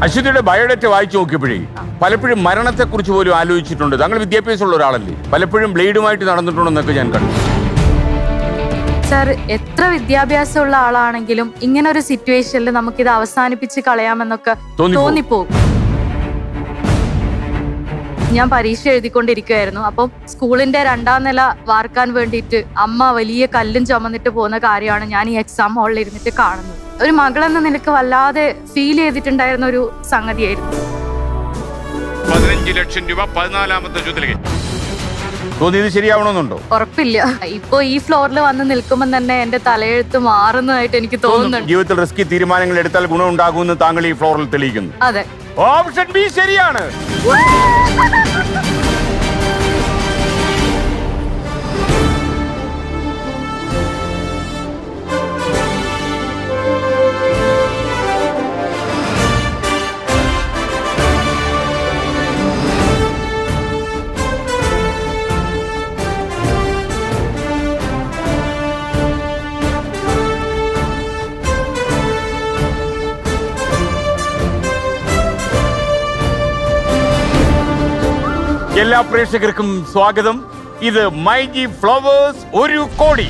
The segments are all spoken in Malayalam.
അശ്വതിയുടെ ബയോഡേറ്റ വായിച്ചു നോക്കിയപ്പോഴേ പലപ്പോഴും മരണത്തെക്കുറിച്ച് പോലും ആലോചിച്ചിട്ടുണ്ട് താങ്കൾ വിദ്യാഭ്യാസമുള്ള ഒരാളല്ലേ പലപ്പോഴും ബ്ലേഡുമായിട്ട് നടന്നിട്ടുണ്ടെന്നൊക്കെ ഞാൻ കണ്ടു സർ എത്ര വിദ്യാഭ്യാസമുള്ള ആളാണെങ്കിലും ഇങ്ങനെ ഒരു സിറ്റുവേഷനിൽ നമുക്കിത് അവസാനിപ്പിച്ച് കളയാമെന്നൊക്കെ തോന്നിപ്പോകും. തോന്നിപ്പോകും ഞാൻ പരീക്ഷ എഴുതിക്കൊണ്ടിരിക്കുകയായിരുന്നു അപ്പം സ്കൂളിന്റെ രണ്ടാം നില വാർക്കാൻ വേണ്ടിയിട്ട് അമ്മ വലിയ കല്ലും ചുമന്നിട്ട് പോകുന്ന കാര്യമാണ് ഞാൻ ഈ എക്സാം ഹാളിൽ ഇരുന്നിട്ട് കാണുന്നത് ഒരു മകളെന്ന നിലക്ക് വല്ലാതെ ഫീൽ ചെയ്തിട്ടുണ്ടായിരുന്ന ഒരു സംഗതിയായിരുന്നു പതിനഞ്ച് ലക്ഷം രൂപ പതിനാലാമത്തെ ചോദ്യത്തിലേക്ക് തോന്നിയത് ശരിയാവണമെന്നുണ്ടോ ഉറപ്പില്ല ഇപ്പൊ ഈ ഫ്ലോറിൽ വന്ന് നിൽക്കുമ്പോൾ തന്നെ എന്റെ തലയെഴുത്ത് മാറുന്നതായിട്ട് എനിക്ക് തോന്നുന്നുണ്ട് ജീവിതത്തിൽ റിസ്കി തീരുമാനങ്ങൾ എടുത്താൽ ഗുണമുണ്ടാകുമെന്ന് താങ്കൾ ഈ ഫ്ലോറിൽ തെളിയിക്കുന്നു അതെ ഓപ്ഷൻ ബി ശരിയാണ് എല്ലാ പ്രേക്ഷകർക്കും സ്വാഗതം ഇത് മൈജി ഫ്ലവേഴ്സ് ഒരു കോടി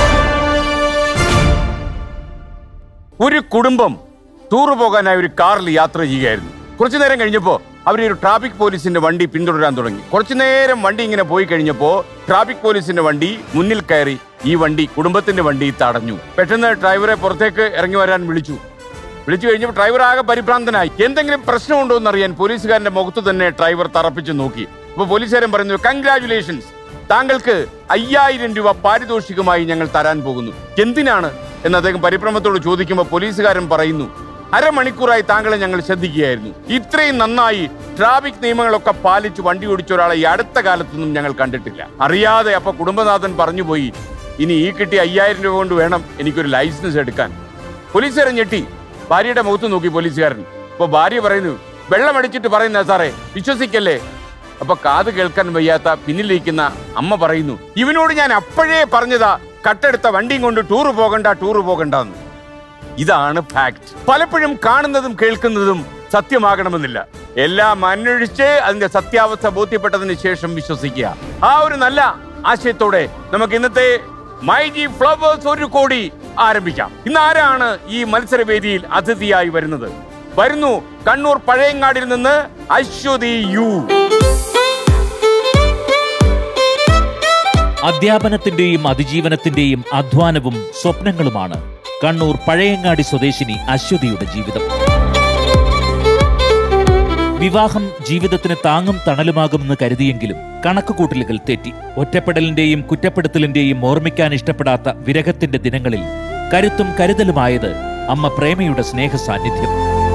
ഒരു കുടുംബം ടൂർ പോകാനായി ഒരു കാറിൽ യാത്ര ചെയ്യുകയായിരുന്നു കുറച്ചു നേരം കഴിഞ്ഞപ്പോ അവർ ഒരു ട്രാഫിക് പോലീസിന്റെ വണ്ടി പിന്തുടരാൻ തുടങ്ങി കുറച്ചു നേരം വണ്ടി ഇങ്ങനെ പോയി കഴിഞ്ഞപ്പോ ട്രാഫിക് പോലീസിന്റെ വണ്ടി മുന്നിൽ കയറി ഈ വണ്ടി കുടുംബത്തിന്റെ വണ്ടി തടഞ്ഞു പെട്ടെന്ന് ഡ്രൈവറെ പുറത്തേക്ക് ഇറങ്ങി വരാൻ വിളിച്ചു വിളിച്ചു കഴിഞ്ഞപ്പോൾ ഡ്രൈവർ ആകെ പരിഭ്രാന്തനായി എന്തെങ്കിലും പ്രശ്നമുണ്ടോ എന്നറിയാൻ പോലീസുകാരന്റെ മുഖത്ത് തന്നെ ഡ്രൈവർ തറപ്പിച്ചു നോക്കി അപ്പൊ പോലീസുകാരൻ പറഞ്ഞു കൺഗ്രാചുലേഷൻസ് താങ്കൾക്ക് അയ്യായിരം രൂപ പാരിതോഷികമായി ഞങ്ങൾ തരാൻ പോകുന്നു എന്തിനാണ് എന്ന് അദ്ദേഹം പരിഭ്രമത്തോട് ചോദിക്കുമ്പോൾ പോലീസുകാരൻ പറയുന്നു അരമണിക്കൂറായി താങ്കളെ ഞങ്ങൾ ശ്രദ്ധിക്കുകയായിരുന്നു ഇത്രയും നന്നായി ട്രാഫിക് നിയമങ്ങളൊക്കെ പാലിച്ച് വണ്ടി ഓടിച്ച ഒരാളെ ഈ അടുത്ത കാലത്തൊന്നും ഞങ്ങൾ കണ്ടിട്ടില്ല അറിയാതെ അപ്പൊ കുടുംബനാഥൻ പറഞ്ഞുപോയി ഇനി ഈ കിട്ടിയ അയ്യായിരം രൂപ കൊണ്ട് വേണം എനിക്കൊരു ലൈസൻസ് എടുക്കാൻ പോലീസുകാരൻ ഞെട്ടി ഭാര്യയുടെ മുഖത്ത് നോക്കി പോലീസുകാരൻ അപ്പൊ ഭാര്യ പറയുന്നു വെള്ളമടിച്ചിട്ട് പറയുന്ന സാറേ വിശ്വസിക്കല്ലേ അപ്പൊ കാത് കേൾക്കാൻ വയ്യാത്ത പിന്നിലിരിക്കുന്ന അമ്മ പറയുന്നു ഇവനോട് ഞാൻ അപ്പോഴേ പറഞ്ഞതാ കട്ടെടുത്ത വണ്ടിയും കൊണ്ട് ടൂറ് പോകണ്ട ടൂറ് പോകണ്ടെന്ന് ഇതാണ് ഫാക്ട് പലപ്പോഴും കാണുന്നതും കേൾക്കുന്നതും സത്യമാകണമെന്നില്ല എല്ലാം അന്വേഷിച്ച് അതിന്റെ സത്യാവസ്ഥ ബോധ്യപ്പെട്ടതിന് ശേഷം വിശ്വസിക്കുക ആ ഒരു നല്ല ആശയത്തോടെ നമുക്ക് ഇന്നത്തെ മൈജി ഫ്ലവേഴ്സ് ഒരു കോടി ആരംഭിക്കാം ഇന്ന് ആരാണ് ഈ മത്സരവേദിയിൽ അതിഥിയായി വരുന്നത് വരുന്നു കണ്ണൂർ പഴയങ്ങാടിൽ നിന്ന് അശ്വതി യു അധ്യാപനത്തിന്റെയും അതിജീവനത്തിന്റെയും അധ്വാനവും സ്വപ്നങ്ങളുമാണ് കണ്ണൂർ പഴയങ്ങാടി സ്വദേശിനി അശ്വതിയുടെ ജീവിതം വിവാഹം ജീവിതത്തിന് താങ്ങും തണലുമാകുമെന്ന് കരുതിയെങ്കിലും കണക്കുകൂട്ടലുകൾ തെറ്റി ഒറ്റപ്പെടലിന്റെയും കുറ്റപ്പെടുത്തലിന്റെയും ഓർമ്മിക്കാൻ ഇഷ്ടപ്പെടാത്ത വിരഹത്തിന്റെ ദിനങ്ങളിൽ കരുത്തും കരുതലുമായത് അമ്മ പ്രേമയുടെ സ്നേഹ സാന്നിധ്യം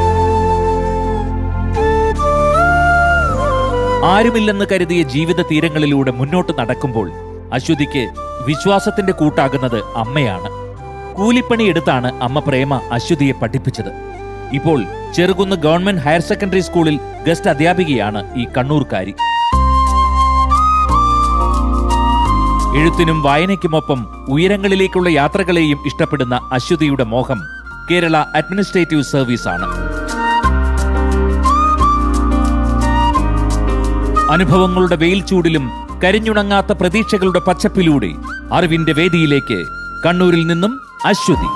ആരുമില്ലെന്ന് കരുതിയ ജീവിത തീരങ്ങളിലൂടെ മുന്നോട്ട് നടക്കുമ്പോൾ അശ്വതിക്ക് വിശ്വാസത്തിന്റെ കൂട്ടാകുന്നത് അമ്മയാണ് കൂലിപ്പണി എടുത്താണ് അമ്മ പ്രേമ അശ്വതിയെ പഠിപ്പിച്ചത് ഇപ്പോൾ ചെറുകുന്ന് ഗവൺമെന്റ് ഹയർ സെക്കൻഡറി സ്കൂളിൽ ഗസ്റ്റ് അധ്യാപികയാണ് ഈ കണ്ണൂർക്കാരി എഴുത്തിനും വായനയ്ക്കുമൊപ്പം ഉയരങ്ങളിലേക്കുള്ള യാത്രകളെയും ഇഷ്ടപ്പെടുന്ന അശ്വതിയുടെ മോഹം കേരള അഡ്മിനിസ്ട്രേറ്റീവ് സർവീസ് ആണ് അനുഭവങ്ങളുടെ വെയിൽ ചൂടിലും കരിഞ്ഞുണങ്ങാത്ത പ്രതീക്ഷകളുടെ പച്ചപ്പിലൂടെ അറിവിന്റെ വേദിയിലേക്ക് കണ്ണൂരിൽ നിന്നും Aswathy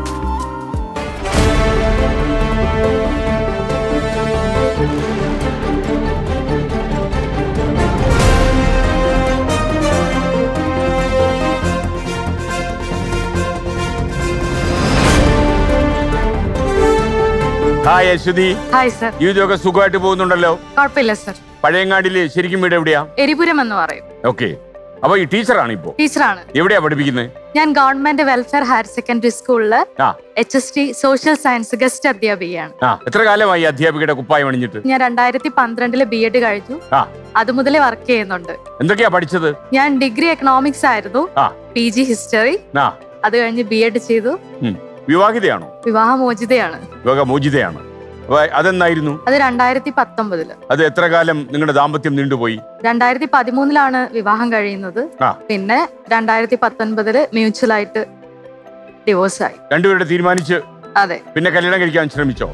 hi Aswathy hi sir ജീവിതമൊക്കെ സുഖമായിട്ട് പോകുന്നുണ്ടല്ലോ കുഴപ്പമില്ല സർ പഴയങ്ങാടില് ശരിക്കും വീട് എവിടെയാ എരിപുരം എന്ന് പറയും ഓക്കെ അപ്പൊ ഈ ടീച്ചറാണ് ഇപ്പോ ടീച്ചറാണ് എവിടെയാ പഠിപ്പിക്കുന്നത് ഞാൻ ഗവൺമെന്റ് വെൽഫെയർ ഹയർ സെക്കൻഡറി സ്കൂളില് ആ H S T social science guest അധ്യാപികയാണ് ആ എത്ര കാലമായി അധ്യാപികയുടെ കുപ്പായം അണിഞ്ഞിട്ട് ഞാൻ രണ്ടായിരത്തി പന്ത്രണ്ടില് ബി എഡ് കഴിഞ്ഞു ആ അത് മുതലേ വർക്ക് ചെയ്യുന്നുണ്ട് എന്തൊക്കെയാ പഠിച്ചത് ഞാൻ ഡിഗ്രി എക്കണോമിക്സ് ആയിരുന്നു ആ പി ജി ഹിസ്റ്ററി ആ അത് കഴിഞ്ഞ് ബി എഡ് ചെയ്തു ഉം. വിവാഹിതയാണോ വിവാഹമോചിതയാണ് വിവാഹ മോചിതയാണ് അപ്പൊ അതെന്നായിരുന്നു അത് രണ്ടായിരത്തി പത്തൊമ്പതില് അത് എത്ര കാലം നിങ്ങളുടെ ദാമ്പത്യം നീണ്ടുപോയി രണ്ടായിരത്തി പതിമൂന്നിലാണ് വിവാഹം കഴിയുന്നത് ആ പിന്നെ രണ്ടായിരത്തി പത്തൊൻപതില് മ്യൂച്വൽ ആയിട്ട് ഡിവോഴ്സ് ആയി രണ്ടുപേരുടെ തീരുമാനിച്ച് അതെ പിന്നെ കല്യാണം കഴിക്കാൻ ശ്രമിച്ചോ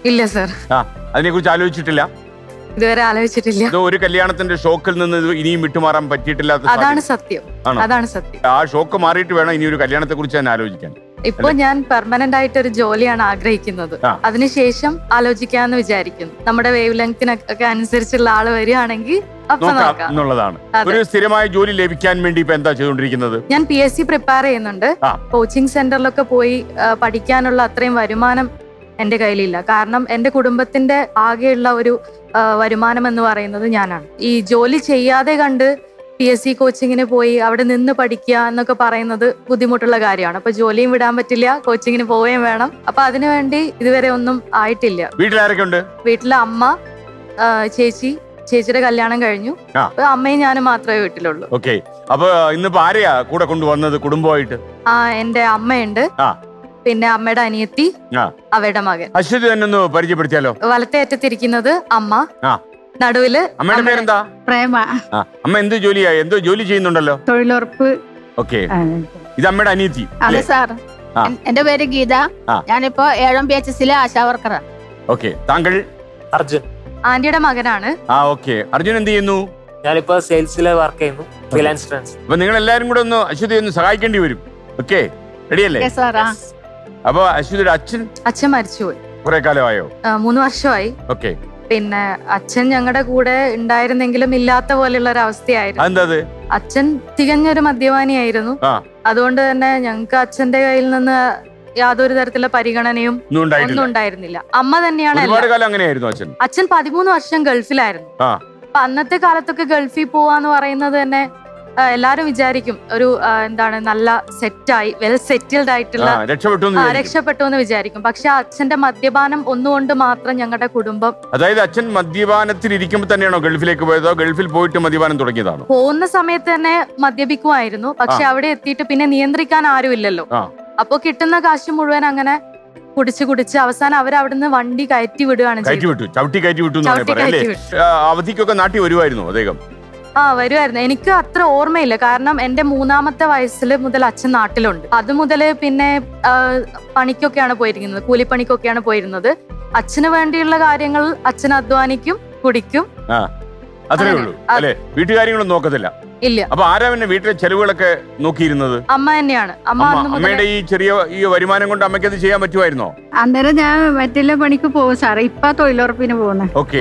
ഇല്ല സർ ആ അതിനെ കുറിച്ച് ആലോചിച്ചിട്ടില്ല ഇതുവരെ ആലോചിച്ചിട്ടില്ല ഇത് ഒരു കല്യാണത്തിന്റെ ഷോക്കിൽ നിന്ന് ഇത് ഇനിയും വിട്ടുമാറാൻ പറ്റിയിട്ടില്ലാത്ത അതാണ് സാഹചര്യം. സത്യം ആണോ? അതാണ് സത്യം ആ ഷോക്ക് മാറിയിട്ട് വേണം ഇനി ഒരു കല്യാണത്തെ കുറിച്ച് തന്നെ ആലോചിക്കാൻ ഇപ്പൊ ഞാൻ പെർമനന്റ് ആയിട്ട് ഒരു ജോലിയാണ് ആഗ്രഹിക്കുന്നത് ആ. അതിനുശേഷം ആലോചിക്കാന്ന് വിചാരിക്കുന്നു നമ്മുടെ വേവ് ലെങ്തിനൊക്കെ അനുസരിച്ചുള്ള ആള് വരികയാണെങ്കിൽ അപ്പൊ നോക്കാം നോക്കാം എന്നുള്ളതാണ് അതെ. ഒരു സ്ഥിരമായ ജോലി ലഭിക്കാൻ വേണ്ടി ഇപ്പൊ എന്താ ചെയ്തുകൊണ്ടിരിക്കുന്നത് ഞാൻ പി എസ് സി പ്രിപ്പയർ ചെയ്യുന്നുണ്ട് ആ. കോച്ചിങ് സെന്ററിലൊക്കെ പോയി ആ, പഠിക്കാനുള്ള അത്രയും വരുമാനം എന്റെ കയ്യിലില്ല കാരണം എന്റെ കുടുംബത്തിന്റെ ആകെയുള്ള ഒരു ആ, വരുമാനം എന്ന് പറയുന്നത് ഞാനാണ് ഈ ജോലി ചെയ്യാതെ കണ്ട് പി എസ് സി കോച്ചിങ്ങിന് പോയി അവിടെ നിന്ന് പഠിക്കുക എന്നൊക്കെ പറയുന്നത് ബുദ്ധിമുട്ടുള്ള കാര്യമാണ് അപ്പൊ ജോലിയും വിടാൻ പറ്റില്ല കോച്ചിങ്ങിന് പോവുകയും വേണം അപ്പൊ അതിനുവേണ്ടി ഇതുവരെ ഒന്നും ആയിട്ടില്ല വീട്ടിലാരൊക്കെ ഉണ്ട് വീട്ടിലെ അമ്മ ആ, ചേച്ചി ചേച്ചിയുടെ കല്യാണം കഴിഞ്ഞു ആ. അപ്പൊ അമ്മയും ഞാനും മാത്രമേ വീട്ടിലുള്ളൂ ഓക്കെ അപ്പൊ ഇന്നിപ്പോ ആരെയാ കൂടെ കൊണ്ടുവന്നത് കുടുംബമായിട്ട് ആ എന്റെ അമ്മയുണ്ട് ആ. പിന്നെ അമ്മയുടെ അനിയത്തി ആ. അവരുടെ മകൻ അശ്വതി തന്നെ ഒന്ന് പരിചയപ്പെടുത്തിയാലോ വലത്തെ അറ്റത്തിരിക്കുന്നത് അമ്മ ആ. നടുവില് അമ്മയുടെ അമ്മ- പേരെന്താ പ്രേമ ആ അമ്മ എന്ത് ജോലിയാ എന്തോ ജോലി ചെയ്യുന്നുണ്ടല്ലോ തൊഴിലുറപ്പ് ഓക്കെ ആ, ഇത് അമ്മയുടെ അനിയത്തി അതെ അല്ലേ സാർ ആ. എൻ- എന്റെ പേര് ഗീത ആ. ഞാനിപ്പോ ഏഴാം ബി എച്ച് എസിലെ ആശാ വർക്കറാണ് ഓക്കെ താങ്കൾ അർജുൻ ആന്റിയുടെ മകനാണ് ആ ഓക്കെ അർജുൻ എന്ത് ചെയ്യുന്നു ഞാനിപ്പോ സെയിൽസിൽ വർക്ക് ചെയ്യുന്നു ഫ്രീലാൻസ് ട്രാൻസ് അപ്പൊ നിങ്ങൾ എല്ലാരും കൂടെ ഒന്ന് അശ്വതി ഒന്ന് സഹായിക്കേണ്ടി വരും ഓക്കെ റെഡിയല്ലേ ഓക്കേ സാർ ആ അപ്പൊ അശ്വതിയുടെ അച്ഛൻ അച്ഛൻ മരിച്ചുപോയി കുറെ കാലമായോ ആ, മൂന്ന് വർഷമായി ഓക്കെ പിന്നെ അച്ഛൻ ഞങ്ങളുടെ കൂടെ ഉണ്ടായിരുന്നെങ്കിലും ഇല്ലാത്ത പോലെയുള്ള ഒരു അവസ്ഥയായിരുന്നു അതെന്താ അത് അച്ഛൻ തികഞ്ഞൊരു മദ്യപാനിയായിരുന്നു ആ. അതുകൊണ്ട് തന്നെ ഞങ്ങൾക്ക് അച്ഛന്റെ കയ്യിൽ നിന്ന് യാതൊരു തരത്തിലുള്ള പരിഗണനയും ഒന്നും ഉണ്ടായിട്ടില്ല ഒന്നും ഉണ്ടായിരുന്നില്ല അമ്മ തന്നെയാണ് ഒരുപാട് എല്ലാം. കാലം അങ്ങനെയായിരുന്നു അച്ഛൻ അച്ഛൻ പതിമൂന്ന് വർഷം ഗൾഫിലായിരുന്നു ആ. അപ്പൊ അന്നത്തെ കാലത്തൊക്കെ ഗൾഫിൽ പോവാന്ന് പറയുന്നത് തന്നെ ആ, എല്ലാരും വിചാരിക്കും ഒരു ആ, എന്താണ് നല്ല സെറ്റായി വെൽ സെറ്റിൽഡ് ആയിട്ടുള്ള ആ രക്ഷപ്പെട്ടു എന്ന് ആ, വിചാരിക്കും. രക്ഷപ്പെട്ടു എന്ന് വിചാരിക്കും പക്ഷെ അച്ഛന്റെ മദ്യപാനം ഒന്നുകൊണ്ട് മാത്രം ഞങ്ങളുടെ കുടുംബം അതായത് അച്ഛൻ മദ്യപാനത്തിൽ ഇരിക്കുമ്പോൾ തന്നെയാണോ ഗൾഫിലേക്ക് പോയതോ ഗൾഫിൽ പോയിട്ട് മദ്യപാനം തുടങ്ങിയതാണോ പോകുന്ന സമയത്ത് തന്നെ മദ്യപിക്കുമായിരുന്നു പക്ഷെ അവിടെ എത്തിയിട്ട് പിന്നെ നിയന്ത്രിക്കാൻ ആരുമില്ലല്ലോ ആ. അപ്പൊ കിട്ടുന്ന കാശ് മുഴുവൻ അങ്ങനെ കുടിച്ച് കുടിച്ച് അവസാനം അവർ അവിടുന്ന് വണ്ടി കയറ്റി വിടുകയാണ് കയറ്റി ചെയ്തത് വിട്ടു ചവിട്ടി കയറ്റി വിട്ടു എന്ന് ചവിട്ടി പറയാം അല്ലേ കയറ്റി വിട്ടു. ആ, അവധിക്കൊക്കെ നാട്ടിൽ വരുമായിരുന്നു അദ്ദേഹം ആ വരുമായിരുന്നു എനിക്ക് അത്ര ഓർമ്മയില്ല കാരണം എന്റെ മൂന്നാമത്തെ വയസ്സിൽ മുതൽ അച്ഛൻ നാട്ടിലുണ്ട് അത് മുതൽ പിന്നെ ആ, പണിക്കൊക്കെയാണ് പോയിരിക്കുന്നത് കൂലിപ്പണിക്കൊക്കെയാണ് പോയിരുന്നത് അച്ഛന് വേണ്ടിയുള്ള കാര്യങ്ങൾ അച്ഛൻ അധ്വാനിക്കും കുടിക്കും അത്രേ അങ്ങനെ. ഉള്ളൂ ആ. അല്ലെ വീട്ടുകാര്യങ്ങളൊന്നും നോക്കത്തില്ല ഇല്ല അപ്പൊ ആരാ പിന്നെ വീട്ടിലെ ചെലവുകളൊക്കെ നോക്കിയിരുന്നത് അമ്മ തന്നെയാണ് അമ്മ അമ്മ അന്ന് മുതലേ അമ്മയുടെ ഈ ചെറിയ ഈ വരുമാനം കൊണ്ട് അമ്മയ്ക്ക് അത് ചെയ്യാൻ പറ്റുമായിരുന്നോ അന്നേരം ഞാൻ മറ്റുള്ള പണിക്ക് പോകും സാർ ഇപ്പൊ തൊഴിലുറപ്പിന് പോകുന്നത് ഓക്കെ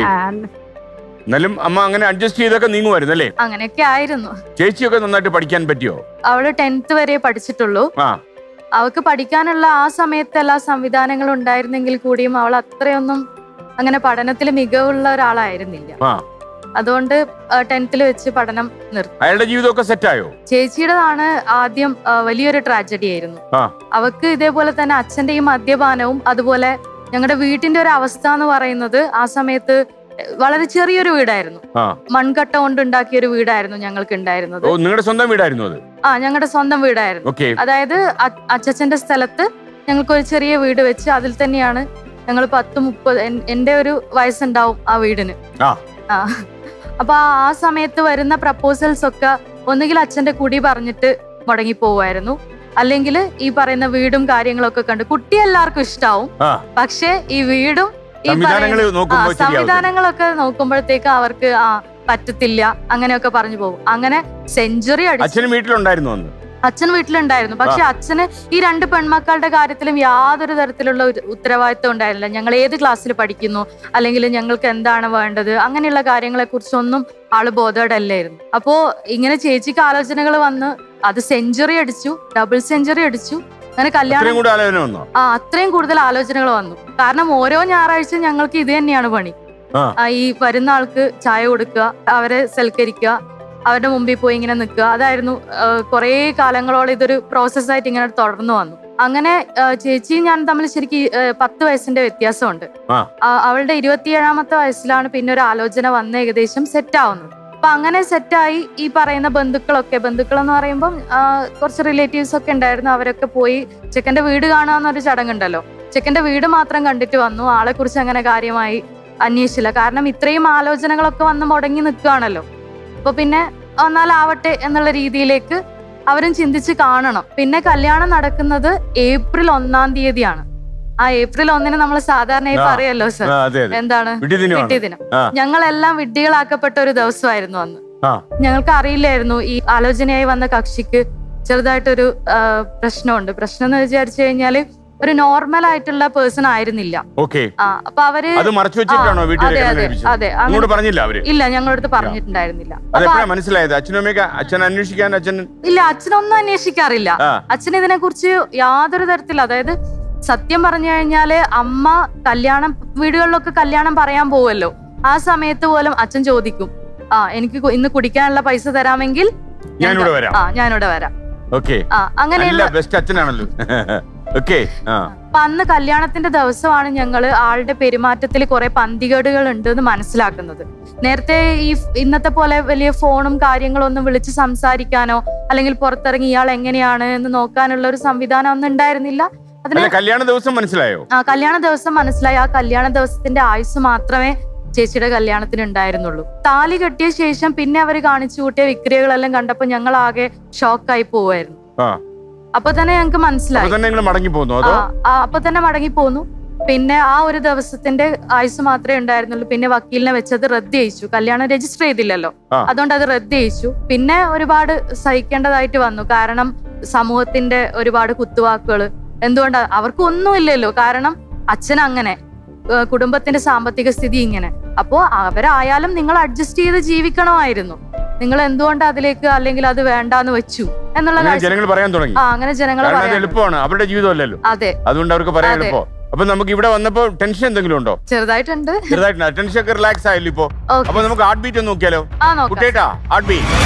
എന്നാലും അമ്മ അങ്ങനെ അഡ്ജസ്റ്റ് ചെയ്തൊക്കെ നീങ്ങുമായിരുന്നു അല്ലേ അങ്ങനെയൊക്കെ ആയിരുന്നു ചേച്ചിയൊക്കെ നന്നായിട്ട് പഠിക്കാൻ പറ്റിയോ അവള് ടെൻത്ത് വരെ പഠിച്ചിട്ടുള്ളൂ ആ അവൾക്ക് പഠിക്കാനുള്ള ആ സമയത്ത് എല്ലാ സംവിധാനങ്ങളും ഉണ്ടായിരുന്നെങ്കിൽ കൂടിയും അവൾ അത്രയൊന്നും അങ്ങനെ പഠനത്തിൽ മികവുള്ള ഒരാളായിരുന്നില്ല ആ അതുകൊണ്ട് ടെൻത്തിൽ വെച്ച് പഠനം നിർത്തി അയാളുടെ ജീവിതമൊക്കെ സെറ്റായോ ചേച്ചിയുടേതാണ് ആദ്യം ആ, വലിയൊരു ട്രാജഡി ആയിരുന്നു ആ. അവക്ക് ഇതേപോലെ തന്നെ അച്ഛന്റെ ഈ മദ്യപാനവും അതുപോലെ ഞങ്ങളുടെ വീട്ടിന്റെ ഒരു അവസ്ഥ എന്ന് പറയുന്നത് ആ സമയത്ത് വളരെ ചെറിയൊരു വീടായിരുന്നു ആ മൺകട്ട കൊണ്ട് ഉണ്ടാക്കിയ ഒരു വീടായിരുന്നു ഞങ്ങൾക്ക് ഉണ്ടായിരുന്നത് ഓ നിങ്ങളുടെ സ്വന്തം വീടായിരുന്നു അത് ആ ഞങ്ങളുടെ സ്വന്തം വീടായിരുന്നു ഓക്കെ അതായത് അ- അച്ചച്ചന്റെ സ്ഥലത്ത് ഞങ്ങൾക്ക് ഒരു ചെറിയ വീട് വെച്ച് അതിൽ തന്നെയാണ് ഞങ്ങൾ പത്ത് മുപ്പത് എൻ- എന്റെ ഒരു വയസ്സുണ്ടാവും ആ വീടിന് ആ. ആ അപ്പൊ ആ ആ സമയത്ത് വരുന്ന പ്രപ്പോസൽസ് ഒക്കെ ഒന്നുകിൽ അച്ഛന്റെ കുടി പറഞ്ഞിട്ട് മുടങ്ങി പോവായിരുന്നു അല്ലെങ്കിൽ ഈ പറയുന്ന വീടും കാര്യങ്ങളൊക്കെ കണ്ട് കുട്ടി എല്ലാവർക്കും ഇഷ്ടാവും ആ പക്ഷെ ഈ വീടും ഈ സംവിധാനങ്ങൾ പറയുന്ന- ആ, നോക്കുമ്പോൾ ശരിയാവും സംവിധാനങ്ങളൊക്കെ നോക്കുമ്പോഴത്തേക്ക് അവർക്ക് ആ പറ്റത്തില്ല അങ്ങനെയൊക്കെ പറഞ്ഞു പോകും അങ്ങനെ സെഞ്ചുറി അടിച്ചു അച്ഛനും വീട്ടിലുണ്ടായിരുന്നു അന്ന് അച്ഛൻ വീട്ടിലുണ്ടായിരുന്നു പക്ഷെ അച്ഛന് ഈ രണ്ട് പെൺമക്കളുടെ കാര്യത്തിലും യാതൊരു തരത്തിലുള്ള ഒരു ഉത്തരവാദിത്വം ഉണ്ടായിരുന്നില്ല ഞങ്ങൾ ഏത് ക്ലാസ്സിൽ പഠിക്കുന്നു അല്ലെങ്കിൽ ഞങ്ങൾക്ക് എന്താണ് വേണ്ടത് അങ്ങനെയുള്ള കാര്യങ്ങളെ കുറിച്ചൊന്നും ആള് ബോധവടല്ലായിരുന്നു അപ്പോ ഇങ്ങനെ ചേച്ചിക്ക് ആലോചനകൾ വന്ന് അത് സെഞ്ചുറി അടിച്ചു ഡബിൾ സെഞ്ചുറി അടിച്ചു അങ്ങനെ അത്രയും കല്യാണം കൂടെ ആലോചന വന്നോ ആ അത്രയും കൂടുതൽ ആലോചനകൾ വന്നു കാരണം ഓരോ ഞായറാഴ്ച ഞങ്ങൾക്ക് ഇത് തന്നെയാണ് പണി ആ. ആ, ഈ വരുന്ന ആൾക്ക് ചായ കൊടുക്കുക അവരെ സൽക്കരിക്കുക അവരുടെ മുമ്പിൽ പോയി ഇങ്ങനെ നിൽക്കുക അതായിരുന്നു കുറേ കാലങ്ങളോളം ഇതൊരു പ്രോസസ്സായിട്ട് ഇങ്ങനെ തുടർന്നു വന്നു അങ്ങനെ ആ, ചേച്ചിയും ഞാൻ തമ്മിൽ ശരിക്കും ആ, പത്ത് വയസ്സിന്റെ വ്യത്യാസമുണ്ട് ആ. ആ, അവളുടെ ഇരുപത്തിയേഴാമത്തെ വയസ്സിലാണ് പിന്നെ ഒരു ആലോചന വന്ന് ഏകദേശം സെറ്റ് ആവുന്നത് അപ്പൊ അങ്ങനെ സെറ്റായി ഈ പറയുന്ന ബന്ധുക്കളൊക്കെ ബന്ധുക്കൾ എന്ന് പറയുമ്പോൾ ആ, കുറച്ച് റിലേറ്റീവ്സ് ഒക്കെ ഉണ്ടായിരുന്നു അവരൊക്കെ പോയി ചെക്കന്റെ വീട് കാണാന്നൊരു ചടങ്ങുണ്ടല്ലോ ചെക്കന്റെ വീട് മാത്രം കണ്ടിട്ട് വന്നു ആളെ കുറിച്ച് അങ്ങനെ കാര്യമായി അന്വേഷിച്ചില്ല കാരണം ഇത്രയും ആലോചനകളൊക്കെ വന്ന് മുടങ്ങി നിൽക്കുകയാണല്ലോ അപ്പൊ പിന്നെ എന്നാലാവട്ടെ എന്നുള്ള രീതിയിലേക്ക് അവരും ചിന്തിച്ച് കാണണം പിന്നെ കല്യാണം നടക്കുന്നത് ഏപ്രിൽ ഒന്നാം തീയതിയാണ് ആ ഏപ്രിൽ ഒന്നിന് നമ്മൾ സാധാരണയായി ആ. പറയല്ലോ സർ ആ, അതെ അതെ എന്താണ് വിഡ്ഢിദിനമാണ്. വിഡ്ഢിദിനം ആ. ഞങ്ങളെല്ലാം വിഡ്ഢികളാക്കപ്പെട്ട ഒരു ദിവസമായിരുന്നു അന്ന് ആ ഞങ്ങൾക്ക് അറിയില്ലായിരുന്നു ഈ ആലോചനയായി വന്ന കക്ഷിക്ക് ചെറുതായിട്ടൊരു ആ, പ്രശ്നമുണ്ട് പ്രശ്നം എന്ന് വിചാരിച്ചു കഴിഞ്ഞാല് ഒരു നോർമൽ ആയിട്ടുള്ള പേഴ്സൺ ആയിരുന്നില്ല ഓക്കെ ആ അപ്പൊ അവര് അത് മറച്ചു വെച്ചിട്ടാണോ ആ, വീട്ടിൽ അതെ, കല്യാണം അതെ, കഴിപ്പിച്ചത്? അതെ, അങ്ങനെ- അങ്ങോട്ട് പറഞ്ഞില്ല അവര് ഇല്ല ഞങ്ങളടുത്ത് പറഞ്ഞിട്ടുണ്ടായിരുന്നില്ല അപ്പൊ അതെപ്പോഴാ മനസ്സിലായത് അച്ഛനും അമ്മയൊക്കെ അച്ഛൻ അന്വേഷിക്കാൻ അച്ഛൻ ഇല്ല അച്ഛനൊന്നും അന്വേഷിക്കാറില്ല ആ. അച്ഛൻ ഇതിനെ കുറിച്ച് യാതൊരു തരത്തിൽ അതായത് സത്യം പറഞ്ഞു കഴിഞ്ഞാല് അമ്മ കല്യാണം വീടുകളിലൊക്കെ കല്യാണം പറയാൻ പോവല്ലോ ആ സമയത്ത് പോലും അച്ഛൻ ചോദിക്കും ആ എനിക്ക് കു- ഇന്ന് കുടിക്കാനുള്ള പൈസ തരാമെങ്കിൽ ഞാൻ ഞാനിവിടെ ത- വരാം. ആ ഞാനിവിടെ വരാം ഓക്കെ ആ അങ്ങനെയുള്ള നല്ല ബെസ്റ്റ് അച്ഛനാണല്ലോ ഓക്കെ ആ അപ്പൊ അന്ന് കല്യാണത്തിന്റെ ദിവസമാണ് ഞങ്ങള് ആളുടെ പെരുമാറ്റത്തിൽ കുറെ പന്തികേടുകൾ ഉണ്ട് എന്ന് മനസ്സിലാക്കുന്നത് നേരത്തെ ഈ ഫ്- ഇന്നത്തെ പോലെ വലിയ ഫോണും കാര്യങ്ങളും ഒന്നും വിളിച്ച് സംസാരിക്കാനോ അല്ലെങ്കിൽ പുറത്തിറങ്ങി ഇയാൾ എങ്ങനെയാണ് എന്ന് നോക്കാനുള്ള ഒരു സംവിധാനം ഒന്നും ഉണ്ടായിരുന്നില്ല അതിന് അല്ല കല്യാണ ദിവസം മനസ്സിലായോ ആ കല്യാണ ദിവസം മനസ്സിലായി ആ കല്യാണ ദിവസത്തിന്റെ ആയുസ് മാത്രമേ ചേച്ചിയുടെ കല്യാണത്തിന് ഉണ്ടായിരുന്നുള്ളൂ താലി കെട്ടിയ ശേഷം പിന്നെ അവർ കാണിച്ചു കൂട്ടിയ വിക്രിയകളെല്ലാം കണ്ടപ്പോ ഞങ്ങൾ ആകെ ഷോക്കായി പോവായിരുന്നു ആ അപ്പൊ തന്നെ ഞങ്ങൾക്ക് അപ്പൊ മനസ്സിലായി തന്നെ നിങ്ങൾ മടങ്ങി പോന്നു അതോ ആ, ആ, അപ്പൊ തന്നെ മടങ്ങി പോന്നു പിന്നെ ആ ഒരു ദിവസത്തിന്റെ ആയുസ് മാത്രമേ ഉണ്ടായിരുന്നുള്ളൂ പിന്നെ വക്കീലിനെ വെച്ചത് റദ്ദ് ചെയ്യിച്ചു കല്യാണം രജിസ്റ്റർ ചെയ്തില്ലല്ലോ ആ. അതുകൊണ്ട് അത് റദ്ദ് ചെയ്യിച്ചു പിന്നെ ഒരുപാട് സഹിക്കേണ്ടതായിട്ട് വന്നു കാരണം സമൂഹത്തിന്റെ ഒരുപാട് കുത്തുവാക്കുകൾ എന്തുകൊണ്ടാ അവർക്ക് ഒന്നുമില്ലല്ലോ കാരണം അച്ഛൻ അങ്ങനെ ഏഹ് കുടുംബത്തിന്റെ സാമ്പത്തിക സ്ഥിതി ഇങ്ങനെ അപ്പോ അവരായാലും നിങ്ങൾ അഡ്ജസ്റ്റ് ചെയ്ത് ജീവിക്കണമായിരുന്നു നിങ്ങൾ എന്തുകൊണ്ട് അതിലേക്ക് അല്ലെങ്കിൽ അത് വേണ്ടാന്ന് വെച്ചു എന്നുള്ള അങ്ങനെ കാഴ്ച- ജനങ്ങൾ പറയാൻ തുടങ്ങി ആ അങ്ങനെ ജനങ്ങൾ കാരണം അത് പറയാം എളുപ്പമാണ് അവരുടെ ജീവിതമല്ലല്ലോ അതെ അതുകൊണ്ട് അവർക്ക് പറയാൻ അതെ. എളുപ്പം അപ്പൊ നമുക്ക് ഇവിടെ വന്നപ്പോ ടെൻഷൻ എന്തെങ്കിലും ഉണ്ടോ ചെറുതായിട്ടുണ്ട് ചെറുതായിട്ട് ടെൻഷൻ ഒക്കെ റിലാക്സ് ആയല്ലോ ഇപ്പൊ ഓക്കെ അപ്പൊ നമുക്ക് ഹാർട്ട് ബീറ്റ് ഒന്ന് നോക്കിയാലോ ആ നോക്കാം കുട്ടേട്ടാ ഹാർട്ട് ബീറ്റ്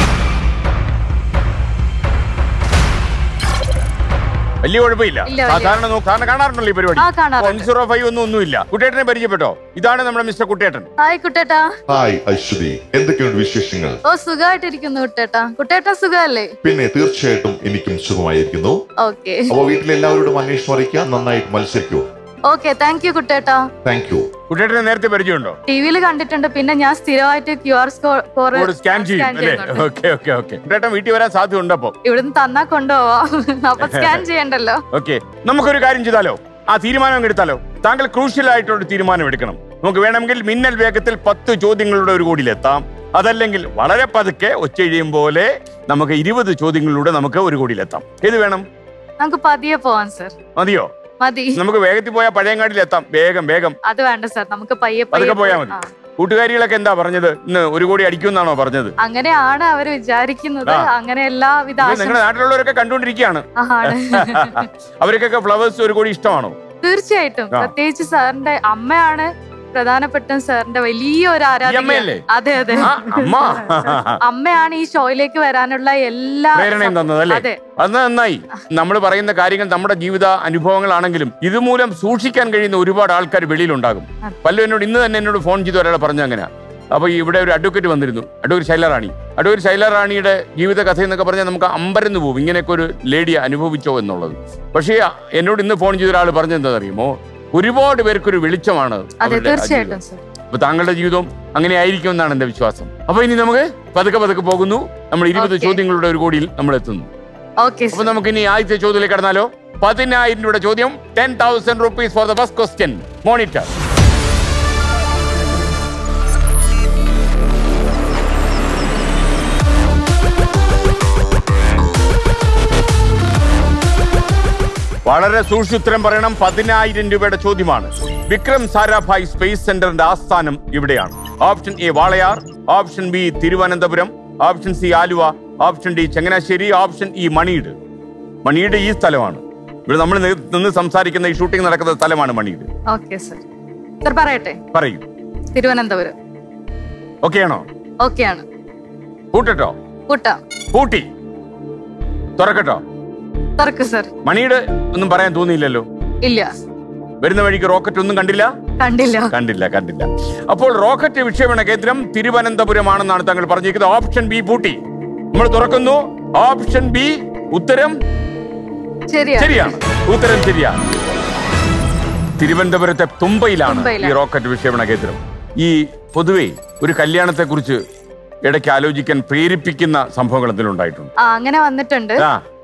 വലിയ കുഴപ്പമില്ല ഇല്ല, വലിയ- സാധാരണ നോക്ക് സാധാരണ കാണാറുണ്ടല്ലോ ഈ പരിപാടി ആ കാണാറുണ്ട് വൺ സീറോ ഫൈവ് ഒന്നും ഒന്നുമില്ല കുട്ടേട്ടനെ പരിചയപ്പെട്ടോ ഇതാണ് നമ്മുടെ മിസ്റ്റർ കുട്ടേട്ടൻ ഹായ് കുട്ടേട്ടാ ഹായ് അശ്വതി എന്തൊക്കെയുണ്ട് വിശേഷങ്ങൾ ഓ സുഖമായിട്ടിരിക്കുന്നു കുട്ടേട്ടാ കുട്ടേട്ട സുഖമല്ലേ പിന്നെ തീർച്ചയായിട്ടും എനിക്കും സുഖമായിരിക്കുന്നു ഓക്കെ അപ്പൊ വീട്ടിലെ എല്ലാവരോടും അന്വേഷണം അറിയിക്കുക നന്നായിട്ട് മത്സരിക്കൂ ഓക്കെ താങ്ക് യു കുട്ടേട്ടാ താങ്ക് യു കുട്ടേട്ടനെ നേരത്തെ പരിചയമുണ്ടോ ടി വിയിൽ കണ്ടിട്ടുണ്ട് പിന്നെ ഞാൻ സ്ഥിരമായിട്ട് ക്യു ആർ കോഡ് സ്കാൻ ചെയ്യും അല്ലേ ഓക്കെ ഓക്കെ ഓക്കെ കുട്ടേട്ടൻ വീട്ടിൽ വരാൻ സാധ്യത ഉണ്ട് അപ്പൊ ഇവിടുന്ന് തന്നാ കൊണ്ടുപോവാ അപ്പൊ സ്കാൻ ചെയ്യണ്ടല്ലോ ഓക്കെ നമുക്കൊരു കാര്യം ചെയ്താലോ ആ തീരുമാനം അങ്ങ് എടുത്താലോ താങ്കൾ ക്രൂഷ്യൽ ആയിട്ടൊരു തീരുമാനം എടുക്കണം നമുക്ക് വേണമെങ്കിൽ മിന്നൽ വേഗത്തിൽ പത്ത് ചോദ്യങ്ങളുടെ ഒരു കോടിയിലെത്താം അതല്ലെങ്കിൽ വളരെ പതുക്കെ ഒച്ചഴിയും പോലെ നമുക്ക് ഇരുപത് ചോദ്യങ്ങളിലൂടെ നമുക്ക് ഒരു കോടിയിലെത്താം ഏത് വേണം നമുക്ക് പതിയെ പോവാം സർ മതിയോ മതി നമുക്ക് വേഗത്തിൽ പോയാൽ പഴയങ്ങാടിയിലെത്താം വേഗം വേഗം അത് വേണ്ട സർ നമുക്ക് പയ്യെ പതുക്കെ പോയാ പോയി- മതി. ആ. കൂട്ടുകാരികളൊക്കെ എന്താ പറഞ്ഞത് ഇന്ന് ഒരു കോടി അടിക്കുമെന്നാണോ പറഞ്ഞത് അങ്ങനെയാണ് അവർ വിചാരിക്കുന്നത് ആ. അങ്ങനെ എല്ലാവിധ ഇത് നിങ്ങളുടെ നാട്ടിലുള്ളവരൊക്കെ കണ്ടുകൊണ്ടിരിക്കുകയാണ് ആണ് അവർക്കൊക്കെ ഫ്ലവേഴ്സ് ഒരു കോടി ഇഷ്ടമാണോ തീർച്ചയായിട്ടും ആ. പ്രത്യേകിച്ച് സാറിന്റെ അമ്മയാണ് പ്രധാനപ്പെട്ട സാറിന്റെ വലിയൊരു ഈ അമ്മയല്ലേ? ആരാധന അതെ അതെ ആ, അമ്മ അമ്മയാണ് ഈ ഷോയിലേക്ക് വരാനുള്ള എല്ലാ പ്രേരണയും തന്നതല്ലേ അതെ അത് നന്നായി നമ്മൾ പറയുന്ന കാര്യങ്ങൾ നമ്മുടെ ജീവിത അനുഭവങ്ങളാണെങ്കിലും ഇതുമൂലം സൂക്ഷിക്കാൻ കഴിയുന്ന ഒരുപാട് ആൾക്കാർ വെളിയിലുണ്ടാകും അതെ. പലരും എന്നോട് ഇന്ന് തന്നെ എന്നോട് ഫോൺ ചെയ്ത് ഒരാളെ പറഞ്ഞു അങ്ങനെ അപ്പൊ ഇവിടെ ഒരു അഡ്വക്കേറ്റ് വന്നിരുന്നു അഡ്വക്കേറ്റ് ശൈലറാണി അഡ്വക്കേറ്റ് ശൈലറാണിയുടെ ജീവിത കഥ എന്നൊക്കെ പറഞ്ഞാൽ നമുക്ക് അമ്പരന്ന് പോകും ഇങ്ങനെയൊക്കെ ഒരു ലേഡി അനുഭവിച്ചോ എന്നുള്ളത് പക്ഷേ എന്നോട് ഇന്ന് ഫോൺ ചെയ്ത ഒരാൾ പറഞ്ഞെന്താണെന്നറിയുമോ ഒരുപാട് പേർക്കൊരു വെളിച്ചമാണ് അതെ അവരുടെ ആ തീർച്ചയായിട്ടും ജീവിതം. സർ അപ്പൊ താങ്കളുടെ ജീവിതം അങ്ങനെ ആയിരിക്കും എന്നാണ് എന്റെ വിശ്വാസം അപ്പൊ ഇനി നമുക്ക് പതുക്കെ പതുക്കെ പോകുന്നു നമ്മൾ ഇരുപത് Okay. ചോദ്യങ്ങളുടെ ഒരു കോടിയിൽ നമ്മൾ എത്തുന്നു ഓക്കെ അപ്പൊ നമുക്ക് ഇനി ആദ്യത്തെ ചോദ്യത്തിലേക്ക് കടന്നാലോ പതിനായിരം രൂപയുടെ ചോദ്യം ten thousand rupees for the first question monitor വളരെ സൂക്ഷിച്ചുത്തരം പറയണം പതിനായിരം രൂപയുടെ ചോദ്യമാണ് വിക്രം സാരാഭായ് സ്പേസ് സെന്ററിന്റെ ആസ്ഥാനം ഇവിടെയാണ് option A Walayar option B Thiruvananthapuram option C Aluva option D Changanassery option E മണിയുടെ മണിയുടെ ഈ സ്ഥലമാണ് ഇവിടെ നമ്മൾ നി- നിന്ന് സംസാരിക്കുന്ന ഈ ഷൂട്ടിംഗ് നടക്കുന്ന സ്ഥലമാണ് മണിയുടെ ഓക്കെ സർ സർ പറയട്ടെ പറയൂ തിരുവനന്തപുരം ഓക്കെ ആണോ ഓക്കെയാണ് കൂട്ടട്ടോ കൂട്ടാം പൂട്ടി തുറക്കട്ടോ തുറക്ക് സർ മണിയുടെ ഒന്നും പറയാൻ തോന്നിയില്ലല്ലോ ഇല്ല വരുന്ന വഴിക്ക് റോക്കറ്റ് ഒന്നും കണ്ടില്ല കണ്ടില്ല കണ്ടില്ല കണ്ടില്ല അപ്പോൾ റോക്കറ്റ് വിക്ഷേപണ കേന്ദ്രം തിരുവനന്തപുരമാണെന്നാണ് താങ്കൾ പറഞ്ഞിരിക്കുന്നത് ഓപ്ഷൻ ബി പൂട്ടി നമ്മൾ തുറക്കുന്നു ഓപ്ഷൻ ബി ഉത്തരം ശരിയാ ശരിയാണ് ഉത്തരം ശരിയാണ് തിരുവനന്തപുരത്തെ തുമ്പയിലാണ് ഈ തുമ്പയിലാണ്. റോക്കറ്റ് വിക്ഷേപണ കേന്ദ്രം ഈ പൊതുവെ ഒരു കല്യാണത്തെ കുറിച്ച് ഇടയ്ക്ക് ആലോചിക്കാൻ പ്രേരിപ്പിക്കുന്ന സംഭവങ്ങൾ എന്തെങ്കിലും ഉണ്ടായിട്ടുണ്ട് ആ അങ്ങനെ വന്നിട്ടുണ്ട് ആ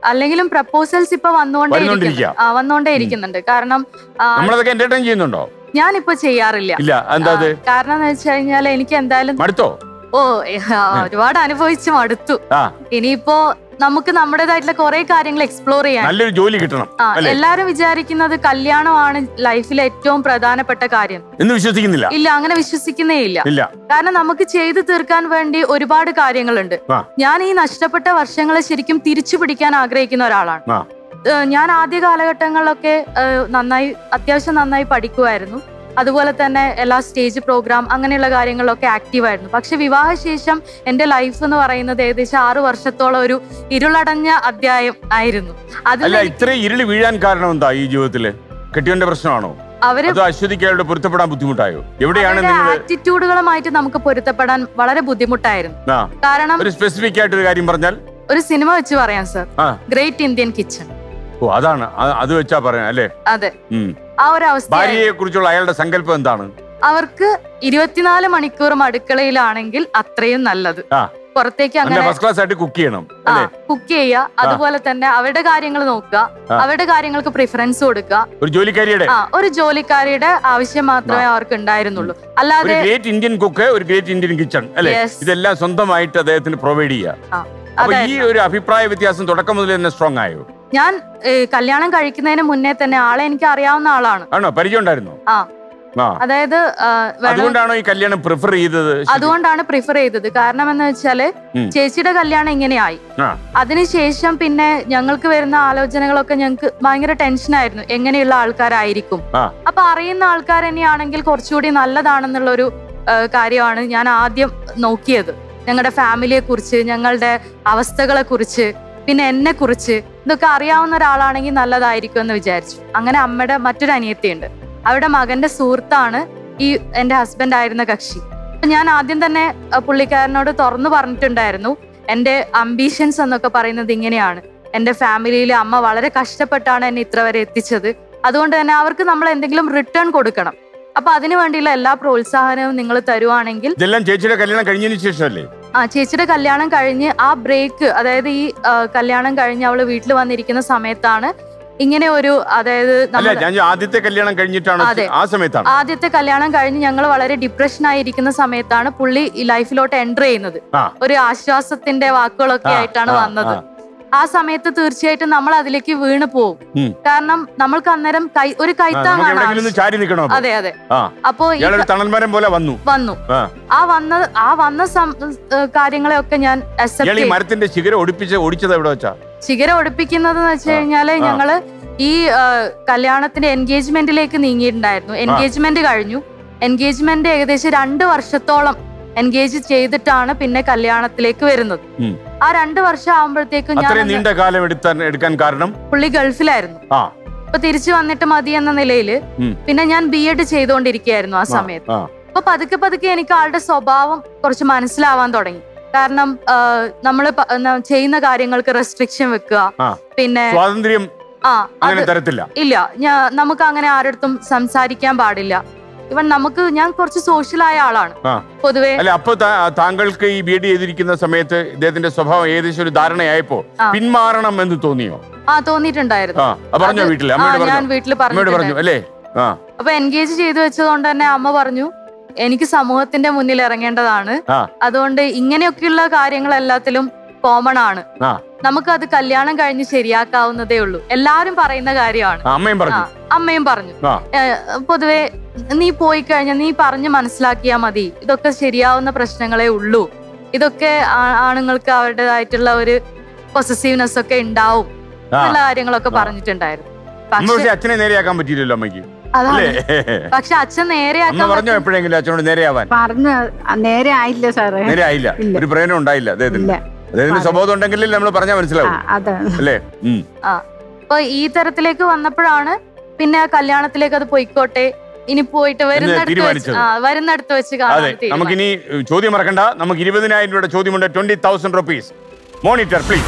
അല്ലെങ്കിലും പ്രപ്പോസൽസ് ഇപ്പൊ വന്നുകൊണ്ടേ വരുന്നോണ്ടിരിക്കുക. ഇരിക്കുന്നു. ആ വന്നുകൊണ്ടേ ഇരിക്കുന്നുണ്ട് കാരണം ആ, നമ്മളതൊക്കെ എന്റർടൈൻ ചെയ്യുന്നുണ്ടോ ഞാനിപ്പോ ചെയ്യാറില്ല ഇല്ല എന്താ അത് ആ, കാരണം എന്ന് വെച്ച് കഴിഞ്ഞാൽ എനിക്ക് എന്തായാലും മടുത്തോ ഓ ഏ, ആ, ഒരുപാട് അനുഭവിച്ച് മടുത്തു ആ ഇനിയിപ്പോ നമുക്ക് നമ്മുടേതായിട്ടുള്ള കുറെ കാര്യങ്ങൾ എക്സ്പ്ലോർ ചെയ്യാൻ നല്ലൊരു ജോലി കിട്ടണം ആ അല്ലേ എല്ലാരും വിചാരിക്കുന്നത് കല്യാണമാണ് ലൈഫിലെ ഏറ്റവും പ്രധാനപ്പെട്ട കാര്യം എന്ന് വിശ്വസിക്കുന്നില്ല ഇല്ല അങ്ങനെ വിശ്വസിക്കുന്നേ ഇല്ല ഇല്ല കാരണം നമുക്ക് ചെയ്തു തീർക്കാൻ വേണ്ടി ഒരുപാട് കാര്യങ്ങളുണ്ട് ആ. ഞാൻ ഈ നഷ്ടപ്പെട്ട വർഷങ്ങളെ ശരിക്കും തിരിച്ചു പിടിക്കാൻ ആഗ്രഹിക്കുന്ന ഒരാളാണ് ആ. ഏഹ് ഞാൻ ആദ്യ കാലഘട്ടങ്ങളിലൊക്കെ ഏഹ് നന്നായി അത്യാവശ്യം നന്നായി പഠിക്കുമായിരുന്നു അതുപോലെ തന്നെ എല്ലാ സ്റ്റേജ് പ്രോഗ്രാം അങ്ങനെയുള്ള കാര്യങ്ങളിലൊക്കെ ആക്റ്റീവ് ആയിരുന്നു പക്ഷെ വിവാഹശേഷം എൻ്റെ ലൈഫ് എന്ന് പറയുന്നത് ഏകദേശം ആറു വർഷത്തോളം ഒരു ഇരുളടഞ്ഞ അധ്യായം ആയിരുന്നു അതിൽ അല്ല ഇത്രയും ഇരുളി വീഴാൻ കാരണം എന്താ ഈ ജീവിതത്തില് കെട്ടിയവന്റെ പ്രശ്നമാണോ അവര് അതോ അശ്വതിക്ക് അയാളുടെ പൊരുത്തപ്പെടാൻ ബുദ്ധിമുട്ടായോ എവിടെയാണ് അവരുടെ നിങ്ങൾ ആറ്റിറ്റ്യൂഡുകളുമായിട്ട് നമുക്ക് പൊരുത്തപ്പെടാൻ വളരെ ബുദ്ധിമുട്ടായിരുന്നു ആ കാരണം ഒരു സ്പെസിഫിക് ആയിട്ട് ഒരു കാര്യം പറഞ്ഞാൽ ഒരു സിനിമ വെച്ച് പറയാം സർ ആ ഗ്രേറ്റ് ഇന്ത്യൻ കിച്ചൺ ഓ അതാണ് അ- അത് വെച്ചാ പറയാം അല്ലേ അതെ ഉം. ആ ഒരു അവസ്ഥ ഭാര്യയെ കുറിച്ചുള്ള അയാളുടെ സങ്കല്പം എന്താണ് അവർക്ക് ഇരുപത്തിനാല് മണിക്കൂറും അടുക്കളയിലാണെങ്കിൽ അത്രയും നല്ലത് ആ. പുറത്തേക്ക് നല്ല അങ്ങനെ ഫസ്റ്റ് ക്ലാസ് ആയിട്ട് കുക്ക് ചെയ്യണം അല്ലേ കുക്ക് ചെയ്യുക അതുപോലെ തന്നെ അവരുടെ കാര്യങ്ങൾ നോക്കുക ആ. അവരുടെ കാര്യങ്ങൾക്ക് പ്രിഫറൻസ് കൊടുക്കുക ഒരു ജോലിക്കാരിയുടെ ആ ഒരു ജോലിക്കാരിയുടെ ആവശ്യം മാത്രമേ അവർക്ക് ഉണ്ടായിരുന്നുള്ളൂ ഒരു അല്ലാതെ ഗ്രേറ്റ് ഇന്ത്യൻ കുക്ക് ഒരു ഗ്രേറ്റ് ഇന്ത്യൻ കിച്ചൺ അല്ലേ Yes. ഇതെല്ലാം സ്വന്തമായിട്ട് അദ്ദേഹത്തിന് പ്രൊവൈഡ് ചെയ്യുക ആ, അപ്പൊ ഈ അതായിരുന്നു. ഒരു അഭിപ്രായ വ്യത്യാസം തുടക്കം മുതൽ തന്നെ സ്ട്രോങ് ആയോ ഞാൻ ഏ, കല്യാണം കഴിക്കുന്നതിന് മുന്നേ തന്നെ ആളെ എനിക്ക് അറിയാവുന്ന ആളാണ് ആണോ പരിചയം ഉണ്ടായിരുന്നോ ആ. ആ അതായത് ആ, വെള്ളം അതുകൊണ്ടാണോ ഈ കല്യാണം പ്രിഫർ ചെയ്തത് ശരി? അതുകൊണ്ടാണ് പ്രിഫർ ചെയ്തത് കാരണം എന്ന് വെച്ചാല് ഉം. ചേച്ചിയുടെ കല്യാണം ഇങ്ങനെയായി ആ. അതിനുശേഷം പിന്നെ ഞങ്ങൾക്ക് വരുന്ന ആലോചനകളൊക്കെ ഞങ്ങൾക്ക് ഭയങ്കര ടെൻഷനായിരുന്നു എങ്ങനെയുള്ള ആൾക്കാരായിരിക്കും ആ. അപ്പൊ അറിയുന്ന ആൾക്കാർ തന്നെയാണെങ്കിൽ കുറച്ചുകൂടി നല്ലതാണെന്നുള്ളൊരു ആ, കാര്യമാണ് ഞാൻ ആദ്യം നോക്കിയത് ഞങ്ങളുടെ ഫാമിലിയെ കുറിച്ച് ഞങ്ങളുടെ അവസ്ഥകളെ കുറിച്ച് പിന്നെ എന്നെ കുറിച്ച് ഇതൊക്കെ അറിയാവുന്ന ഒരാളാണെങ്കിൽ നല്ലതായിരിക്കും എന്ന് വിചാരിച്ചു അങ്ങനെ അമ്മയുടെ മറ്റൊരു അനിയത്തിയുണ്ട് അവരുടെ മകന്റെ സുഹൃത്താണ് ഈ എന്റെ ഹസ്ബൻഡ് ആയിരുന്ന കക്ഷി അപ്പൊ ഞാൻ ആദ്യം തന്നെ അഹ് പുള്ളിക്കാരനോട് തുറന്നു പറഞ്ഞിട്ടുണ്ടായിരുന്നു എന്റെ അംബീഷൻസ് എന്നൊക്കെ പറയുന്നത് ഇങ്ങനെയാണ് എന്റെ ഫാമിലിയിൽ അമ്മ വളരെ കഷ്ടപ്പെട്ടാണ് എന്നെ ഇത്ര വരെ എത്തിച്ചത് അതുകൊണ്ട് തന്നെ അവർക്ക് നമ്മൾ എന്തെങ്കിലും റിട്ടേൺ കൊടുക്കണം അപ്പൊ അതിനു വേണ്ടിയുള്ള എല്ലാ പ്രോത്സാഹനവും നിങ്ങൾ തരുവാണെങ്കിൽ ഇതെല്ലാം ചേച്ചിയുടെ കല്യാണം കഴിഞ്ഞതിന് ശേഷമല്ലേ ആ ചേച്ചിയുടെ കല്യാണം കഴിഞ്ഞ് ആ ബ്രേക്ക് അതായത് ഈ ആ, കല്യാണം കഴിഞ്ഞ് അവള് വീട്ടിൽ വന്നിരിക്കുന്ന സമയത്താണ് ഇങ്ങനെ ഒരു അതായത് അല്ല നമ്മുടെ ഞാൻ ആദ്യത്തെ കല്യാണം കഴിഞ്ഞിട്ടാണ് അതെ. ആ സമയത്താണ് ആദ്യത്തെ കല്യാണം കഴിഞ്ഞ് ഞങ്ങൾ വളരെ ഡിപ്രഷൻ ആയിരിക്കുന്ന സമയത്താണ് പുള്ളി ഈ ലൈഫിലോട്ട് എൻ്റർ ചെയ്യുന്നത് ആ. ഒരു ആശ്വാസത്തിന്റെ വാക്കുകളൊക്കെ ആ, ആയിട്ടാണ് ആ, വന്നത് ആ. ആ സമയത്ത് തീർച്ചയായിട്ടും നമ്മൾ അതിലേക്ക് വീണ് പോവും ഉം. കാരണം നമ്മൾക്ക് അന്നേരം കൈ ഒരു ആ, നമുക്ക് കൈത്താങ്ങാണ് എവിടെയെങ്കിലും ഒന്ന് ആവശ്യം. ചാരി നിൽക്കണോ അപ്പൊ? അതെ അതെ ആ അപ്പോ ഈ ഇയാളൊരു തണൽമരം പോലെ വന്നു വന്നു ആ. ആ വന്ന ആ വന്ന സം- ഏഹ് കാര്യങ്ങളെയൊക്കെ ഞാൻ ഇയാൾ അക്സെപ്റ്റ് ഈ മരത്തിന്റെ ശിഖരം ഒടിപ്പിച്ച് ഒടിച്ചത് എവിടെ വെച്ചാ ശിഖരം ഒടിപ്പിക്കുന്നത് എന്ന് വെച്ച് കഴിഞ്ഞാല് ആ. ഞങ്ങള് ഈ ആ, കല്യാണത്തിന്റെ എൻഗേജ്മെന്റിലേക്ക് നീങ്ങിയിട്ടുണ്ടായിരുന്നു എൻഗേജ്മെന്റ് കഴിഞ്ഞു എൻഗേജ്മെന്റ് ഏകദേശം രണ്ട് വർഷത്തോളം എൻഗേജ് ചെയ്തിട്ടാണ് പിന്നെ കല്യാണത്തിലേക്ക് വരുന്നത് ഉം. ആ രണ്ട് വർഷം ആകുമ്പോഴത്തേക്കും ഞാൻ അത്രയും നീണ്ട കാലം എടുത്താൻ എടുക്കാൻ കാരണം പുള്ളി ഗൾഫിലായിരുന്നു ആ അപ്പൊ തിരിച്ചു വന്നിട്ട് മതി എന്ന നിലയില് ഉം. പിന്നെ ഞാൻ ബി എഡ് ചെയ്തുകൊണ്ടിരിക്കുകയായിരുന്നു ആ ആ, സമയത്ത് ആ. അപ്പൊ പതുക്കെ പതുക്കെ എനിക്ക് ആളുടെ സ്വഭാവം കുറച്ച് മനസ്സിലാവാൻ തുടങ്ങി കാരണം നമ്മൾ ചെയ്യുന്ന കാര്യങ്ങൾക്ക് റെസ്ട്രിക്ഷൻ വെക്കുക ആ. പിന്നെ സ്വാതന്ത്ര്യം ആ അങ്ങനെ അത് തരത്തില്ല ഇല്ല ഞാ നമുക്ക് അങ്ങനെ ആരടുത്തും സംസാരിക്കാൻ പാടില്ല ഇവൻ നമുക്ക് ഞാൻ കുറച്ച് സോഷ്യലായ ആളാണ് ആ. പൊതുവെ അല്ല അപ്പൊ താ- താങ്കൾക്ക് ഈ ബി എഡ് ചെയ്തിരിക്കുന്ന സമയത്ത് ഇദ്ദേഹത്തിന്റെ സ്വഭാവം ഏകദേശം ഒരു ധാരണയായപ്പോ ആ. പിന്മാറണം എന്ന് തോന്നിയോ ആ തോന്നിയിട്ടുണ്ടായിരുന്നു ആ ആ, പറഞ്ഞോ അത് വീട്ടില് ആ, അമ്മയോട് ഞാൻ പറഞ്ഞു വീട്ടിൽ അമ്മയോട് പറഞ്ഞു പറഞ്ഞു അല്ലേ ആ അപ്പൊ എൻഗേജ് ചെയ്തു വെച്ചതുകൊണ്ട് തന്നെ അമ്മ പറഞ്ഞു എനിക്ക് സമൂഹത്തിന്റെ മുന്നിൽ ഇറങ്ങേണ്ടതാണ് ആ. അതുകൊണ്ട് ഇങ്ങനെയൊക്കെയുള്ള കാര്യങ്ങൾ എല്ലാത്തിലും കോമൺ ആണ് ആ. നമുക്കത് കല്യാണം കഴിഞ്ഞ് ശരിയാക്കാവുന്നതേ ഉള്ളൂ എല്ലാരും പറയുന്ന കാര്യമാണ് ആ, അമ്മയും പറഞ്ഞു അമ്മയും പറഞ്ഞു ആ. ഏഹ്, പൊതുവെ നീ പോയി കഴിഞ്ഞാൽ നീ പറഞ്ഞ് മനസ്സിലാക്കിയാ മതി ഇതൊക്കെ ശരിയാവുന്ന പ്രശ്നങ്ങളേ ഉള്ളൂ ഇതൊക്കെ ആ- ആണുങ്ങൾക്ക് അവരുടേതായിട്ടുള്ള ഒരു പൊസസീവ്നെസ് ഒക്കെ ഉണ്ടാവും ആ എന്നുള്ള കാര്യങ്ങളൊക്കെ ആ. പറഞ്ഞിട്ടുണ്ടായിരുന്നു അമ്മ പക്ഷെ പക്ഷെ അച്ഛനെ നേരെയാക്കാൻ പറ്റിയില്ലല്ലോ അമ്മയ്ക്ക് അതാണ് അല്ലേ പക്ഷെ അച്ഛൻ അമ്മ നേരെയാക്കാൻ പറഞ്ഞോ പറ്റും. എപ്പോഴെങ്കിലും അച്ഛനോട് നേരെയാവാൻ പറഞ്ഞ് നേരെ ആയില്ല സാറേ നേരെ ആയില്ല ഇല്ല. ഒരു പ്രയോജനം ഉണ്ടായില്ല അദ്ദേഹത്തിന് ഇല്ല അദ്ദേഹത്തിന് അതെ. സ്വബോധം ഉണ്ടെങ്കിൽ നമ്മൾ പറഞ്ഞാൽ ആ, മനസ്സിലാവും അത് അല്ലേ ഉം. അപ്പൊ ഈ തരത്തിലേക്ക് വന്നപ്പോഴാണ് പിന്നെ ആ കല്യാണത്തിലേക്ക് അത് പോയിക്കോട്ടെ ഇനി പോയിട്ട് വരുന്നിടത്ത് വെച്ച് തീരുമാനിച്ചത്. ആ വരുന്നിടത്ത് വെച്ച് അതെ കാണാൻ തീരുമാനിച്ചു. നമുക്കിനി ഏഹ്, ചോദ്യം മറക്കണ്ട നമുക്ക് ഇരുപതിനായിരം രൂപയുടെ ചോദ്യമുണ്ട് twenty thousand rupees monitor please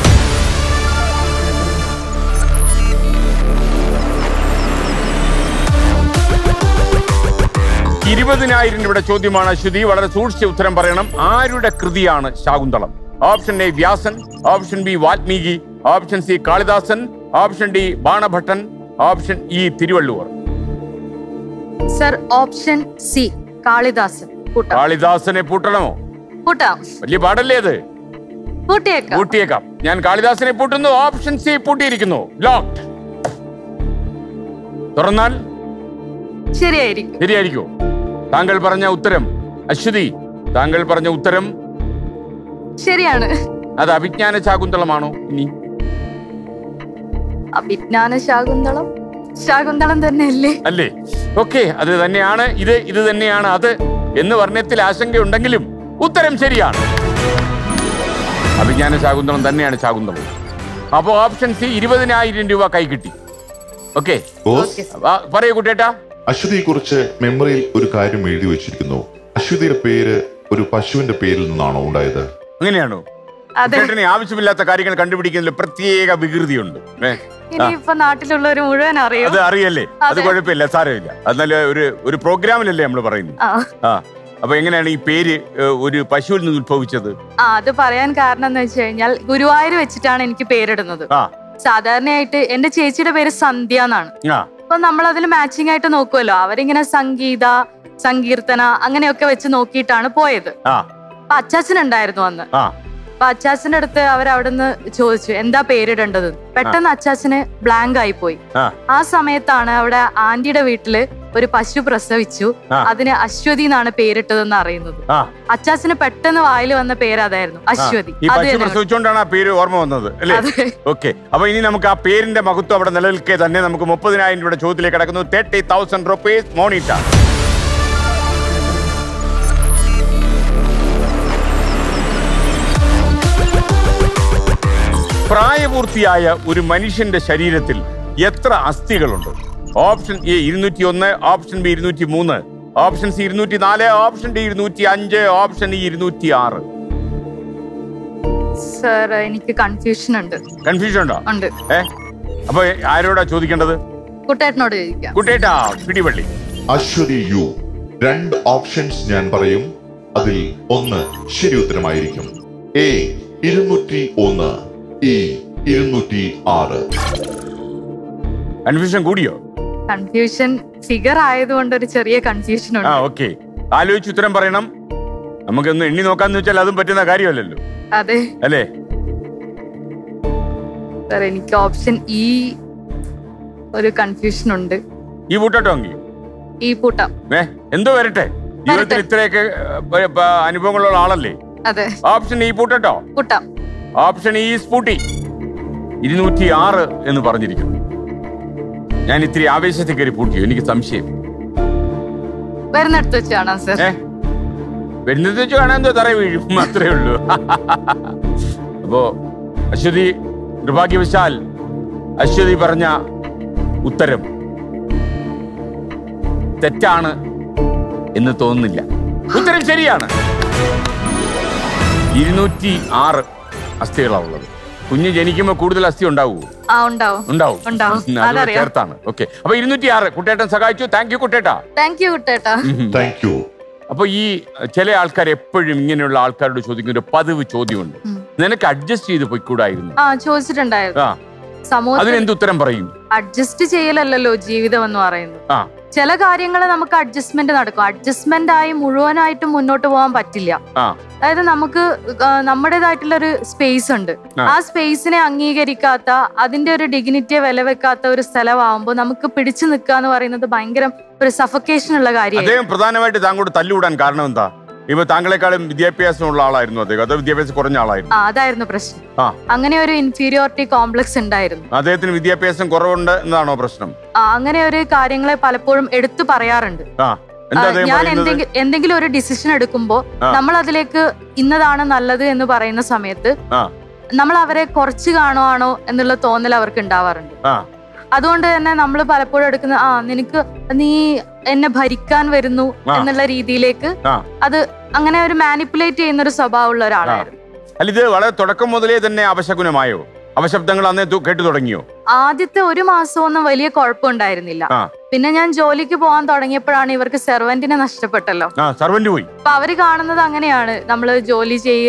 ഇരുപതിനായിരം രൂപയുടെ ചോദ്യമാണ് അശ്വതി വളരെ സൂക്ഷിച്ച ഉത്തരം പറയണം ആരുടെ കൃതിയാണ് Shakuntalam option A Vyasan option B Valmiki option C Kalidasan option D Banabhattan option E Thiruvalluvar sir option C Kalidasan കൂട്ടാം കാളിദാസനെ പൂട്ടണമോ കൂട്ടാം വലിയ പാടല്ലേ അത് കൂട്ടിയേക്കാം പൂട്ടിയേക്കാം ഞാൻ കാളിദാസനെ പൂട്ടുന്നു ഓപ്ഷൻ സി പൂട്ടിയിരിക്കുന്നു ലോക്ക് തുറന്നാൽ ശരിയായിരിക്കും ശരിയായിരിക്കോ താങ്കൾ പറഞ്ഞ ഉത്തരം അശ്വതി താങ്കൾ പറഞ്ഞ ഉത്തരം ശരിയാണ് അത് അഭിജ്ഞാന ശാകുന്തളമാണോ ഇനി അഭിജ്ഞാന ശാകുന്തളം ശാകുന്തളം തന്നെയല്ലേ അല്ലേ ഓക്കെ അത് തന്നെയാണ് ഇത് ഇത് തന്നെയാണ് അത് എന്ന് വർണ്ണത്തിൽ ആശങ്കയുണ്ടെങ്കിലും ഉത്തരം ശരിയാണ് അഭിജ്ഞാന ശാകുന്തളം തന്നെയാണ് ശാകുന്തളം അപ്പോ ഓപ്ഷൻ സി ഇരുപതിനായിരം രൂപ കൈ കിട്ടി ഓക്കെ ബോസ് പറയൂ കുട്ടേട്ടാ അശ്വതിയെ കുറിച്ച് മെമ്മറിയിൽ ഒരു കാര്യം എഴുതി വെച്ചിരിക്കുന്നു അശ്വതിയുടെ പേര് ഒരു പശുവിന്റെ പേരിൽ നിന്നാണോ ഉണ്ടായത് അങ്ങനെയാണോ അതെ കുട്ടേട്ടനെ ആവശ്യമില്ലാത്ത കാര്യങ്ങൾ കണ്ടുപിടിക്കുന്നതിൽ പ്രത്യേക വികൃതിയുണ്ട് ഏ, ഇനിയിപ്പൊ നാട്ടിലുള്ളവർ മുഴുവൻ അറിയും അത് അറിയല്ലേ അത് അതെ. കുഴപ്പമില്ല സാരമില്ല എന്നാൽ ഒരു ഒരു പ്രോഗ്രാമിലല്ലേ നമ്മൾ പറയുന്നത് ആ ആ അപ്പൊ എങ്ങനെയാണ് ഈ പേര് ഏ, ഒരു പശുവിൽ നിന്ന് ഉത്ഭവിച്ചത് ആ അത് പറയാൻ കാരണം എന്ന് വെച്ച് കഴിഞ്ഞാൽ ഗുരുവായൂർ വെച്ചിട്ടാണ് എനിക്ക് പേരിടുന്നത് ആ സാധാരണയായിട്ട് എന്റെ ചേച്ചിയുടെ പേര് സന്ധ്യ എന്നാണ് ആ അപ്പൊ നമ്മൾ അതിൽ മാച്ചിങ് ആയിട്ട് നോക്കുമല്ലോ അവരിങ്ങനെ സംഗീത സങ്കീർത്തന അങ്ങനെയൊക്കെ വെച്ച് നോക്കിയിട്ടാണ് പോയത് ആ അപ്പൊ അച്ചാച്ചൻ ഉണ്ടായിരുന്നു അന്ന് ആ അപ്പൊ അച്ചാച്ചന്റെ അടുത്ത് അവർ അവിടുന്ന് ചോദിച്ചു എന്താ പേരിടേണ്ടത് പെട്ടെന്ന് അച്ചാച്ചന് ബ്ലാങ്ക് ആയി പോയി ആ ആ സമയത്താണ് അവിടെ ആന്റിയുടെ വീട്ടില് ഒരു പശു പ്രസവിച്ചു ആ. അതിന് അശ്വതി എന്നാണ് പേരിട്ടതെന്ന് അറിയുന്നത് ആ അച്ചാച്ചന് പെട്ടെന്ന് വായിൽ വന്ന പേര് അതായിരുന്നു അശ്വതി ഈ അത് പശു തന്നെ പ്രസവിച്ചുകൊണ്ടാണ് ആ പേര് ഓർമ്മ വന്നത് അല്ലേ അതെ. ഓക്കെ അപ്പൊ ഇനി നമുക്ക് ആ പേരിന്റെ മഹത്വം അവിടെ നിലനിൽക്കെ തന്നെ നമുക്ക് മുപ്പതിനായിരം രൂപയുടെ ചോദ്യത്തിലേക്ക് കിടക്കുന്നു തേർട്ടി തൗസൻഡ് റുപ്പീസ് മോണിറ്റർ പ്രായപൂർത്തിയായ ഒരു മനുഷ്യന്റെ ശരീരത്തിൽ എത്ര അസ്ഥികളുണ്ട് ഓപ്ഷൻ എ ഇരുന്നൂറ്റി ഒന്ന് ഓപ്ഷൻ ബി ഇരുന്നൂറ്റി മൂന്ന് ഓപ്ഷൻ സി ഇരുന്നൂറ്റി നാല് ഓപ്ഷൻ ഡി ഇരുന്നൂറ്റി അഞ്ച് ഓപ്ഷൻ ഇ ഇരുന്നൂറ്റി ആറ് സർ എനിക്ക് കൺഫ്യൂഷൻ ഉണ്ട് കൺഫ്യൂഷൻ ഉണ്ടോ ഉണ്ട് ഏ അപ്പൊ ആരോടാ ചോദിക്കേണ്ടത് കുട്ടേട്ടനോട് ചോദിക്കാം കുട്ടേട്ടാ പിടിവള്ളി അശ്വതി യു രണ്ട് ഓപ്ഷൻസ് ഞാൻ പറയും അതിൽ ഒന്ന് ശരി ഉത്തരമായിരിക്കും എ ഇരുന്നൂറ്റി ഒന്ന് ഇ ഇരുന്നൂറ്റി ആറ് കൺഫ്യൂഷൻ കൂടിയോ കൺഫ്യൂഷൻ ഫിഗർ ആയതുകൊണ്ട് ഒരു ചെറിയ കൺഫ്യൂഷൻ ആ ഉണ്ട് ഓക്കെ ആലോചിച്ച് ഉത്തരം പറയണം നമുക്കൊന്ന് എണ്ണി നോക്കാന്ന് വെച്ചാൽ അതും പറ്റുന്ന കാര്യമല്ലല്ലോ അതെ അല്ലേ സർ എനിക്ക് ഓപ്ഷൻ ഇ ഒരു കൺഫ്യൂഷൻ ഉണ്ട് ഈ പൂട്ടട്ടോ എങ്കിൽ ഈ പൂട്ടം ഏ എന്തോ വരട്ടെ ജീവിതത്തിൽ വരട്ടെ. ഇത്രയൊക്കെ ഏ, പ- പ- അനുഭവങ്ങളുള്ള ആളല്ലേ അതെ ഓപ്ഷൻ ഈ പൂട്ടട്ടോ പൂട്ടം ഓപ്ഷൻ ഈ സ്പൂട്ടി ഇരുന്നൂറ്റി ആറ് എന്ന് പറഞ്ഞിരിക്കുന്നു ഞാൻ ഇത്തിരി ആവേശത്തിൽ കയറി പൂട്ടിയോ എനിക്ക് സംശയം വരുന്നിടത്ത് വെച്ച് കാണാം സർ ഏ വരുന്നത് വെച്ച് കാണാൻ എന്തോ തറ വീഴും അത്രേ ഉള്ളൂ അപ്പോ അശ്വതി നിർഭാഗ്യവശാൽ അശ്വതി പറഞ്ഞ ഉത്തരം തെറ്റാണ് എന്ന് തോന്നുന്നില്ല ഉത്തരം ശരിയാണ് ഇരുന്നൂറ്റി ആറ് അസ്ഥികളാണ് ഉള്ളത് കുഞ്ഞ് ജനിക്കുമ്പോൾ കൂടുതൽ അസ്ഥി ഉണ്ടാവുമോ ആ ഉണ്ടാവും ഉണ്ടാവും ഉണ്ടാവും. ഉം, അതുകൂടെ അതറിയാം. ചേർത്താണ് ഓക്കെ അപ്പൊ ഇരുന്നൂറ്റി ആറ് കുട്ടേട്ടൻ സഹായിച്ചു താങ്ക് യു കുട്ടേട്ടാ താങ്ക് യു കുട്ടേട്ടാ ഉം. താങ്ക് യു അപ്പൊ ഈ ചില ആൾക്കാർ എപ്പോഴും ഇങ്ങനെയുള്ള ആൾക്കാരോട് ചോദിക്കുന്ന ഒരു പതിവ് ചോദ്യമുണ്ട് ഉം. നിനക്ക് അഡ്ജസ്റ്റ് ചെയ്ത് പോയിക്കൂടായിരുന്നു ആ ചോദിച്ചിട്ടുണ്ടായിരുന്നു ആ സമൂഹത്തിൽ അതിനെന്ത് ഉത്തരം പറയും അഡ്ജസ്റ്റ് ചെയ്യലല്ലല്ലോ ജീവിതം എന്ന് പറയുന്നത് ആ ചില കാര്യങ്ങൾ നമുക്ക് അഡ്ജസ്റ്റ്മെന്റ് നടക്കും അഡ്ജസ്റ്റ്മെന്റ് ആയി മുഴുവനായിട്ടും മുന്നോട്ട് പോകാൻ പറ്റില്ല ആ അതായത് നമുക്ക് ആ, നമ്മുടേതായിട്ടുള്ള ഒരു സ്പേസ് ഉണ്ട് ആ. ആ സ്പേസിനെ അംഗീകരിക്കാത്ത അതിന്റെ ഒരു ഡിഗ്നിറ്റിയെ വില വെക്കാത്ത ഒരു സ്ഥലമാകുമ്പോൾ നമുക്ക് പിടിച്ചു നിൽക്കുക എന്ന് പറയുന്നത് ഭയങ്കര ഒരു സഫക്കേഷൻ ഉള്ള കാര്യമാണ് അദ്ദേഹം പ്രധാനമായിട്ട് താങ്കളോട് തല്ലുകൂടാൻ കാരണം എന്താ ഇപ്പൊ താങ്കളെക്കാളും വിദ്യാഭ്യാസമുള്ള ആളായിരുന്നു അദ്ദേഹം അതോ വിദ്യാഭ്യാസം കുറഞ്ഞ ആളായിരുന്നു ആ അതായിരുന്നു പ്രശ്നം ആ അങ്ങനെ ഒരു ഇൻഫീരിയോറിറ്റി കോംപ്ലക്സ് ഉണ്ടായിരുന്നു അദ്ദേഹത്തിന് വിദ്യാഭ്യാസം കുറവുണ്ട് എന്നാണോ പ്രശ്നം ആ, അങ്ങനെ ഒരു കാര്യങ്ങളെ പലപ്പോഴും എടുത്തു പറയാറുണ്ട് ആ എന്താ ആ, അദ്ദേഹം ഞാൻ പറയുന്നത് എന്തെങ്കിലും എന്തെങ്കിലും ഒരു ഡിസിഷൻ എടുക്കുമ്പോൾ ആ. നമ്മൾ അതിലേക്ക് ഇന്നതാണ് നല്ലത് എന്ന് പറയുന്ന സമയത്ത് ആ നമ്മൾ അവരെ കുറച്ച് കാണുവാണോ എന്നുള്ള തോന്നൽ അവർക്ക് ഉണ്ടാവാറുണ്ട് ആ അതുകൊണ്ട് തന്നെ നമ്മൾ പലപ്പോഴും എടുക്കുന്ന ആ നിനക്ക് നീ എന്നെ ഭരിക്കാൻ വരുന്നു ആ. എന്നുള്ള രീതിയിലേക്ക് ആ അത് അങ്ങനെ ഒരു മാനിപ്പുലേറ്റ് ചെയ്യുന്ന ഒരു സ്വഭാവമുള്ള ഒരാളായിരുന്നു അല്ല ഇത് വളരെ തുടക്കം മുതലേ തന്നെ അപശകുനമായോ അപശബ്ദങ്ങൾ അന്നേ തു- കേട്ടു തുടങ്ങിയോ ആദ്യത്തെ ഒരു മാസമൊന്നും വലിയ കുഴപ്പമുണ്ടായിരുന്നില്ല ആ പിന്നെ ഞാൻ ജോലിക്ക് പോകാൻ തുടങ്ങിയപ്പോഴാണ് ഇവർക്ക് സെർവന്റിനെ നഷ്ടപ്പെട്ടല്ലോ ആ സർവന്റ് പോയി അപ്പൊ അവര് കാണുന്നത് അങ്ങനെയാണ് നമ്മൾ ജോലി ചെയ്യുക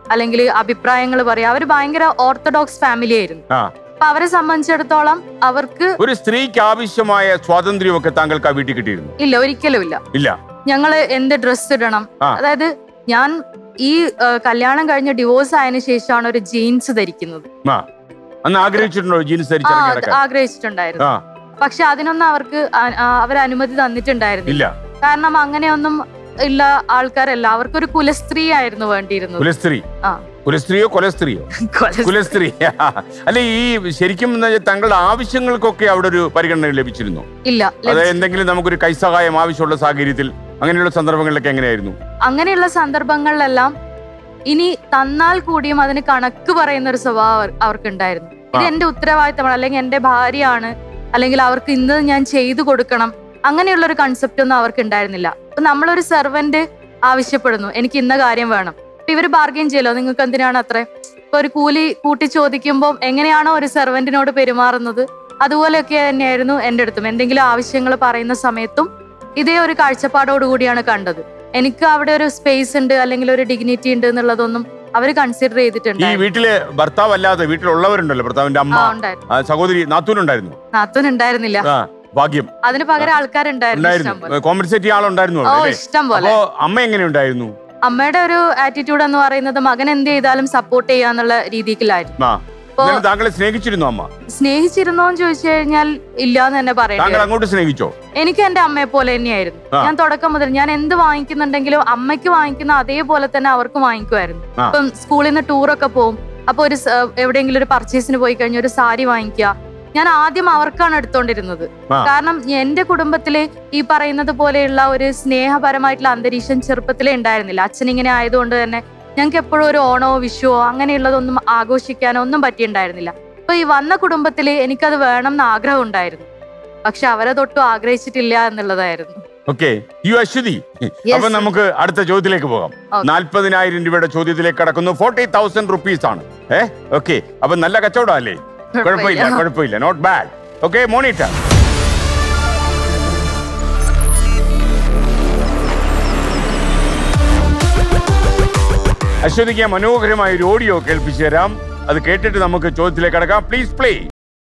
അല്ലെങ്കിൽ അഭിപ്രായങ്ങൾ പറയാ അവർ ഭയങ്കര ഓർത്തഡോക്സ് ഫാമിലി ആയിരുന്നു ആ അപ്പൊ അവരെ സംബന്ധിച്ചിടത്തോളം അവർക്ക് ഒരു സ്ത്രീക്ക് ആവശ്യമായ സ്വാതന്ത്ര്യമൊക്കെ താങ്കൾക്ക് ആ വീട്ടിൽ കിട്ടിയിരുന്നു ഇല്ല ഒരിക്കലും ഇല്ല ഇല്ല ഞങ്ങള് എന്ത് ഡ്രസ്സ് ഇടണം ആ. അതായത് ഞാൻ ഈ ആ, കല്യാണം കഴിഞ്ഞ് ഡിവോഴ്സ് ആയതിനു ശേഷമാണ് ഒരു ജീൻസ് ധരിക്കുന്നത് ആ അന്ന് ആഗ്രഹിച്ചിട്ടുണ്ടോ ജീൻസ് ആ ധരിച്ചിറങ്ങി അത് നടക്കാൻ ആഗ്രഹിച്ചിട്ടുണ്ടായിരുന്നു ആ പക്ഷെ അതിനൊന്നും അവർക്ക് ആ- ആ, അവർ അനുമതി തന്നിട്ടുണ്ടായിരുന്നില്ല ഇല്ല കാരണം അങ്ങനെയൊന്നും ഇല്ല ആൾക്കാരല്ല അവർക്കൊരു കുലസ്ത്രീ ആയിരുന്നു വേണ്ടിയിരുന്നത് കുലസ്ത്രീ ആ. കുലസ്ത്രീയോ കൊലസ്ത്രീയോ കുലസ്ത്രീ. കുലസ്ത്രീ അല്ല ഈ ശരിക്കും എന്ന് വെച്ചാൽ തങ്ങളുടെ ആവശ്യങ്ങൾക്കൊക്കെ അവിടെ ഒരു പരിഗണന ലഭിച്ചിരുന്നു ഇല്ല അതായത് ലഭിച്ച- എന്തെങ്കിലും നമുക്കൊരു കൈസഹായം ആവശ്യമുള്ള സാഹചര്യത്തിൽ അങ്ങനെയുള്ള സന്ദർഭങ്ങളിലൊക്കെ എങ്ങനെയായിരുന്നു അങ്ങനെയുള്ള സന്ദർഭങ്ങളിലെല്ലാം ഇനി തന്നാൽ കൂടിയും അതിന് കണക്ക് പറയുന്ന ഒരു സ്വഭാവം അവർ- അവർക്കുണ്ടായിരുന്നു ഇത് ആ. എന്റെ ഉത്തരവാദിത്തമാണ് അല്ലെങ്കിൽ എന്റെ ഭാര്യയാണ് അല്ലെങ്കിൽ അവർക്ക് ഇന്ന് ഞാൻ ചെയ്തു കൊടുക്കണം അങ്ങനെയുള്ള ഒരു കൺസെപ്റ്റ് ഒന്നും അവർക്ക് ഉണ്ടായിരുന്നില്ല അപ്പൊ നമ്മളൊരു സെർവന്റ് ആവശ്യപ്പെടുന്നു എനിക്ക് ഇന്ന കാര്യം വേണം അപ്പൊ ഇവര് ബാർഗെയിൻ ചെയ്യലോ നിങ്ങൾക്ക് എന്തിനാണ് അത്ര ഇപ്പൊ ഒരു കൂലി കൂട്ടി ചോദിക്കുമ്പോൾ എങ്ങനെയാണോ ഒരു സെർവന്റിനോട് പെരുമാറുന്നത് അതുപോലെയൊക്കെ തന്നെയായിരുന്നു എൻ്റെ അടുത്തും എന്തെങ്കിലും ആവശ്യങ്ങൾ പറയുന്ന സമയത്തും ഇതേ ഒരു കാഴ്ചപ്പാടോടുകൂടിയാണ് കണ്ടത് എനിക്ക് അവിടെ ഒരു സ്പേസ് ഉണ്ട് അല്ലെങ്കിൽ ഒരു ഡിഗ്നിറ്റി ഉണ്ട് എന്നുള്ളതൊന്നും അവർ കൺസിഡർ ഈ ചെയ്തിട്ടുണ്ടായിരുന്നു വീട്ടില് ഭർത്താവ് അല്ലാതെ വീട്ടിലുള്ളവരുണ്ടല്ലോ ഭർത്താവിന്റെ അമ്മ ആ ഉണ്ടായിരുന്നു ആ, സഹോദരി നാത്തൂനുണ്ടായിരുന്നു നാത്തൂൻ ഉണ്ടായിരുന്നില്ല ആ ഭാഗ്യം അതിന് പകരം ആൾക്കാരുണ്ടായിരുന്നു ഇഷ്ടം പോലെ ഉണ്ടായിരുന്നു കോമ്പൻസേറ്റ് ചെയ്യാൻ ആളുണ്ടായിരുന്നു ഓ അവിടെ, അല്ലേ ഇഷ്ടം പോലെ അപ്പോ അമ്മ എങ്ങനെയുണ്ടായിരുന്നു അമ്മയുടെ ഒരു ആറ്റിറ്റ്യൂഡ് എന്ന് പറയുന്നത് മകൻ എന്ത് ചെയ്താലും സപ്പോർട്ട് ചെയ്യാന്നുള്ള രീതിയിലായിരുന്നു ആ അപ്പോ എന്നാലും താങ്കളെ സ്നേഹിച്ചിരുന്നു അമ്മ സ്നേഹിച്ചിരുന്നോ എന്ന് ചോദിച്ചു കഴിഞ്ഞാൽ ഇല്ല എന്ന് തന്നെ പറയേണ്ടി താങ്കൾ വരും. അങ്ങോട്ട് സ്നേഹിച്ചോ എനിക്ക് എന്റെ അമ്മയെ പോലെ തന്നെയായിരുന്നു ആ. ഞാൻ തുടക്കം മുതൽ ഞാൻ എന്ത് വാങ്ങിക്കുന്നുണ്ടെങ്കിലും അമ്മയ്ക്ക് വാങ്ങിക്കുന്ന അതേപോലെ തന്നെ അവർക്കും വാങ്ങിക്കുമായിരുന്നു ആ. ഇപ്പം സ്കൂളിൽ നിന്ന് ടൂറൊക്കെ പോകും അപ്പൊ ഒരു സ- എവിടെയെങ്കിലും ഒരു പർച്ചേസിന് പോയി കഴിഞ്ഞാൽ ഒരു സാരി വാങ്ങിക്കുക ഞാൻ ആദ്യം അവർക്കാണ് എടുത്തോണ്ടിരുന്നത് ആ. കാരണം എന്റെ കുടുംബത്തില് ഈ പറയുന്നത് പോലെയുള്ള ഒരു സ്നേഹപരമായിട്ടുള്ള അന്തരീക്ഷം ചെറുപ്പത്തിലേ ഉണ്ടായിരുന്നില്ല അച്ഛൻ ഇങ്ങനെ ആയതുകൊണ്ട് തന്നെ ഞങ്ങൾക്ക് എപ്പോഴും ഒരു ഓണമോ വിഷുവോ അങ്ങനെയുള്ളതൊന്നും ആഘോഷിക്കാനോ ഒന്നും പറ്റിയിട്ടുണ്ടായിരുന്നില്ല അപ്പൊ ഈ വന്ന കുടുംബത്തില് എനിക്കത് വേണം എന്ന് ആഗ്രഹം ഉണ്ടായിരുന്നു പക്ഷെ അവരെ തൊട്ടും ആഗ്രഹിച്ചിട്ടില്ല എന്നുള്ളതായിരുന്നു ഓക്കെ യു അശ്വതി അപ്പൊ നമുക്ക് അടുത്ത ചോദ്യത്തിലേക്ക് പോകാം Okay. നാൽപ്പതിനായിരം രൂപയുടെ ചോദ്യത്തിലേക്ക് കടക്കുന്നു ഫോർട്ടി തൗസൻഡ് റുപ്പീസ് ആണ് ഏ ഓക്കെ അപ്പൊ നല്ല കച്ചവടം അല്ലേ കുഴപ്പമില്ല കുഴപ്പമില്ല നോട്ട് ബാഡ് ഓക്കെ മോണിറ്റർ അശ്വതിക്ക് ഞാൻ മനോഹരമായ ഒരു ഓഡിയോ കേൾപ്പിച്ചു തരാം അത് കേട്ടിട്ട് നമുക്ക് ചോദ്യത്തിലേക്ക് കടക്കാം പ്ലീസ് പ്ലേ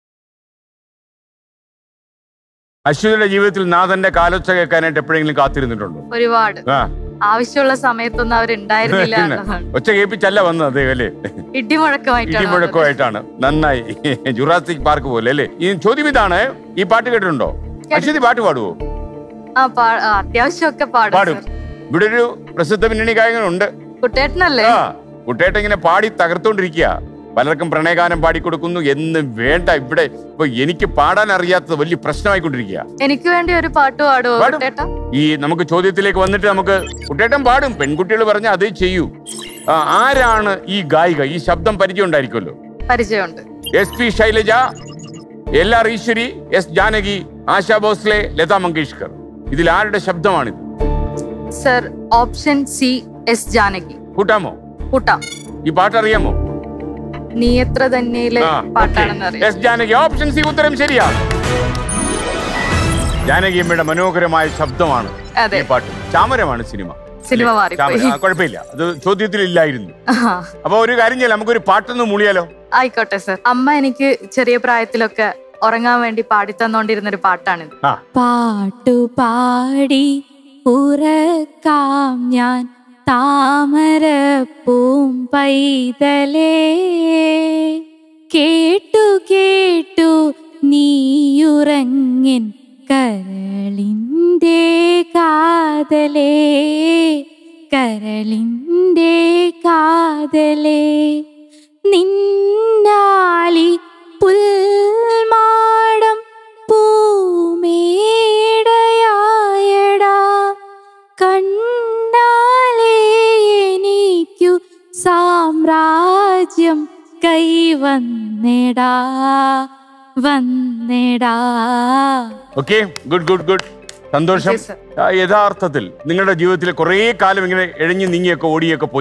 അശ്വതിയുടെ ജീവിതത്തിൽ നാഥന്റെ കാലൊച്ച കേൾക്കാനായിട്ട് എപ്പോഴെങ്കിലും കാത്തിരുന്നിട്ടുണ്ടോ ഒരുപാട് ആ ആവശ്യമുള്ള സമയത്തൊന്നും അവരുണ്ടായിരുന്നില്ല എന്നുള്ളതാണ് ഒച്ച കേൾപ്പിച്ചല്ല വന്നത് അദ്ദേഹം അല്ലേ ഇടിമുഴക്കമായിട്ടാണ് വന്നത്. ഇടിമുഴക്കമായിട്ടാണ് നന്നായി ജുറാസിക് പാർക്ക് പോലെ അല്ലേ ഈ ചോദ്യം ഇതാണ് ഈ പാട്ട് കേട്ടിട്ടുണ്ടോ അശ്വതി പാട്ട് പാടുവോ ആ പാ- ആ, അത്യാവശ്യമൊക്കെ പാടും പാടും സർ. ഇവിടെ ഒരു പ്രസിദ്ധ പിന്നണി ഗായകനുണ്ട് കുട്ടേട്ടനല്ലേ ആ കുട്ടേട്ട ഇങ്ങനെ പാടി തകർത്തോണ്ടിരിക്കുക പലർക്കും പ്രണയഗാനം പാടിക്കൊടുക്കുന്നു എന്ന് വേണ്ട ഇവിടെ ഇപ്പൊ എനിക്ക് പാടാൻ അറിയാത്തത് വലിയ പ്രശ്നമായിക്കൊണ്ടിരിക്കുക എനിക്ക് വേണ്ടി ഒരു പാട്ട് പാടുവോ പാടും. കുട്ടേട്ട ഈ നമുക്ക് ചോദ്യത്തിലേക്ക് വന്നിട്ട് നമുക്ക് കുട്ടേട്ടൻ പാടും പെൺകുട്ടികൾ പറഞ്ഞാൽ അതേ ചെയ്യൂ ആ, ആരാണ് ഈ ഗായിക ഈ ശബ്ദം പരിചയം ഉണ്ടായിരിക്കുമല്ലോ പരിചയമുണ്ട് S P Sailaja L R Eswari S Janaki Asha Bhosle Lata Mangeshkar ഇതിൽ ആരുടെ ശബ്ദമാണിത് sir option C S Janaki കൂട്ടാമോ കൂട്ടാം ഈ പാട്ട് അറിയാമോ നീ എത്ര തന്നെയിലെ ആ, പാട്ടാണെന്ന് okay. അറിയാം എസ് ജാനകി ഓപ്ഷൻ സി ഉത്തരം ശരിയാണ് ജാനകി അമ്മയുടെ മനോഹരമായ ശബ്ദമാണ് അതെ ഈ പാട്ട് ചാമരമാണ് സിനിമ സിനിമ അല്ലേ? മാറിപ്പോയി ചാമര. ആ, കുഴപ്പമില്ല അത് ചോദ്യത്തിൽ ഇല്ലായിരുന്നു ആ, അപ്പൊ ഒരു കാര്യം ചെയ്യാം നമുക്കൊരു പാട്ടൊന്ന് മൂളിയാലോ ആയിക്കോട്ടെ സർ അമ്മ എനിക്ക് ചെറിയ പ്രായത്തിലൊക്കെ ഉറങ്ങാൻ വേണ്ടി പാടിത്തന്നോണ്ടിരുന്ന ഒരു പാട്ടാണിത് ആ പാട്ടുപാടി ഉറക്കാം ഞാൻ താമരപ്പൂം പൈതലേ കേട്ടു കേട്ടു നീയുറങ്ങിൻ കരളിൻ്റെ കാതലേ കരളിൻ്റെ കാതലേ നിന്നാലി പുൽമാടം പൂമേടയായടാ കണ്ണാലേ എനിക്കു സാമ്രാജ്യം കൈവന്നെടാ വന്നെടാ ഓക്കെ ഗുഡ് ഗുഡ് ഗുഡ് സന്തോഷം Okay, sir. ആ, യഥാർത്ഥത്തിൽ നിങ്ങളുടെ ജീവിതത്തിൽ കുറേ കാലം ഇങ്ങനെ എഴഞ്ഞു നീങ്ങിയൊക്കെ ഓടിയൊക്കെ പോയി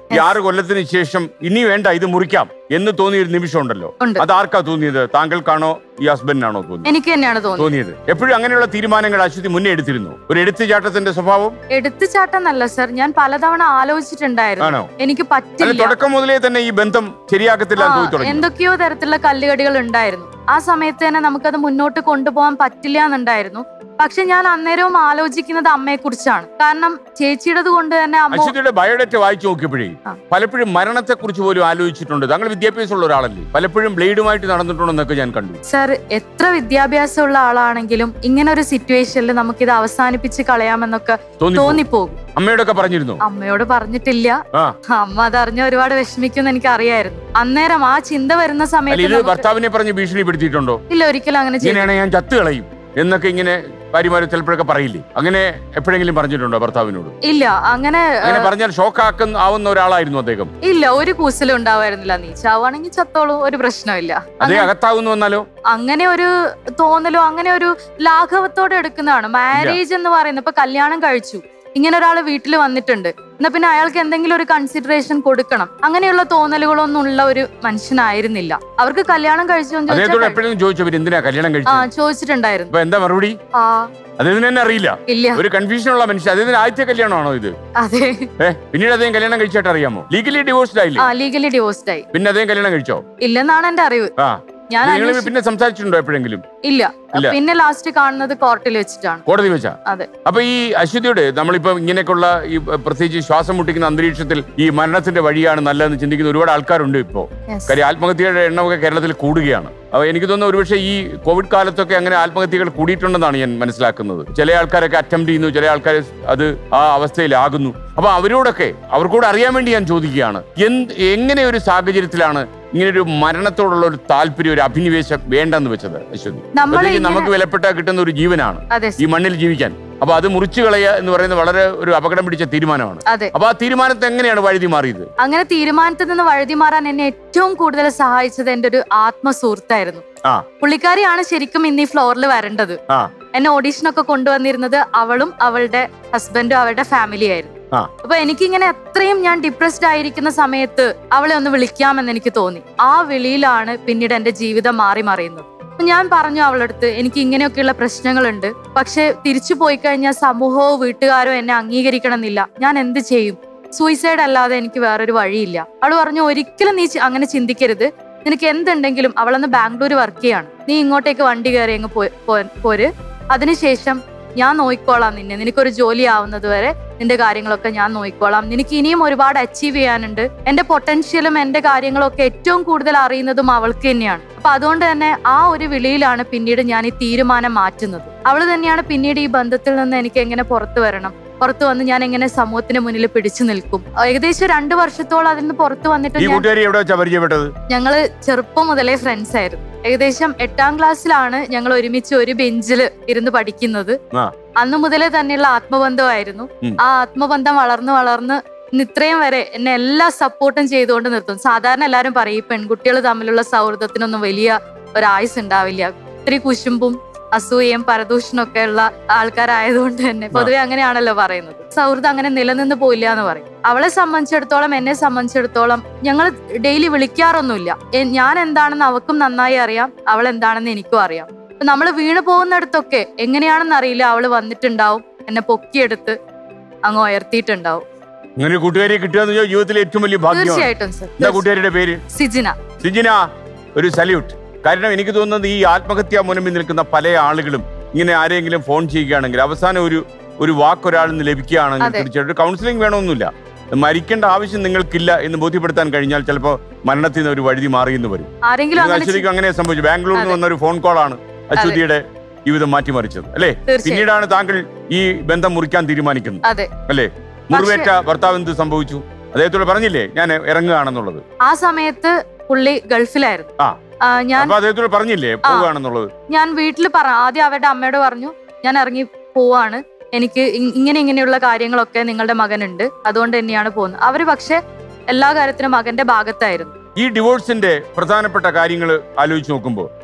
ഈ ആറ് കൊല്ലത്തിന് ശേഷം ഇനി വേണ്ട ഇത് മുറിക്കാം എന്ന് തോന്നിയ ഒരു നിമിഷം ഉണ്ടല്ലോ ഉണ്ട്. അത് ആർക്കാ തോന്നിയത് താങ്കൾക്കാണോ ഈ ഹസ്ബൻഡിനാണോ തോന്നിയത് എനിക്ക് തന്നെയാണ് തോന്നിയത് തോന്നിയത് എപ്പോഴും അങ്ങനെയുള്ള തീരുമാനങ്ങൾ അശ്വതി മുന്നേ എടുത്തിരുന്നു ഒരു എടുത്തുചാട്ടത്തിന്റെ സ്വഭാവം എടുത്തുചാട്ടന്നല്ല സർ ഞാൻ പലതവണ ആലോചിച്ചിട്ടുണ്ടായിരുന്നു ആണോ എനിക്ക് അല്ല പറ്റില്ല തുടക്കം മുതലേ തന്നെ ഈ ബന്ധം ശരിയാക്കത്തില്ല എന്ന് ആ, തോന്നി തുടങ്ങി എന്തൊക്കെയോ തരത്തിലുള്ള കല്ലുകടികൾ ഉണ്ടായിരുന്നു ആ സമയത്ത് തന്നെ നമുക്കത് മുന്നോട്ട് കൊണ്ടുപോകാൻ പറ്റില്ല എന്നുണ്ടായിരുന്നു പക്ഷെ ഞാൻ അന്നേരവും ആലോചിക്കുന്നത് അമ്മയെ കുറിച്ചാണ് കാരണം ചേച്ചിയുടേത് കൊണ്ട് തന്നെ അമ്മ അശ്വതിയുടെ ബയോഡേറ്റ വായിച്ചു നോക്കിയപ്പോഴേ ആ. പലപ്പോഴും മരണത്തെ കുറിച്ച് പോലും ആലോചിച്ചിട്ടുണ്ട് താങ്കൾ വിദ്യാഭ്യാസമുള്ള ഒരാളല്ലേ പലപ്പോഴും ബ്ലേഡുമായിട്ട് നടന്നിട്ടുണ്ടെന്നൊക്കെ ഞാൻ കണ്ടു സർ എത്ര വിദ്യാഭ്യാസമുള്ള ആളാണെങ്കിലും ഇങ്ങനെ ഒരു സിറ്റുവേഷനിൽ നമുക്കിത് അവസാനിപ്പിച്ച് കളയാമെന്നൊക്കെ തോന്നി തോന്നിപ്പോകും അമ്മയോടൊക്കെ പറഞ്ഞിരുന്നു അമ്മയോട് പറഞ്ഞിട്ടില്ല ആ അമ്മ അതറിഞ്ഞ ഒരുപാട് വിഷമിക്കുമെന്ന് എനിക്ക് അറിയായിരുന്നു അന്നേരം ആ ചിന്ത വരുന്ന അല്ല സമയത്ത് ഇത് നമുക്ക് ഭർത്താവിനെ പറഞ്ഞ് ഭീഷണിപ്പെടുത്തിയിട്ടുണ്ടോ ഇല്ല ഒരിക്കലും അങ്ങനെ ചെയ്യില്ല ഇങ്ങനെയാണ് ഞാൻ ചത്ത് കളയും എന്നൊക്കെ ഇങ്ങനെ ഭാര്യമാര് ചിലപ്പോഴൊക്കെ പറയില്ലേ അങ്ങനെ എപ്പോഴെങ്കിലും പറഞ്ഞിട്ടുണ്ടോ ഭർത്താവിനോട് ഇല്ല അങ്ങനെ അങ്ങനെ പറഞ്ഞാൽ ഷോക്കാക്കുന്ന ആവുന്ന ഒരാളായിരുന്നു അദ്ദേഹം ഇല്ല ഒരു കൂസലും ഉണ്ടാവായിരുന്നില്ല നീ ചാവാണെങ്കിൽ ചത്തോളൂ ഒരു പ്രശ്നമില്ല അതേ അങ്ങനെ- അകത്താവുന്നു വന്നാലോ അങ്ങനെ ഒരു തോന്നലോ അങ്ങനെ ഒരു ലാഘവത്തോടെ എടുക്കുന്നതാണ് മാരേജ് എന്ന് പറയുന്നത് ഇപ്പൊ കല്യാണം കഴിച്ചു ഇങ്ങനെ ഒരാൾ വീട്ടിൽ വന്നിട്ടുണ്ട് എന്നാ പിന്നെ അയാൾക്ക് എന്തെങ്കിലും ഒരു കൺസിഡറേഷൻ കൊടുക്കണം അങ്ങനെയുള്ള തോന്നലുകളൊന്നും ഉള്ള ഒരു മനുഷ്യനായിരുന്നില്ല അവർക്ക് കല്യാണം കഴിച്ചു എന്ന് അദ്ദേഹത്തോട് ചോദിച്ചാൽ എപ്പോഴും ചോദിച്ചു ഇവർ എന്തിനാ കല്യാണം ആ കഴിച്ചത് ചോദിച്ചിട്ടുണ്ടായിരുന്നു അപ്പൊ എന്താ മറുപടി ആ അദ്ദേഹത്തിന് തന്നെ അറിയില്ല ഇല്ല ഒരു കൺഫ്യൂഷൻ ഉള്ള മനുഷ്യൻ അദ്ദേഹത്തിന് ആദ്യത്തെ കല്യാണമാണോ ഇത് അതെ ഏഹ് പിന്നീട് അദ്ദേഹം കല്യാണം കഴിച്ചിട്ട് അറിയാമോ ലീഗലി ഡിവോഴ്സ്ഡ് ആയില്ലേ ആ ലീഗലി ഡിവോഴ്സ്ഡ് ആയി പിന്നെ അദ്ദേഹം കല്യാണം കഴിച്ചോ ഇല്ലെന്നാണ് എന്റെ അറിവ് ആ ഞാൻ നിങ്ങൾ അന്വേഷിച്ചു- പിന്നെ സംസാരിച്ചിട്ടുണ്ടോ എപ്പോഴെങ്കിലും ഇല്ല ഇല്ല. പിന്നെ ലാസ്റ്റ് കാണുന്നത് കോർട്ടിൽ വെച്ചിട്ടാണ് കോടതി വെച്ചാ അതെ അപ്പൊ ഈ അശ്വതിയോട് നമ്മളിപ്പോ ഇങ്ങനെയൊക്കെയുള്ള ഈ പ്രത്യേകിച്ച് ശ്വാസം മുട്ടിക്കുന്ന അന്തരീക്ഷത്തിൽ ഈ മരണത്തിന്റെ വഴിയാണ് നല്ലതെന്ന് ചിന്തിക്കുന്ന ഒരുപാട് ആൾക്കാരുണ്ട് ഇപ്പോ Yes. കാര്യം ആത്മഹത്യയുടെ എണ്ണമൊക്കെ കേരളത്തിൽ കൂടുകയാണ് അപ്പൊ എനിക്ക് തോന്നുന്നു ഒരുപക്ഷെ ഈ കോവിഡ് കാലത്തൊക്കെ അങ്ങനെ ആത്മഹത്യകൾ കൂടിയിട്ടുണ്ടെന്നാണ് ഞാൻ മനസ്സിലാക്കുന്നത് ചില ആൾക്കാരൊക്കെ അറ്റംപ്റ്റ് ചെയ്യുന്നു ചില ആൾക്കാർ അത് ആ അവസ്ഥയിലാകുന്നു അപ്പൊ അവരോടൊക്കെ അവർക്കൂടെ അറിയാൻ വേണ്ടി ഞാൻ ചോദിക്കുകയാണ് എന്ത് എങ്ങനെ ഒരു സാഹചര്യത്തിലാണ് ഇങ്ങനെ ഒരു മരണത്തോടുള്ള ഒരു താല്പര്യം ഒരു അഭിനിവേശം വേണ്ടെന്ന് വെച്ചത് അശ്വതി നമ്മൾ പ്രത്യേകിച്ച് നമുക്ക് വിലപ്പെട്ട കിട്ടുന്ന ഒരു ജീവനാണ് അതെ ഈ മണ്ണിൽ ജീവിക്കാൻ അപ്പൊ അത് മുറിച്ചു കളയുക എന്ന് പറയുന്നത് വളരെ ഒരു അപകടം പിടിച്ച തീരുമാനമാണ് അതെ അപ്പൊ ആ തീരുമാനത്തെ എങ്ങനെയാണ് വഴുതി മാറിയത് അങ്ങനെ തീരുമാനത്തിൽ നിന്ന് വഴുതി മാറാൻ എന്നെ ഏറ്റവും കൂടുതൽ സഹായിച്ചത് എന്റെ ഒരു ആത്മസുഹൃത്തായിരുന്നു ആ. പുള്ളിക്കാരിയാണ് ശരിക്കും ഇന്ന് ഈ ഫ്ലോറിൽ വരേണ്ടത് ആ. എന്നെ ഓഡീഷനൊക്കെ കൊണ്ടുവന്നിരുന്നത് അവളും അവളുടെ ഹസ്ബൻഡും അവരുടെ ഫാമിലി ആയിരുന്നു ആ. അപ്പൊ എനിക്കിങ്ങനെ അത്രയും ഞാൻ ഡിപ്രസ്ഡ് ആയിരിക്കുന്ന സമയത്ത് അവളെ ഒന്ന് വിളിക്കാമെന്ന് എനിക്ക് തോന്നി ആ വിളിയിലാണ് പിന്നീട് എന്റെ ജീവിതം മാറി മറിയുന്നത് അപ്പൊ ഞാൻ പറഞ്ഞു അവളടുത്ത് എനിക്ക് ഇങ്ങനെയൊക്കെയുള്ള പ്രശ്നങ്ങളുണ്ട് പക്ഷെ തിരിച്ചു പോയി കഴിഞ്ഞാൽ സമൂഹവും വീട്ടുകാരോ എന്നെ അംഗീകരിക്കണമെന്നില്ല ഞാൻ എന്ത് ചെയ്യും സൂയിസൈഡ് അല്ലാതെ എനിക്ക് വേറൊരു വഴിയില്ല അവള് പറഞ്ഞു ഒരിക്കലും നീ ചി- അങ്ങനെ ചിന്തിക്കരുത് നിനക്ക് എന്തുണ്ടെങ്കിലും അവളന്ന് ബാംഗ്ലൂർ വർക്ക് ചെയ്യാണ് നീ ഇങ്ങോട്ടേക്ക് വണ്ടി കയറി അങ്ങ് പോ- പോ- പോര് അതിനുശേഷം ഞാൻ നോക്കിക്കോളാം നിന്നെ നിനക്കൊരു ജോലി ആവുന്നത് വരെ നിന്റെ കാര്യങ്ങളൊക്കെ ഞാൻ നോക്കിക്കോളാം നിനക്ക് ഇനിയും ഒരുപാട് അച്ചീവ് ചെയ്യാനുണ്ട് എന്റെ പൊട്ടൻഷ്യലും എന്റെ കാര്യങ്ങളൊക്കെ ഏറ്റവും കൂടുതൽ അറിയുന്നതും അവൾക്ക് തന്നെയാണ് അപ്പൊ അതുകൊണ്ട് തന്നെ ആ ഒരു വിളിയിലാണ് പിന്നീട് ഞാൻ ഈ തീരുമാനം മാറ്റുന്നത് അവള് തന്നെയാണ് പിന്നീട് ഈ ബന്ധത്തിൽ നിന്ന് എനിക്ക് എങ്ങനെ പുറത്തു വരണം പുറത്തു വന്ന് ഞാൻ എങ്ങനെ സമൂഹത്തിന് മുന്നിൽ പിടിച്ചു നിൽക്കും ഏകദേശം രണ്ടു വർഷത്തോളം അതിൽ നിന്ന് പുറത്തു വന്നിട്ട് ഈ ഞാൻ കൂട്ടുകാരി എവിടെ വെച്ചാ പരിചയപ്പെട്ടത് ഞങ്ങള് ചെറുപ്പം മുതലേ ഫ്രണ്ട്സ് ആയിരുന്നു ഏകദേശം എട്ടാം ക്ലാസ്സിലാണ് ഞങ്ങൾ ഒരുമിച്ച് ഒരു ബെഞ്ചിൽ ഇരുന്ന് പഠിക്കുന്നത് ആ. അന്ന് മുതലേ തന്നെയുള്ള ആത്മബന്ധമായിരുന്നു ഉം. ആ ആത്മബന്ധം വളർന്ന് വളർന്ന് ഇന്ന് ഇത്രയും വരെ എന്നെ എല്ലാ സപ്പോർട്ടും ചെയ്തുകൊണ്ട് നിർത്തും സാധാരണ എല്ലാവരും പറയും ഈ പെൺകുട്ടികൾ തമ്മിലുള്ള സൗഹൃദത്തിനൊന്നും വലിയ ഒരു ആയുസ് ഉണ്ടാവില്ല ഇത്തിരി കുശുമ്പും അസൂയയും പരദൂഷണവും ഒക്കെ ഉള്ള ആൾക്കാരായതുകൊണ്ട് തന്നെ പൊതുവെ അങ്ങനെയാണല്ലോ പറയുന്നത് സൗഹൃദം അങ്ങനെ നിലനിന്ന് പോയില്ല എന്ന് പറയും അവളെ സംബന്ധിച്ചിടത്തോളം എന്നെ സംബന്ധിച്ചിടത്തോളം ഞങ്ങൾ ഡെയിലി വിളിക്കാറൊന്നുമില്ല എ- ഞാൻ എന്താണെന്ന് അവക്കും നന്നായി അറിയാം അവൾ എന്താണെന്ന് എനിക്കും അറിയാം നമ്മൾ വീണു പോകുന്നിടത്തൊക്കെ എങ്ങനെയാണെന്ന് അറിയില്ല അവള് വന്നിട്ടുണ്ടാവും എന്നെ പൊക്കിയെടുത്ത് അങ്ങ് ഉയർത്തിയിട്ടുണ്ടാവും അങ്ങനെ ഒരു കൂട്ടുകാരിയെ കിട്ടുക എന്ന് വെച്ചാൽ ജീവിതത്തിലെ ഏറ്റവും വലിയ ഭാഗ്യമാണ് തീർച്ചയായിട്ടും സർ എന്താ കൂട്ടുകാരിയുടെ പേര് സിജിന സിജിന ഒരു സല്യൂട്ട് കാരണം എനിക്ക് തോന്നുന്നത് ഈ ആത്മഹത്യാ മുനമ്പിൽ നിൽക്കുന്ന പല ആളുകളും ഇങ്ങനെ ആരെങ്കിലും ഫോൺ ചെയ്യുകയാണെങ്കിൽ അവസാനം ഒരു ഒരു വാക്ക് ഒരാളിൽ നിന്ന് ലഭിക്കുകയാണെങ്കിൽ അതെ. തീർച്ചയായിട്ടും കൗൺസിലിംഗ് വേണമെന്നില്ല മരിക്കേണ്ട ആവശ്യം നിങ്ങൾക്കില്ല എന്ന് ബോധ്യപ്പെടുത്താൻ കഴിഞ്ഞാൽ ചിലപ്പോൾ മരണത്തിൽ നിന്ന് ഒരു വഴുതി മാറിയെന്ന് വരും ആരെങ്കിലും അങ്ങനെ ചി- അശ്വതിക്ക് അങ്ങനെ സംഭവിച്ചു ബാംഗ്ലൂരിൽ നിന്ന് അതെ. വന്ന ഒരു ഫോൺ കോളാണ് അശ്വതിയുടെ ജീവിതം മാറ്റിമറിച്ചത് അല്ലേ തീർച്ചയായും പിന്നീടാണ് താങ്കൾ ഈ ബന്ധം മുറിക്കാൻ തീരുമാനിക്കുന്നത് അതെ അല്ലേ മുറിവേറ്റ ഭർത്താവ് എന്ത് സംഭവിച്ചു അദ്ദേഹത്തോട് പറഞ്ഞില്ലേ ഞാൻ ഇറങ്ങുകയാണെന്നുള്ളത് ആ സമയത്ത് പുള്ളി ഗൾഫിലായിരുന്നു ആ. ആ, ഞാൻ അപ്പൊ അദ്ദേഹത്തോട് പറഞ്ഞില്ലേ പോവുകയാണെന്നുള്ളത് ഞാൻ വീട്ടിൽ പറ ആദ്യം അവരുടെ അമ്മയോട് പറഞ്ഞു ഞാൻ ഇറങ്ങി പോവാണ് എനിക്ക് ഇ- ഇങ്ങനെ ഇങ്ങനെയുള്ള കാര്യങ്ങളൊക്കെ നിങ്ങളുടെ മകനുണ്ട് അതുകൊണ്ട് തന്നെയാണ് പോകുന്നത് അവര് പക്ഷെ എല്ലാ കാര്യത്തിനും മകന്റെ ഭാഗത്തായിരുന്നു ഈ ഡിവോഴ്സിന്റെ പ്രധാനപ്പെട്ട കാര്യങ്ങൾ ആലോചിച്ച് നോക്കുമ്പോൾ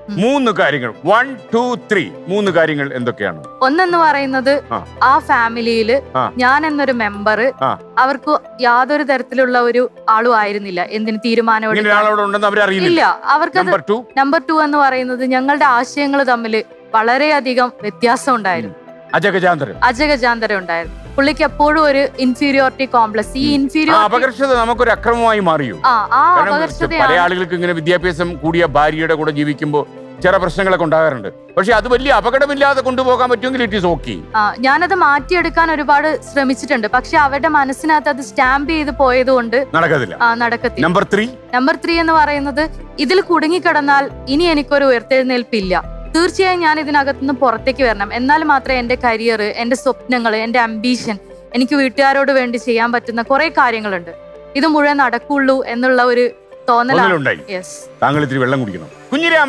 മൂന്ന് കാര്യങ്ങൾ വൺ ടു ത്രീ മൂന്ന് കാര്യങ്ങൾ എന്തൊക്കെയാണ് ഒന്നെന്ന് പറയുന്നത് ആ. ആ ഫാമിലിയില് ആ. ഞാൻ എന്നൊരു മെമ്പർ ആ. അവർക്ക് യാതൊരു തരത്തിലുള്ള ഒരു ആളും ആയിരുന്നില്ല എന്തിന് തീരുമാനം ഇങ്ങനെ എടുക്കാൻ. ഒരാളവിടെ ഉണ്ടെന്ന് അവരറിയില്ല ഇല്ല അവർക്കത് നമ്പർ ടു നമ്പർ ടു എന്ന് പറയുന്നത് ഞങ്ങളുടെ ആശയങ്ങൾ തമ്മിൽ വളരെയധികം വ്യത്യാസം ഉണ്ടായിരുന്നു അജഗജാന്തരം അജഗജാന്തരം ഉണ്ടായിരുന്നു പുള്ളിക്ക് എപ്പോഴും ഒരു ഇൻഫീരിയോറിറ്റി കോംപ്ലക്സ് ഈ ആ ഇൻഫീരിയോറിറ്റി അപകർഷത നമുക്കൊരു അക്രമമായി മാറിയോ ആ ആ കാരണം പല അപകർഷതയാണ് ആളുകൾക്ക് ഇങ്ങനെ വിദ്യാഭ്യാസം കൂടിയ ഭാര്യയുടെ കൂടെ ജീവിക്കുമ്പോൾ ചില പ്രശ്നങ്ങളൊക്കെ ഉണ്ടാകാറുണ്ട് പക്ഷെ അത് വലിയ അപകടമില്ലാതെ കൊണ്ടുപോകാൻ പറ്റുമെങ്കിൽ ഇറ്റ് ഈസ് ഓക്കെ ആ ഞാനത് മാറ്റിയെടുക്കാൻ ഒരുപാട് ശ്രമിച്ചിട്ടുണ്ട് പക്ഷെ അവരുടെ മനസ്സിനകത്ത് അത് സ്റ്റാമ്പ് ചെയ്ത് പോയത് കൊണ്ട് നടക്കത്തില്ല ആ നടക്കത്തില്ല നമ്പർ ത്രീ നമ്പർ ത്രീ എന്ന് പറയുന്നത് ഇതിൽ കുടുങ്ങിക്കിടന്നാൽ ഇനി എനിക്കൊരു ഉയർത്തെഴുന്നേൽപ്പില്ല തീർച്ചയായും ഞാൻ ഇതിനകത്ത് നിന്ന് പുറത്തേക്ക് വരണം എന്നാൽ മാത്രമേ എന്റെ കരിയർ എന്റെ സ്വപ്നങ്ങൾ എന്റെ അംബീഷൻ എനിക്ക് വീട്ടുകാരോട് വേണ്ടി ചെയ്യാൻ പറ്റുന്ന കുറെ കാര്യങ്ങളുണ്ട് ഇത് മുഴുവൻ നടക്കുള്ളൂ എന്നുള്ള ഒരു തോന്നലാണ് ഒന്നിലുണ്ടായി യെസ് താങ്കൾ ഇത്തിരി വെള്ളം കുടിക്കണം കുഞ്ഞിരാമ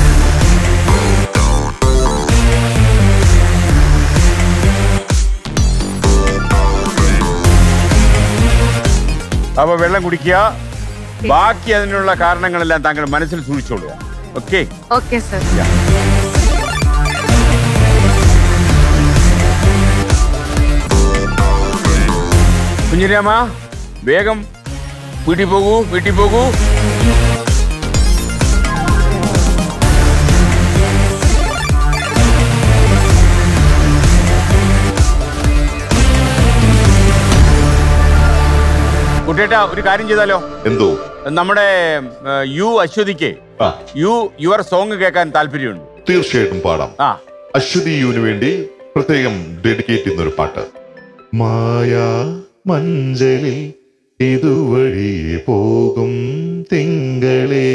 അപ്പൊ വെള്ളം കുടിക്കുക ബാക്കി അതിനുള്ള കാരണങ്ങളെല്ലാം താങ്കൾ മനസ്സിൽ സൂക്ഷിച്ചോളുക ഓക്കെ ഓക്കെ സർ കുഞ്ഞിരാമ വേഗം വീട്ടിൽ പോകൂ വീട്ടിൽ പോകൂ കുട്ടേട്ട ഒരു കാര്യം ചെയ്താലോ എന്തോ നമ്മുടെ ഏ, യു അശ്വതിക്ക് ആ യു യുവർ സോങ് കേൾക്കാൻ താല്പര്യമുണ്ട് തീർച്ചയായിട്ടും പാടാം ആ അശ്വതി യുവിന് വേണ്ടി പ്രത്യേകം ഡെഡിക്കേറ്റ് ചെയ്യുന്ന ഒരു പാട്ട് മായാ മഞ്ചലിൽ ഇതുവഴിയെ പോകും തിങ്കളേ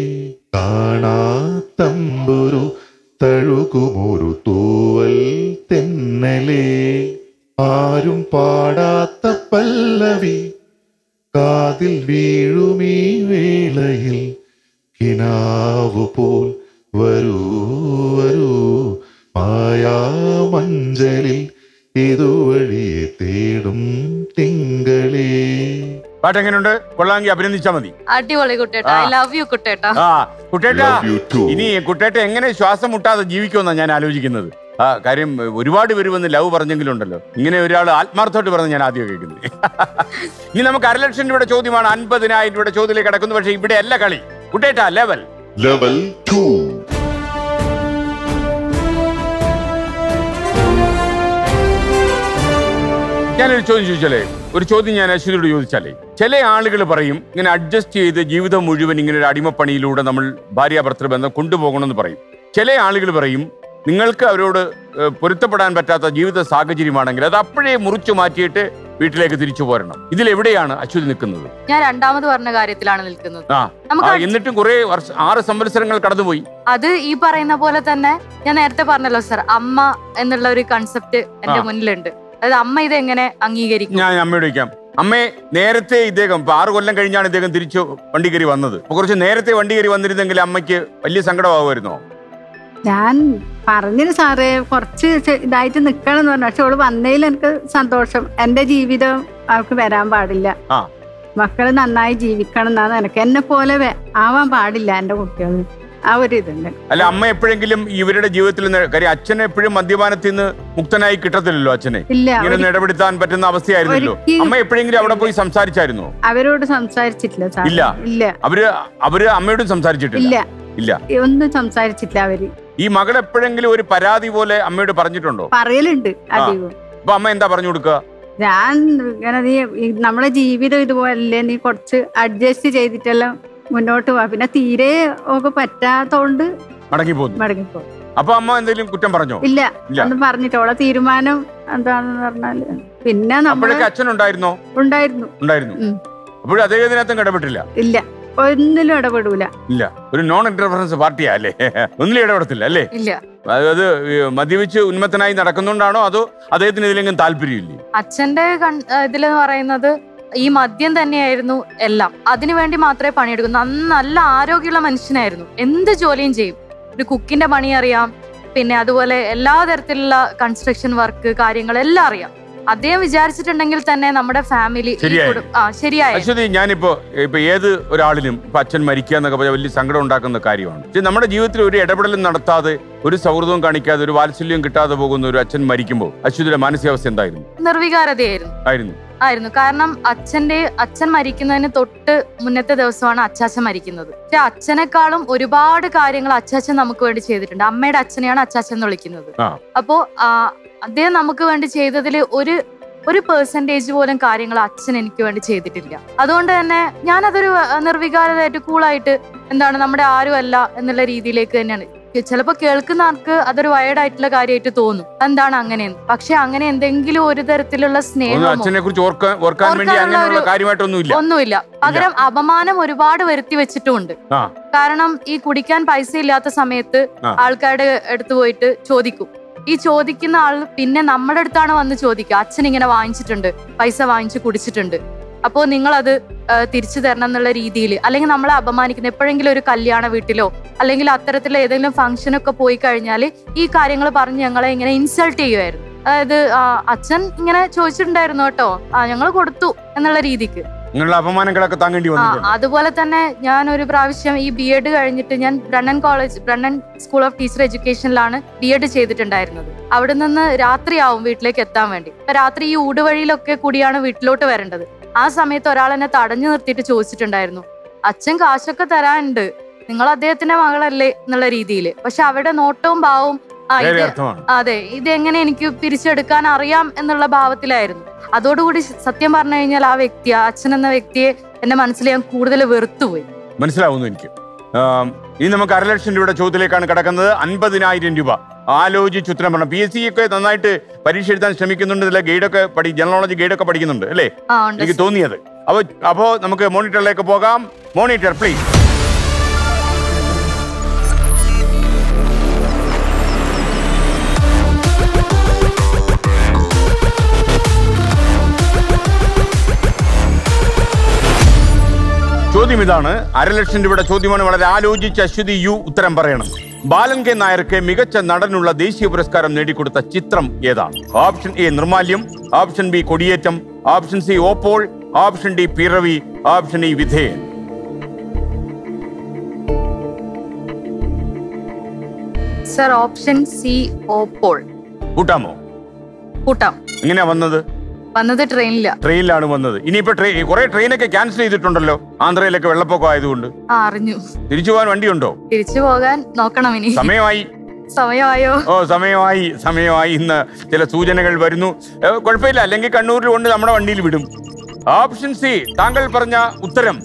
കാണാത്തമ്പുരു തഴുകുമൊരു തൂവൽ തെന്നലേ ആരും പാടാത്ത പല്ലവി കാതിൽ വീഴുമീ വേളയിൽ കിനാവു പോൽ വരൂ വരൂ മായാ മഞ്ചലിൽ ഇതുവഴിയെ തേടും തിങ്കളേ പാട്ട് എങ്ങനെയുണ്ട് കൊള്ളാമെങ്കിൽ അഭിനന്ദിച്ചാ മതി അടിപൊളി കുട്ടേട്ട ഐ ആ. ലവ് യു കുട്ടേട്ട ആ കുട്ടേട്ട Love you too. ഇനി കുട്ടേട്ട എങ്ങനെ ശ്വാസം മുട്ടാതെ ജീവിക്കുമെന്നാണ് ഞാൻ ആലോചിക്കുന്നത് ആ കാര്യം ഒരുപാട് പേര് വന്ന് ലവ് പറഞ്ഞെങ്കിലുണ്ടല്ലോ ഇങ്ങനെ ഒരാൾ ആത്മാർത്ഥമായിട്ട് പറഞ്ഞ് ഞാൻ ആദ്യം കേൾക്കുന്നത് ഇനി നമുക്ക് അരലക്ഷം രൂപയുടെ ചോദ്യമാണ് അൻപതിനായിരം രൂപയുടെ ചോദ്യത്തിലേക്ക് കിടക്കുന്നു പക്ഷേ ഇവിടെ അല്ല കളി കുട്ടേട്ട ലെവൽ ലെവൽ ടു ഞാനൊരു ചോദ്യം ചോദിച്ചാലേ ഒരു ചോദ്യം ഞാൻ അശ്വതിയോട് ചോദിച്ചാലേ ചില ആളുകൾ പറയും ഇങ്ങനെ അഡ്ജസ്റ്റ് ചെയ്ത് ജീവിതം മുഴുവൻ ഇങ്ങനെ ഒരു അടിമപ്പണിയിലൂടെ നമ്മൾ ഭാര്യ ഭർത്തൃ ബന്ധം കൊണ്ടുപോകണമെന്ന് പറയും ചില ആളുകൾ പറയും നിങ്ങൾക്ക് അവരോട് ഏഹ്, പൊരുത്തപ്പെടാൻ പറ്റാത്ത ജീവിത സാഹചര്യമാണെങ്കിൽ അത് അപ്പോഴേ മുറിച്ചു മാറ്റിയിട്ട് വീട്ടിലേക്ക് തിരിച്ചു പോരണം ഇതിലെവിടെയാണ് അശ്വതി നിൽക്കുന്നത് ഞാൻ രണ്ടാമത് പറഞ്ഞ കാര്യത്തിലാണ് നിൽക്കുന്നത് ആ നമുക്ക് ആ, അഡ്ജ- എന്നിട്ടും കുറെ വർഷം ആറ് സംവത്സരങ്ങൾ കടന്നുപോയി അത് ഈ പറയുന്ന പോലെ തന്നെ ഞാൻ നേരത്തെ പറഞ്ഞല്ലോ സർ അമ്മ എന്നുള്ള ഒരു കൺസെപ്റ്റ് എന്റെ ആ. മുന്നിലുണ്ട് അതായത് അമ്മ ഇത് എങ്ങനെ അംഗീകരിക്കും ഞാൻ അമ്മയോട് ചോദിക്കാം അമ്മേ നേരത്തെ ഇദ്ദേഹം ഇപ്പൊ ആറ് കൊല്ലം കഴിഞ്ഞാണ് ഇദ്ദേഹം തിരിച്ചു വണ്ടി കയറി വന്നത് അപ്പൊ കുറച്ച് നേരത്തെ വണ്ടി കയറി വന്നിരുന്നെങ്കിൽ അമ്മയ്ക്ക് വലിയ സങ്കടമാകുമായിരുന്നോ ഞാൻ പറഞ്ഞിന് സാറേ കുറച്ച് ചെ- ഇതായിട്ട് നിക്കണം എന്ന് പറഞ്ഞു പക്ഷെ അവള് വന്നതിൽ എനിക്ക് സന്തോഷം എന്റെ ജീവിതം അവൾക്ക് വരാൻ പാടില്ല ആ. മക്കള് നന്നായി ജീവിക്കണം എന്നാണ് എനിക്ക് എന്നെ പോലെ വെ- ആവാൻ പാടില്ല എന്റെ കുട്ടികൾ ആ ഒരു ഇതുണ്ട് അല്ല അമ്മ എപ്പോഴെങ്കിലും ഇവരുടെ ജീവിതത്തിൽ നിന്ന് കാര്യം അച്ഛൻ എപ്പോഴും മദ്യപാനത്തിൽ നിന്ന് മുക്തനായി കിട്ടത്തില്ലല്ലോ അച്ഛനെ ഇല്ല ഇങ്ങനെ ഒന്ന് ഒരി- ഇടപെടുത്താൻ പറ്റുന്ന അവസ്ഥയായിരുന്നല്ലോ ഒരിക്കലും- അമ്മ എപ്പോഴെങ്കിലും അവിടെ പോയി സംസാരിച്ചായിരുന്നോ അവരോട് സംസാരിച്ചിട്ടില്ല സാർ ഇല്ല. ഇല്ല അവര് അവര് അമ്മയോടും സംസാരിച്ചിട്ടില്ല ഇല്ല ഇല്ല ഒന്നും സംസാരിച്ചിട്ടില്ല അവര് ഈ മകൾ എപ്പോഴെങ്കിലും ഒരു പരാതി പോലെ അമ്മയോട് പറഞ്ഞിട്ടുണ്ടോ പറയലുണ്ട് അധികവും അപ്പൊ അമ്മ എന്താ പറഞ്ഞു കൊടുക്കുക ഞാൻ ഇങ്ങനെ നീ ഈ നമ്മളെ ജീവിതം ഇതുപോലല്ലേ നീ കുറച്ച് അഡ്ജസ്റ്റ് ചെയ്തിട്ടെല്ലാം മുന്നോട്ട് പോവാ പിന്നെ തീരെ ഒക്കെ പറ്റാത്തോണ്ട് മടങ്ങി പോന്നു മടങ്ങിപ്പോ അപ്പൊ അമ്മ എന്തെങ്കിലും കുറ്റം പറഞ്ഞോ ഇല്ല ഇല്ല. ഒന്നും പറഞ്ഞിട്ട് ഓളെ തീരുമാനം എന്താണെന്ന് പറഞ്ഞാല് പിന്നെ നമ്മള് അപ്പോഴൊക്കെ അച്ഛൻ ഉണ്ടായിരുന്നോ ഉണ്ടായിരുന്നു ഉണ്ടായിരുന്നു ഉം. അപ്പോഴും അദ്ദേഹത്തിനകത്തും ഇടപെട്ടില്ല ഇല്ല ഒന്നിലും ഇടപെടൂല ഇല്ല ഒരു നോൺ ഇന്റർഫറൻസ് പാർട്ടിയാ അല്ലേ ഒന്നിലും ഇടപെടത്തില്ല അല്ലേ ഇല്ല അതായത് ഈ മദ്യപിച്ച് ഉന്മത്തനായി നടക്കുന്നുണ്ടാണോ അതോ അദ്ദേഹത്തിന് ഇതിലെങ്കിലും താല്പര്യമില്ലേ അച്ഛന്റെ കൺ- ഏഹ് ഇതിലെന്ന് പറയുന്നത് ഈ മദ്യം തന്നെയായിരുന്നു എല്ലാം അതിനുവേണ്ടി മാത്രമേ പണിയെടുക്കൂ നന്ന നല്ല ആരോഗ്യമുള്ള മനുഷ്യനായിരുന്നു എന്ത് ജോലിയും ചെയ്യും ഒരു കുക്കിന്റെ പണി അറിയാം പിന്നെ അതുപോലെ എല്ലാ തരത്തിലുള്ള കൺസ്ട്രക്ഷൻ വർക്ക് കാര്യങ്ങൾ എല്ലാം അറിയാം അദ്ദേഹം വിചാരിച്ചിട്ടുണ്ടെങ്കിൽ തന്നെ നമ്മുടെ ഫാമിലി ശരിയായി. ആ ശരിയായ അശ്വതി ഞാനിപ്പോ ഇപ്പൊ ഏത് ഒരാളിനും ഇപ്പൊ അച്ഛൻ മരിക്കുക എന്നൊക്കെ പറഞ്ഞാൽ വലിയ സങ്കടം ഉണ്ടാക്കുന്ന കാര്യമാണ് പക്ഷെ നമ്മുടെ ജീവിതത്തിൽ ഒരു ഇടപെടലും നടത്താതെ ഒരു സൗഹൃദവും കാണിക്കാതെ ഒരു വാത്സല്യവും കിട്ടാതെ പോകുന്ന ഒരു അച്ഛൻ മരിക്കുമ്പോൾ അശ്വതിയുടെ മാനസികാവസ്ഥ എന്തായിരുന്നു നിർവികാരതയായിരുന്നു ആയിരുന്നു ആയിരുന്നു കാരണം അച്ഛന്റെ അച്ഛൻ മരിക്കുന്നതിന് തൊട്ട് മുന്നത്തെ ദിവസമാണ് അച്ചാച്ചൻ മരിക്കുന്നത് പക്ഷെ അച്ഛനേക്കാളും ഒരുപാട് കാര്യങ്ങൾ അച്ചാച്ചൻ നമുക്ക് വേണ്ടി ചെയ്തിട്ടുണ്ട് അമ്മയുടെ അച്ഛനെയാണ് അച്ചാച്ചൻ എന്ന് വിളിക്കുന്നത് ആ. അപ്പോ ആ, അദ്ദേഹം നമുക്ക് വേണ്ടി ചെയ്തതിൽ ഒരു ഒരു പെർസെന്റേജ് പോലും കാര്യങ്ങൾ അച്ഛൻ എനിക്ക് വേണ്ടി ചെയ്തിട്ടില്ല അതുകൊണ്ട് തന്നെ ഞാനതൊരു ആ, നിർവികാരമായിട്ട് കൂളായിട്ട് എന്താണ് നമ്മുടെ ആരുമല്ല എന്നുള്ള രീതിയിലേക്ക് തന്നെയാണ് ചിലപ്പോൾ കേൾക്കുന്ന ആൾക്ക് അതൊരു വയർഡായിട്ടുള്ള കാര്യമായിട്ട് തോന്നും എന്താണ് അങ്ങനെയെന്ന് പക്ഷെ അങ്ങനെ എന്തെങ്കിലും ഒരു തരത്തിലുള്ള ഒന്നും സ്നേഹമോ അച്ഛനെ കുറിച്ച് ഓർക്കാൻ ഓർക്കാൻ വേണ്ടി ഓർക്കാനുള്ള അങ്ങനെയുള്ള ഒരു- കാര്യമായിട്ടൊന്നുമില്ല ഒന്നുമില്ല പകരം അപമാനം ഒരുപാട് വരുത്തി വെച്ചിട്ടുമുണ്ട് ആ. കാരണം ഈ കുടിക്കാൻ പൈസ ഇല്ലാത്ത സമയത്ത് ആ. ആൾക്കാരുടെ അടുത്ത് പോയിട്ട് ചോദിക്കും ഈ ചോദിക്കുന്ന ആൾ പിന്നെ നമ്മുടെ അടുത്താണ് വന്ന് ചോദിക്കുക അച്ഛൻ ഇങ്ങനെ വാങ്ങിച്ചിട്ടുണ്ട് പൈസ വാങ്ങിച്ച് കുടിച്ചിട്ടുണ്ട് അപ്പോൾ നിങ്ങൾ അത് തിരിച്ചു തരണം എന്നുള്ള രീതിയിൽ അല്ലെങ്കിൽ നമ്മളെ അപമാനിക്കുന്ന എപ്പോഴെങ്കിലും ഒരു കല്യാണ വീട്ടിലോ അല്ലെങ്കിൽ അത്തരത്തിലുള്ള ഏതെങ്കിലും ഫംഗ്ഷനൊക്കെ പോയി കഴിഞ്ഞാൽ ഈ കാര്യങ്ങൾ പറഞ്ഞ് ഞങ്ങളെ ഇങ്ങനെ ഇൻസൾട്ട് ചെയ്യുമായിരുന്നു അതായത് ആ, അച്ഛൻ ഇങ്ങനെ ചോദിച്ചിട്ടുണ്ടായിരുന്നു കേട്ടോ ആ ഞങ്ങൾ കൊടുത്തു എന്നുള്ള രീതിക്ക് നിങ്ങളുടെ അപമാനങ്ങളൊക്കെ താങ്ങേണ്ടി ആ വന്നിട്ടുണ്ട് അതുപോലെ തന്നെ ഞാൻ ഒരു പ്രാവശ്യം ഈ ബി എഡ് കഴിഞ്ഞിട്ട് ഞാൻ Brennen college Brennen school of teacher എഡ്യൂക്കേഷനിലാണ് ബി എഡ് ചെയ്തിട്ടുണ്ടായിരുന്നത് അവിടെ നിന്ന് രാത്രിയാവും വീട്ടിലേക്ക് എത്താൻ വേണ്ടി അപ്പൊ രാത്രി ഈ ഊടുവഴിയിലൊക്കെ കൂടിയാണ് വീട്ടിലോട്ട് വരേണ്ടത് ആ സമയത്ത് ഒരാൾ എന്നെ തടഞ്ഞു നിർത്തിയിട്ട് ചോദിച്ചിട്ടുണ്ടായിരുന്നു അച്ഛൻ കാശൊക്കെ തരാനുണ്ട് നിങ്ങൾ അദ്ദേഹത്തിന്റെ മകളല്ലേ എന്നുള്ള രീതിയിൽ പക്ഷെ അവിടെ നോട്ടവും ഭാവവും ആ വേറെ ഇത് അർത്ഥമാണ് അതെ ഇതെങ്ങനെ എനിക്ക് പിരിച്ചെടുക്കാൻ അറിയാം എന്നുള്ള ഭാവത്തിലായിരുന്നു അതോടുകൂടി സത്യം പറഞ്ഞു കഴിഞ്ഞാൽ ആ വ്യക്തി ആ അച്ഛൻ എന്ന വ്യക്തിയെ എന്റെ മനസ്സിൽ ഞാൻ കൂടുതൽ വെറുത്തുപോയി മനസ്സിലാവുന്നു എനിക്ക് ആം, ഇനി നമുക്ക് അരലക്ഷം രൂപയുടെ ചോദ്യത്തിലേക്കാണ് കിടക്കുന്നത് അൻപതിനായിരം രൂപ ആലോചിച്ച് ഉത്തരം പറഞ്ഞു പി എസ് സി ഒക്കെ നന്നായിട്ട് പരീക്ഷ എഴുതാൻ ശ്രമിക്കുന്നുണ്ട് ഇതിലെ ഗൈഡൊക്കെ പഠി ജനറോളജി ഗൈഡൊക്കെ പഠിക്കുന്നുണ്ട് അല്ലേ ആ ഉണ്ട് എനിക്ക് തോന്നിയത് അപ്പൊ അപ്പോ നമുക്ക് മോണിറ്ററിലേക്ക് പോകാം മോണിറ്റർ പ്ലീസ് ചോദ്യം ഇതാണ് അരലക്ഷം രൂപയുടെ ചോദ്യമാണ് വളരെ ആലോചിച്ച് അശ്വതി യു ഉത്തരം പറയണം ബാലൻ കെ നായർക്ക് മികച്ച നടനുള്ള ദേശീയ പുരസ്കാരം നേടിക്കൊടുത്ത ചിത്രം ഏതാണ് option A Nirmalyam option B Kodiyettam option C Oppol option D Piravi option E Vidheyan sir option C Oppol കൂട്ടാമോ കൂട്ടാം എങ്ങനെയാ വന്നത് വന്നത് ട്രെയിനില്ല ട്രെയിനിലാണ് വന്നത് ഇനിയിപ്പോ ട്രെയിൻ കുറെ ട്രെയിനൊക്കെ ക്യാൻസൽ ചെയ്തിട്ടുണ്ടല്ലോ ആന്ധ്രയിലൊക്കെ വെള്ളപ്പൊക്കം ആയതുകൊണ്ട് ആ അറിഞ്ഞു തിരിച്ചു പോകാൻ വണ്ടിയുണ്ടോ തിരിച്ചു പോകാൻ നോക്കണം ഇനി സമയമായി സമയമായോ ഓ സമയമായി സമയമായി ഇന്ന് ചില സൂചനകൾ വരുന്നു ഏ, കുഴപ്പമില്ല അല്ലെങ്കിൽ കണ്ണൂരിൽ കൊണ്ട് നമ്മുടെ വണ്ടിയിൽ വിടും ഓപ്ഷൻ സി താങ്കൾ പറഞ്ഞ ഉത്തരം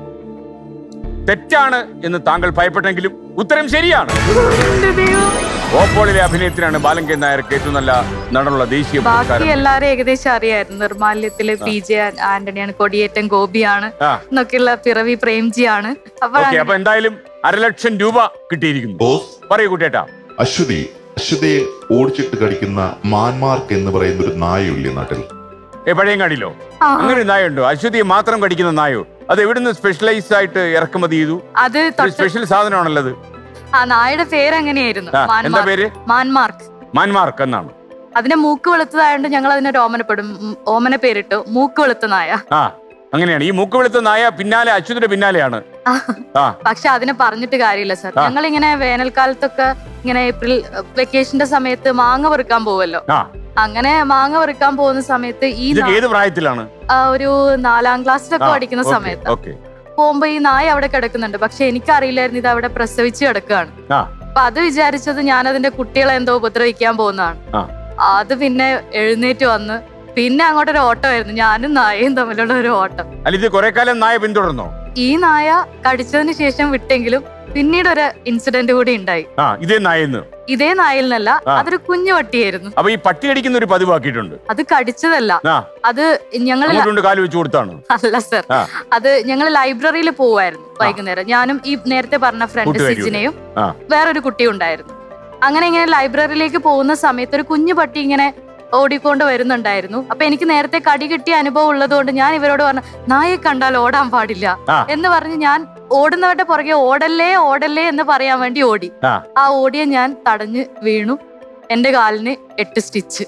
തെറ്റാണ് എന്ന് താങ്കൾ ഭയപ്പെട്ടെങ്കിലും ഉത്തരം ശരിയാണ് എന്റെ ദൈവം. ഓപ്പോളിലെ അഭിനയത്തിനാണ് ബാലൻ കെ നായർക്ക് ഏറ്റവും നല്ല നടനുള്ള ദേശീയ ബാക്കി പുരസ്കാരം എല്ലാരും ഏകദേശം അറിയായിരുന്നു നിർമാല്യത്തില് പി ജെ ആന്റണിയാണ് കൊടിയേറ്റം ഗോപിയാണ് ആ എന്നൊക്കെയുള്ള പിറവി പ്രേംജിയാണ് അപ്പൊ ഓക്കെ അപ്പൊ എന്തായാലും അരലക്ഷം രൂപ കിട്ടിയിരിക്കുന്നു ബോസ് പറയൂ കുട്ടേട്ടാ അശ്വതി അശ്വതിയെ ഓടിച്ചിട്ട് കടിക്കുന്ന മാൻമാർക്ക് എന്ന് പറയുന്ന ഒരു നായയില്ലേ നാട്ടിൽ ഏ പഴയങ്ങാടിയിലോ ആ, അങ്ങനെ ഒരു നായുണ്ടോ അശ്വതിയെ മാത്രം കടിക്കുന്ന നായോ അത് എവിടുന്ന് സ്പെഷ്യലൈസ് ആയിട്ട് ഇറക്കുമതി ചെയ്തു അത് ഒരു തൊട്ട് സ്പെഷ്യൽ സാധനമാണുള്ളത് ആ നായുടെ പേര് അങ്ങനെയായിരുന്നു ആ, എന്താ മാൻമാർക്ക്. പേര് മാൻമാർക്ക് മാൻമാർക്ക് എന്നാണ് അതിന്റെ മൂക്ക് വെളുത്തതായോണ്ട് ഞങ്ങൾ അതിനൊരു ഓമനപ്പെടും ഉം, ഓമന പേരിട്ടു മൂക്ക് വെളുത്ത നായ ആ അങ്ങനെയാണ് ഈ മൂക്ക് വെളുത്ത നായ പിന്നാലെ അശ്വതിയുടെ പിന്നാലെയാണ് ആ പക്ഷെ അതിനെ പറഞ്ഞിട്ട് കാര്യമില്ല സർ ആ. ഞങ്ങൾ ഇങ്ങനെ വേനൽക്കാലത്തൊക്കെ ഇങ്ങനെ ഏപ്രിൽ വെക്കേഷന്റെ സമയത്ത് മാങ്ങ പെറുക്കാൻ പോവല്ലോ ആ അങ്ങനെ മാങ്ങ പെറുക്കാൻ പോകുന്ന സമയത്ത് ഈ ഇതൊക്കെ നാ- ഏത് പ്രായത്തിലാണ് ആ, ഒരു നാലാം ക്ലാസ്സിലൊക്കെ പഠിക്കുന്ന സമയത്ത് ഓക്കെ പോകുമ്പോ ഈ നായ അവിടെ കിടക്കുന്നുണ്ട് പക്ഷെ എനിക്കറിയില്ലായിരുന്നു ഇത് അവിടെ പ്രസവിച്ച് കിടക്കുകയാണ് ആ അപ്പൊ അത് വിചാരിച്ചത് ഞാൻ അതിന്റെ കുട്ടികളെ എന്തോ ഉപദ്രവിക്കാൻ പോകുന്നതാണ് ആ. അത് പിന്നെ എഴുന്നേറ്റ് വന്ന് പിന്നെ അങ്ങോട്ടൊരു ഓട്ടമായിരുന്നു ഞാനും നായയും തമ്മിലുള്ള ഒരു ഓട്ടം അല്ല ഇത് കുറെ കാലം നായ പിന്തുടർന്നോ ഈ നായ കടിച്ചതിന് ശേഷം വിട്ടെങ്കിലും പിന്നീട് ഒരു ഇൻസിഡന്റ് കൂടി ഉണ്ടായി ആ ഇതേ നായെന്ന് ഇതേ നായിൽ നിന്നല്ല ആ. അതൊരു കുഞ്ഞു പട്ടിയായിരുന്നു അപ്പൊ ഈ പട്ടി അടിക്കുന്ന ഒരു പതിവാക്കിയിട്ടുണ്ട് അത് കടിച്ചതല്ല ആ അത് ഞങ്ങൾ അങ്ങോട്ടുണ്ട് കാല് വെച്ച് കൊടുത്താണ് അല്ല സർ ആ. അത് ഞങ്ങൾ ലൈബ്രറിയിൽ പോവായിരുന്നു വൈകുന്നേരം ഞാനും ഈ നേരത്തെ പറഞ്ഞ ഫ്രണ്ട് കൂട്ടുകാരിയും സിജിനെയും ആ. വേറൊരു കുട്ടിയും ഉണ്ടായിരുന്നു അങ്ങനെ ഇങ്ങനെ ലൈബ്രറിയിലേക്ക് പോകുന്ന സമയത്ത് ഒരു കുഞ്ഞു പട്ടി ഇങ്ങനെ ഓടിക്കൊണ്ട് വരുന്നുണ്ടായിരുന്നു അപ്പൊ എനിക്ക് നേരത്തെ കടി കിട്ടിയ അനുഭവം ഉള്ളതുകൊണ്ട് ഞാൻ ഇവരോട് പറഞ്ഞു നായെ കണ്ടാൽ ഓടാൻ പാടില്ല ആ. എന്ന് പറഞ്ഞ് ഞാൻ ഓടുന്നവരുടെ പുറകെ ഓടല്ലേ ഓടല്ലേ എന്ന് പറയാൻ വേണ്ടി ഓടി ആ. ആ ഓടിയ ഞാൻ തടഞ്ഞ് വീണു എന്റെ കാലിന് എട്ട് സ്റ്റിച്ച്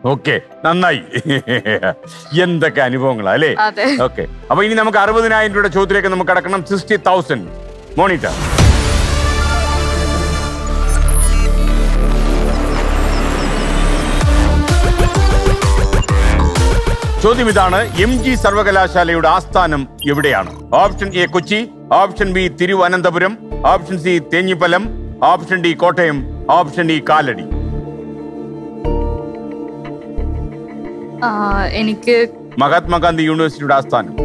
ഓക്കെ നന്നായി എന്തൊക്കെ അനുഭവങ്ങളാ അല്ലേ അതെ ഓക്കെ അപ്പൊ ഇനി നമുക്ക് അറുപതിനായിരം രൂപയുടെ ചോദ്യത്തിലേക്ക് നമുക്ക് കടക്കണം സിക്സ്റ്റി തൗസൻഡ് മോണിറ്റർ ചോദ്യം ഇതാണ് എം ജി സർവകലാശാലയുടെ ആസ്ഥാനം എവിടെയാണ് option A Kochi option B Thiruvananthapuram option C Thenhipalam option D Kottayam option D Kalady ആ, എനിക്ക് മഹാത്മാഗാന്ധി യൂണിവേഴ്സിറ്റിയുടെ ആസ്ഥാനം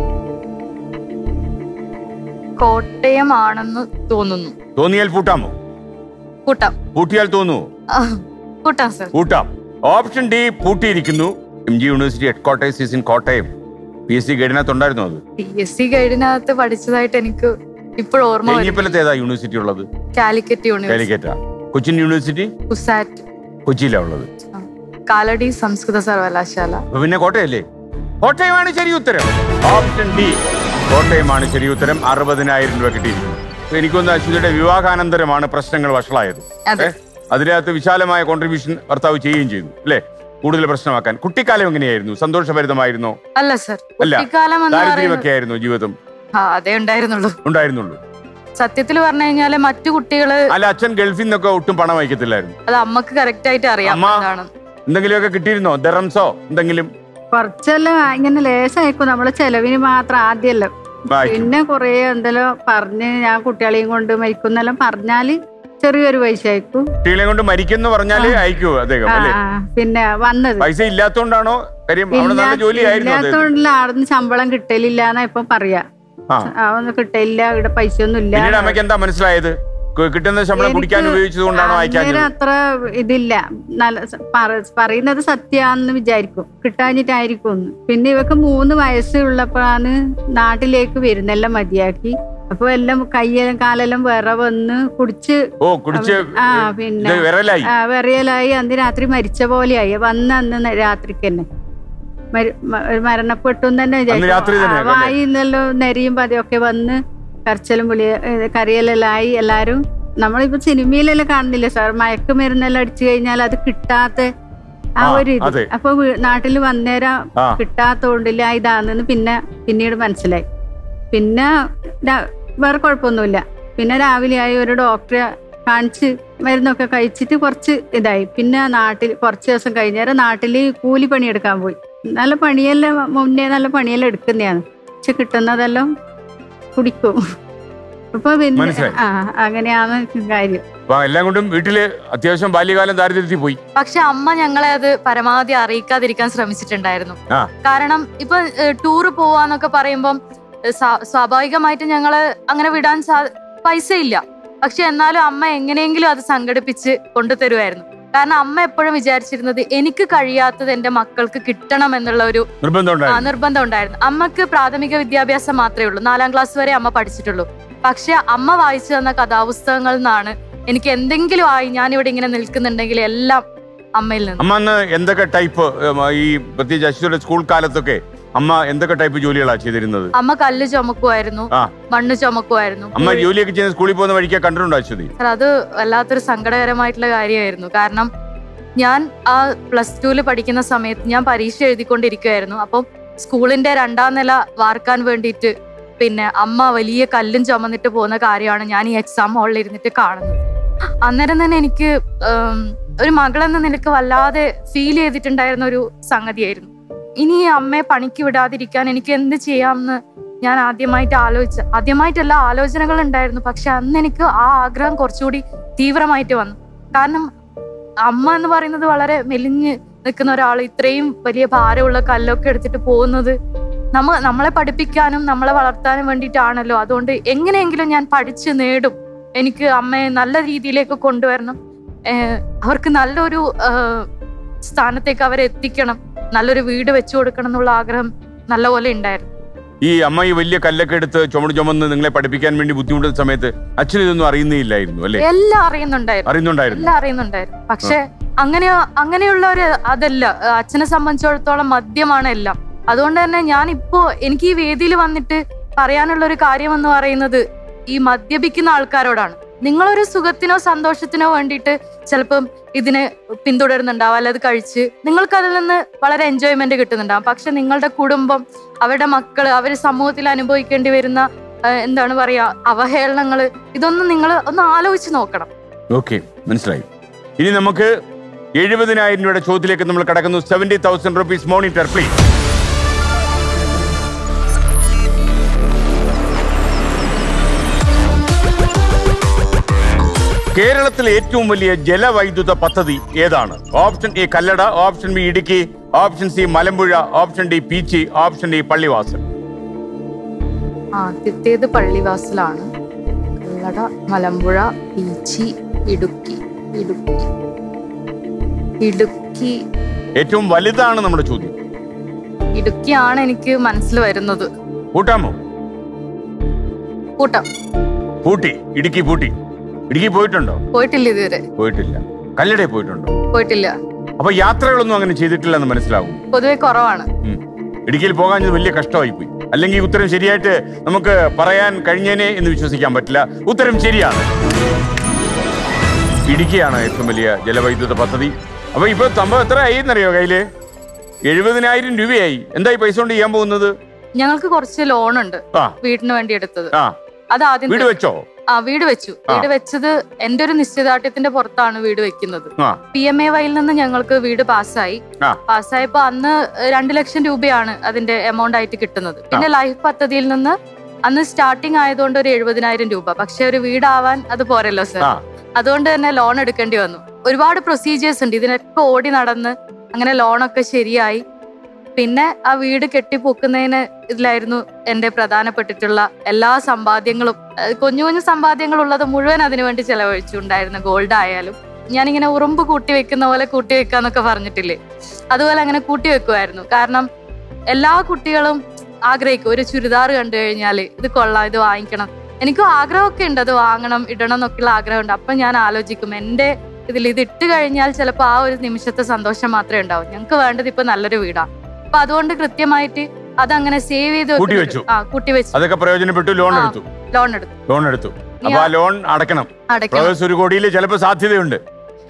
കോട്ടയം ആണെന്ന് തോന്നുന്നു തോന്നിയാൽ പൂട്ടാമോ കൂട്ടാം പൂട്ടിയാൽ തോന്നുമോ ആ, കൂട്ടാം സർ പൂട്ടാം ഓപ്ഷൻ ഡി പൂട്ടിയിരിക്കുന്നു M G university head quarters is in Kottayam P S C ഗൈഡിനകത്തുണ്ടായിരുന്നു അത് പി എസ് സി ഗൈഡിനകത്ത് പഠിച്ചതായിട്ട് എനിക്ക് ഇപ്പോൾ ഓർമ്മ വരും തേഞ്ഞിപ്പലത്ത് ഏതാ യൂണിവേഴ്സിറ്റി ഉള്ളത് കാലിക്കറ്റ് യൂണിവേഴ്സിറ്റി കാലിക്കറ്റാ കൊച്ചിൻ യൂണിവേഴ്സിറ്റി കുസാറ്റ് കൊച്ചിയിലാണ് ഉള്ളത് ആ, കാലടി സംസ്കൃത സർവകലാശാല അപ്പൊ പിന്നെ കോട്ടയല്ലേ കോട്ടയമാണ് ശരി ഉത്തരം ഓപ്ഷൻ ഡി കോട്ടയമാണ് ശരി ഉത്തരം അറുപതിനായിരം രൂപ കിട്ടിയിരിക്കുന്നു അപ്പൊ എനിക്കൊന്ന് അശ്വതിയുടെ വിവാഹാനന്തരമാണ് പ്രശ്നങ്ങൾ വഷളായത് അതെ. ഏ? അതിനകത്ത് വിശാലമായ കോൺട്രിബ്യൂഷൻ ഭർത്താവ് ചെയ്യുകയും ചെയ്തു അല്ലേ കൂടുതൽ പ്രശ്നമാക്കാൻ കുട്ടിക്കാലം എങ്ങനെയായിരുന്നു സന്തോഷഭരിതമായിരുന്നോ അല്ല സർ അല്ല. കുട്ടിക്കാലം എന്ന് പറയുന്നത് ദാരിദ്ര്യമൊക്കെ ആയിരുന്നു ജീവിതം ആ അതേ ഉണ്ടായിരുന്നുള്ളൂ ഉണ്ടായിരുന്നുള്ളൂ സത്യത്തിൽ പറഞ്ഞു കഴിഞ്ഞാല് മറ്റു കുട്ടികള് അല്ല അച്ഛൻ ഗൾഫിൽ നിന്നൊക്കെ ഒട്ടും പണം അയക്കത്തില്ലായിരുന്നു അത് അമ്മക്ക് കറക്റ്റ് ആയിട്ട് അറിയാം അമ്മ? എന്താണ് എന്തെങ്കിലുമൊക്കെ കിട്ടിയിരുന്നോ ദറംസോ എന്തെങ്കിലും കുറച്ചെല്ലാം ഇങ്ങനെ ലേശായിക്കും നമ്മളെ ചെലവിന് മാത്രം ആദ്യമല്ലോ വായിക്കും പിന്നെ കൊറേ എന്തെല്ലോ പറഞ്ഞ് ഞാൻ കുട്ടികളെയും കൊണ്ട് മരിക്കുന്നെല്ലാം പറഞ്ഞാല് ചെറിയൊരു പൈസ അയക്കും കുട്ടികളെ കൊണ്ട് മരിക്കുന്നു പറഞ്ഞാല് അയക്കൂ അദ്ദേഹം ആ അല്ലേ ആ, പിന്നെ വന്നത് പൈസ ഇല്ലാത്തോണ്ടാണോ കാര്യം അവിടെ നല്ല ജോലിയായിരുന്നു അദ്ദേഹത്തിന് ഇല്ലാത്തോണ്ടില്ല ആടുന്ന് ശമ്പളം കിട്ടലില്ല എന്നാ ഇപ്പൊ പറയാ ആ. അതൊന്നും കിട്ടില്ല ഇവിടെ പൈസ ഒന്നും ഇല്ല പിന്നീട് അമ്മയ്ക്ക് എന്താ മനസ്സിലായത് കു- കിട്ടുന്ന ശമ്പളം കുടിക്കാൻ എനിക്ക് ഉപയോഗിച്ചത് കൊണ്ടാണോ അയക്കാഞ്ഞത് അന്നേരം അത്ര ഇതില്ല നല്ല സ- പറ- പറയുന്നത് സത്യാന്ന് വിചാരിക്കും കിട്ടാഞ്ഞിട്ടായിരിക്കും എന്ന് പിന്നെ ഇവക്ക് മൂന്ന് വയസ്സുള്ളപ്പോഴാണ് നാട്ടിലേക്ക് വരുന്നെല്ലാം മതിയാക്കി അപ്പൊ എല്ലാം കയ്യെല്ലാം കാലെല്ലാം വിറ വന്ന് കുടിച്ച് ഓ കുടിച്ച് ആ ഇത് പിന്നെ വിരലായി ആ വെറിയലായി അന്ന് രാത്രി മരിച്ച പോലെയായി വന്ന അന്ന് ന- രാത്രിക്ക് തന്നെ മരി- മ- മരണപ്പെട്ടു എന്ന് തന്നെ അന്ന് രാത്രി തന്നെ, അല്ലേ? വായി നിന്നല്ലോ നെരിയും പതിയൊക്കെ വന്ന് കരച്ചിലും വിളി കരയലെല്ലാം ആയി എല്ലാരും നമ്മളിപ്പോ സിനിമയിലെല്ലാം കാണുന്നില്ല സാർ മയക്കുമരുന്നെല്ലാം അടിച്ചു കഴിഞ്ഞാൽ അത് കിട്ടാത്ത ആ ആ, ഒരു ഇത് അതെ. അപ്പൊ നാട്ടിൽ വന്നേരം ആ കിട്ടാത്തോണ്ടില്ല ഇതാണെന്ന് പിന്നെ പിന്നീട് മനസ്സിലായി പിന്നെ രാ- വേറെ കുഴപ്പമൊന്നുമില്ല പിന്നെ രാവിലെ ആയി ഒരു ഡോക്ടറെ കാണിച്ച് മരുന്നൊക്കെ കഴിച്ചിട്ട് കുറച്ച് ഇതായി പിന്നെ നാട്ടിൽ കുറച്ച് ദിവസം കഴിഞ്ഞേരം നാട്ടിൽ കൂലിപ്പണി എടുക്കാൻ പോയി നല്ല പണിയെല്ലാം മുന്നേ നല്ല പണിയെല്ലാം എടുക്കുന്നതാണ് പക്ഷെ കിട്ടുന്നതെല്ലാം കുടിക്കും ഇപ്പൊ പിന്നെ മനസ്സിലായി. ആ അങ്ങനെയാണ് കാര്യം അപ്പൊ എല്ലാം കൊണ്ടും വീട്ടില് അത്യാവശ്യം ബാല്യകാലം ദാരിദ്ര്യത്തിൽ പോയി പക്ഷെ അമ്മ ഞങ്ങളെ അത് പരമാവധി അറിയിക്കാതിരിക്കാൻ ശ്രമിച്ചിട്ടുണ്ടായിരുന്നു ആ. കാരണം ഇപ്പൊ ടൂറ് പോവാന്നൊക്കെ പറയുമ്പം ഏഹ്, സ്വാ- സ്വാഭാവികമായിട്ടും ഞങ്ങള് അങ്ങനെ വിടാൻ സാ- പൈസ ഇല്ല പക്ഷെ എന്നാലും അമ്മ എങ്ങനെയെങ്കിലും അത് സംഘടിപ്പിച്ച് കൊണ്ടുതരുമായിരുന്നു കാരണം അമ്മ എപ്പോഴും വിചാരിച്ചിരുന്നത് എനിക്ക് കഴിയാത്തത് എന്റെ മക്കൾക്ക് കിട്ടണം എന്നുള്ള ഒരു നിർബന്ധം ആ, ഉണ്ടായിരുന്നു നിർബന്ധം ഉണ്ടായിരുന്നു അമ്മക്ക് പ്രാഥമിക വിദ്യാഭ്യാസം മാത്രമേ ഉള്ളൂ നാലാം ക്ലാസ് വരെ അമ്മ പഠിച്ചിട്ടുള്ളൂ പക്ഷെ അമ്മ വായിച്ചു തന്ന കഥാപുസ്തകങ്ങളിൽ നിന്നാണ് എനിക്ക് എന്തെങ്കിലും ആയി ഞാനിവിടെ ഇങ്ങനെ നിൽക്കുന്നുണ്ടെങ്കിൽ എല്ലാം അമ്മയിൽ നിന്ന് അമ്മ അന്ന് എന്തൊക്കെ ടൈപ്പ് ഈ പ്രത്യേകിച്ച് അശ്വതിയുടെ സ്കൂൾ കാലത്തൊക്കെ അമ്മ എന്തൊക്കെ ടൈപ്പ് ജോലികളാണ് ചെയ്തിരുന്നത് അമ്മ കല്ല് ചുമക്കുമായിരുന്നു ആ. മണ്ണ് ചുമക്കുമായിരുന്നു അമ്മ ജോലിയൊക്കെ ചെയ്യുന്ന സ്കൂളിൽ പോകുന്ന വഴിക്ക് കണ്ടിട്ടുണ്ടോ അശ്വതി സാർ, അത് വല്ലാത്തൊരു സങ്കടകരമായിട്ടുള്ള കാര്യമായിരുന്നു കാരണം ഞാൻ ആ പ്ലസ് ടുവിൽ പഠിക്കുന്ന സമയത്ത് ഞാൻ പരീക്ഷ എഴുതിക്കൊണ്ടിരിക്കുകയായിരുന്നു അപ്പം സ്കൂളിന്റെ രണ്ടാം നില വാർക്കാൻ വേണ്ടിയിട്ട് പിന്നെ അമ്മ വലിയ കല്ലും ചുമന്നിട്ട് പോകുന്ന കാര്യമാണ് ഞാൻ ഈ എക്സാം ഹാളിൽ ഇരുന്നിട്ട് കാണുന്നത് അന്നേരം തന്നെ എനിക്ക് ഉം, ഒരു മകളെന്ന നിലക്ക് വല്ലാതെ ഫീൽ ചെയ്തിട്ടുണ്ടായിരുന്ന ഒരു സംഗതിയായിരുന്നു ഇനി ഈ അമ്മയെ പണിക്ക് വിടാതിരിക്കാൻ എനിക്ക് എന്ത് ചെയ്യാമെന്ന് ഞാൻ ആദ്യമായിട്ട് ആലോചിച്ച ആദ്യമായിട്ടല്ല ആലോചനകൾ ഉണ്ടായിരുന്നു പക്ഷെ അന്ന് എനിക്ക് ആ ആഗ്രഹം കുറച്ചുകൂടി തീവ്രമായിട്ട് വന്നു കാരണം അമ്മ എന്ന് പറയുന്നത് വളരെ മെലിഞ്ഞ് നിൽക്കുന്ന ഒരാൾ ഇത്രയും വലിയ ഭാരമുള്ള കല്ലൊക്കെ എടുത്തിട്ട് പോകുന്നത് നമ്മ നമ്മളെ പഠിപ്പിക്കാനും നമ്മളെ വളർത്താനും വേണ്ടിയിട്ടാണല്ലോ അതുകൊണ്ട് എങ്ങനെയെങ്കിലും ഞാൻ പഠിച്ച് നേടും എനിക്ക് അമ്മയെ നല്ല രീതിയിലേക്ക് കൊണ്ടുവരണം ഏഹ് അവർക്ക് നല്ലൊരു ഏഹ് സ്ഥാനത്തേക്ക് അവരെ എത്തിക്കണം നല്ലൊരു വീട് വെച്ചു കൊടുക്കണം എന്നുള്ള ആഗ്രഹം നല്ലപോലെ ഉണ്ടായിരുന്നു ഈ അമ്മ ഈ വലിയ കല്ലൊക്കെ എടുത്ത് ചുമട് ചുമന്ന് നിങ്ങളെ പഠിപ്പിക്കാൻ വേണ്ടി ബുദ്ധിമുട്ടുന്ന സമയത്ത് അച്ഛൻ ഇതൊന്നും അറിയുന്നില്ലായിരുന്നു അല്ലേ എല്ലാം അറിയുന്നുണ്ടായിരുന്നു അറിയുന്നുണ്ടായിരുന്നു എല്ലാം അറിയുന്നുണ്ടായിരുന്നു പക്ഷെ അങ്ങനെ അങ്ങനെയുള്ള ഒരു അതല്ല ഏഹ് അച്ഛനെ സംബന്ധിച്ചിടത്തോളം മദ്യമാണ് എല്ലാം അതുകൊണ്ട് തന്നെ ഞാൻ ഇപ്പോ എനിക്ക് ഈ വേദിയിൽ വന്നിട്ട് പറയാനുള്ള ഒരു കാര്യം എന്ന് പറയുന്നത് ഈ മദ്യപിക്കുന്ന ആൾക്കാരോടാണ് നിങ്ങളൊരു സുഖത്തിനോ സന്തോഷത്തിനോ വേണ്ടിയിട്ട് ചിലപ്പം ഇതിനെ പിന്തുടരുന്നുണ്ടാവും അല്ല അത് കഴിച്ച് നിങ്ങൾക്ക് അതിൽ നിന്ന് വളരെ എൻജോയ്മെന്റ് കിട്ടുന്നുണ്ടാവും പക്ഷെ നിങ്ങളുടെ കുടുംബം അവരുടെ മക്കള് അവർ സമൂഹത്തിൽ അനുഭവിക്കേണ്ടി വരുന്ന ആ, എന്താണ് പറയാ അവഹേളനങ്ങള് ഇതൊന്നും നിങ്ങൾ ഒന്ന് ആലോചിച്ച് നോക്കണം ഓക്കെ മനസ്സിലായി ഇനി നമുക്ക് എഴുപതിനായിരം രൂപയുടെ ചോദ്യത്തിലേക്ക് നമ്മൾ കടക്കുന്നു seventy thousand rupees monitor please കേരളത്തിലെ ഏറ്റവും വലിയ ജലവൈദ്യുത പദ്ധതി ഏതാണ് option A Kallada option B Idukki option C Malampuzha option D Peechi option D Pallivasal ആദ്യത്തേത് പള്ളിവാസലാണ് കല്ലട മലമ്പുഴ പീച്ചി ഇടുക്കി ഇടുക്കി ഇടുക്കി ഏറ്റവും വലുതാണ് നമ്മുടെ ചോദ്യം ഇടുക്കിയാണ് എനിക്ക് മനസ്സിൽ വരുന്നത് കൂട്ടാമോ കൂട്ടം പൂട്ടി ഇടുക്കി പൂട്ടി ഇടുക്കി പോയിട്ടുണ്ടോ പോയിട്ടില്ല ഇതുവരെ പോയിട്ടില്ല കല്ലടയിൽ പോയിട്ടുണ്ടോ പോയിട്ടില്ല അപ്പൊ യാത്രകളൊന്നും അങ്ങനെ ചെയ്തിട്ടില്ലെന്ന് മനസ്സിലാവും പൊതുവെ കുറവാണ് ഉം. ഇടുക്കിയിൽ പോകാൻ വലിയ കഷ്ടമായി പോയി അല്ലെങ്കിൽ ഈ ഉത്തരം ശരിയായിട്ട് നമുക്ക് പറയാൻ കഴിഞ്ഞേനെ എന്ന് വിശ്വസിക്കാൻ പറ്റില്ല ഉത്തരം ശരിയാണ് ഇടുക്കിയാണ് ഏറ്റവും വലിയ ജലവൈദ്യുത പദ്ധതി അപ്പൊ ഇപ്പൊ സംഭവം എത്ര ആയി എന്നറിയോ കയ്യില് എഴുപതിനായിരം രൂപയായി എന്താ ഈ പൈസ കൊണ്ട് ചെയ്യാൻ പോകുന്നത് ഞങ്ങൾക്ക് കുറച്ച് ലോൺ ഉണ്ട് ആ വീടിന് വേണ്ടി എടുത്തത് ആ അത് ആദ്യം വീട് തീർക്കും. വെച്ചോ ആ വീട് വെച്ചു ആ. വീട് വെച്ചത് എന്റെ ഒരു നിശ്ചയദാർഢ്യത്തിന്റെ പുറത്താണ് വീട് വെക്കുന്നത് ആ പി എം എ വൈയിൽ നിന്ന് ഞങ്ങൾക്ക് വീട് പാസ്സായി ആ. പാസ്സായപ്പോ അന്ന് രണ്ട് ലക്ഷം രൂപയാണ് അതിന്റെ എമൗണ്ട് ആയിട്ട് കിട്ടുന്നത് പിന്നെ ലൈഫ് പദ്ധതിയിൽ നിന്ന് അന്ന് സ്റ്റാർട്ടിങ് ആയതുകൊണ്ട് ഒരു എഴുപതിനായിരം രൂപ പക്ഷെ ഒരു വീടാവാൻ അത് പോരല്ലോ സർ ആ അതുകൊണ്ട് തന്നെ ലോൺ എടുക്കേണ്ടി വന്നു ഒരുപാട് പ്രൊസീജിയേഴ്സ് ഉണ്ട് ഇതിനൊക്കെ ഓടി നടന്ന് അങ്ങനെ ലോണൊക്കെ ശരിയായി പിന്നെ ആ വീട് കെട്ടിപ്പൊക്കുന്നതിന് ഇതിലായിരുന്നു എന്റെ പ്രധാനപ്പെട്ടിട്ടുള്ള എല്ലാ സമ്പാദ്യങ്ങളും അഹ് കുഞ്ഞു കുഞ്ഞു സമ്പാദ്യങ്ങൾ ഉള്ളത് മുഴുവൻ അതിനു വേണ്ടി ചെലവഴിച്ചുണ്ടായിരുന്നു ഗോൾഡ് ആയാലും ഞാനിങ്ങനെ ഉറുമ്പ് കൂട്ടി വെക്കുന്ന പോലെ കൂട്ടി വെക്കാന്നൊക്കെ പറഞ്ഞിട്ടില്ലേ അതുപോലെ അങ്ങനെ കൂട്ടി വെക്കുമായിരുന്നു കാരണം എല്ലാ കുട്ടികളും ആഗ്രഹിക്കും ഒരു ചുരിദാർ കണ്ടു കഴിഞ്ഞാൽ ഇത് കൊള്ളാം ഇത് വാങ്ങിക്കണം എനിക്കും ആഗ്രഹമൊക്കെ ഉണ്ട് അത് വാങ്ങണം ഇടണം എന്നൊക്കെയുള്ള ആഗ്രഹമുണ്ട് അപ്പൊ ഞാൻ ആലോചിക്കും എന്റെ ഇതിൽ ഇത് ഇട്ട് കഴിഞ്ഞാൽ ചിലപ്പോൾ ആ ഒരു നിമിഷത്തെ സന്തോഷം മാത്രമേ ഉണ്ടാവും ഞങ്ങൾക്ക് വേണ്ടത് ഇപ്പൊ നല്ലൊരു വീടാണ് അപ്പൊ അതുകൊണ്ട് കൃത്യമായിട്ട് അതങ്ങനെ സേവ് ചെയ്ത് കൂട്ടി വെക്കുന്നുണ്ട്. വെച്ചു. ആ കൂട്ടി വെച്ചു അതൊക്കെ പ്രയോജനപ്പെട്ടു ലോൺ ആ. എടുത്തു ലോൺ എടുത്തു ലോൺ എടുത്തു ഇനി അപ്പൊ ആ ആ- ലോൺ അടയ്ക്കണം അടയ്ക്കണം ഫ്ലവേഴ്സ് ഒരു കോടിയിൽ ചിലപ്പോൾ സാധ്യതയുണ്ട്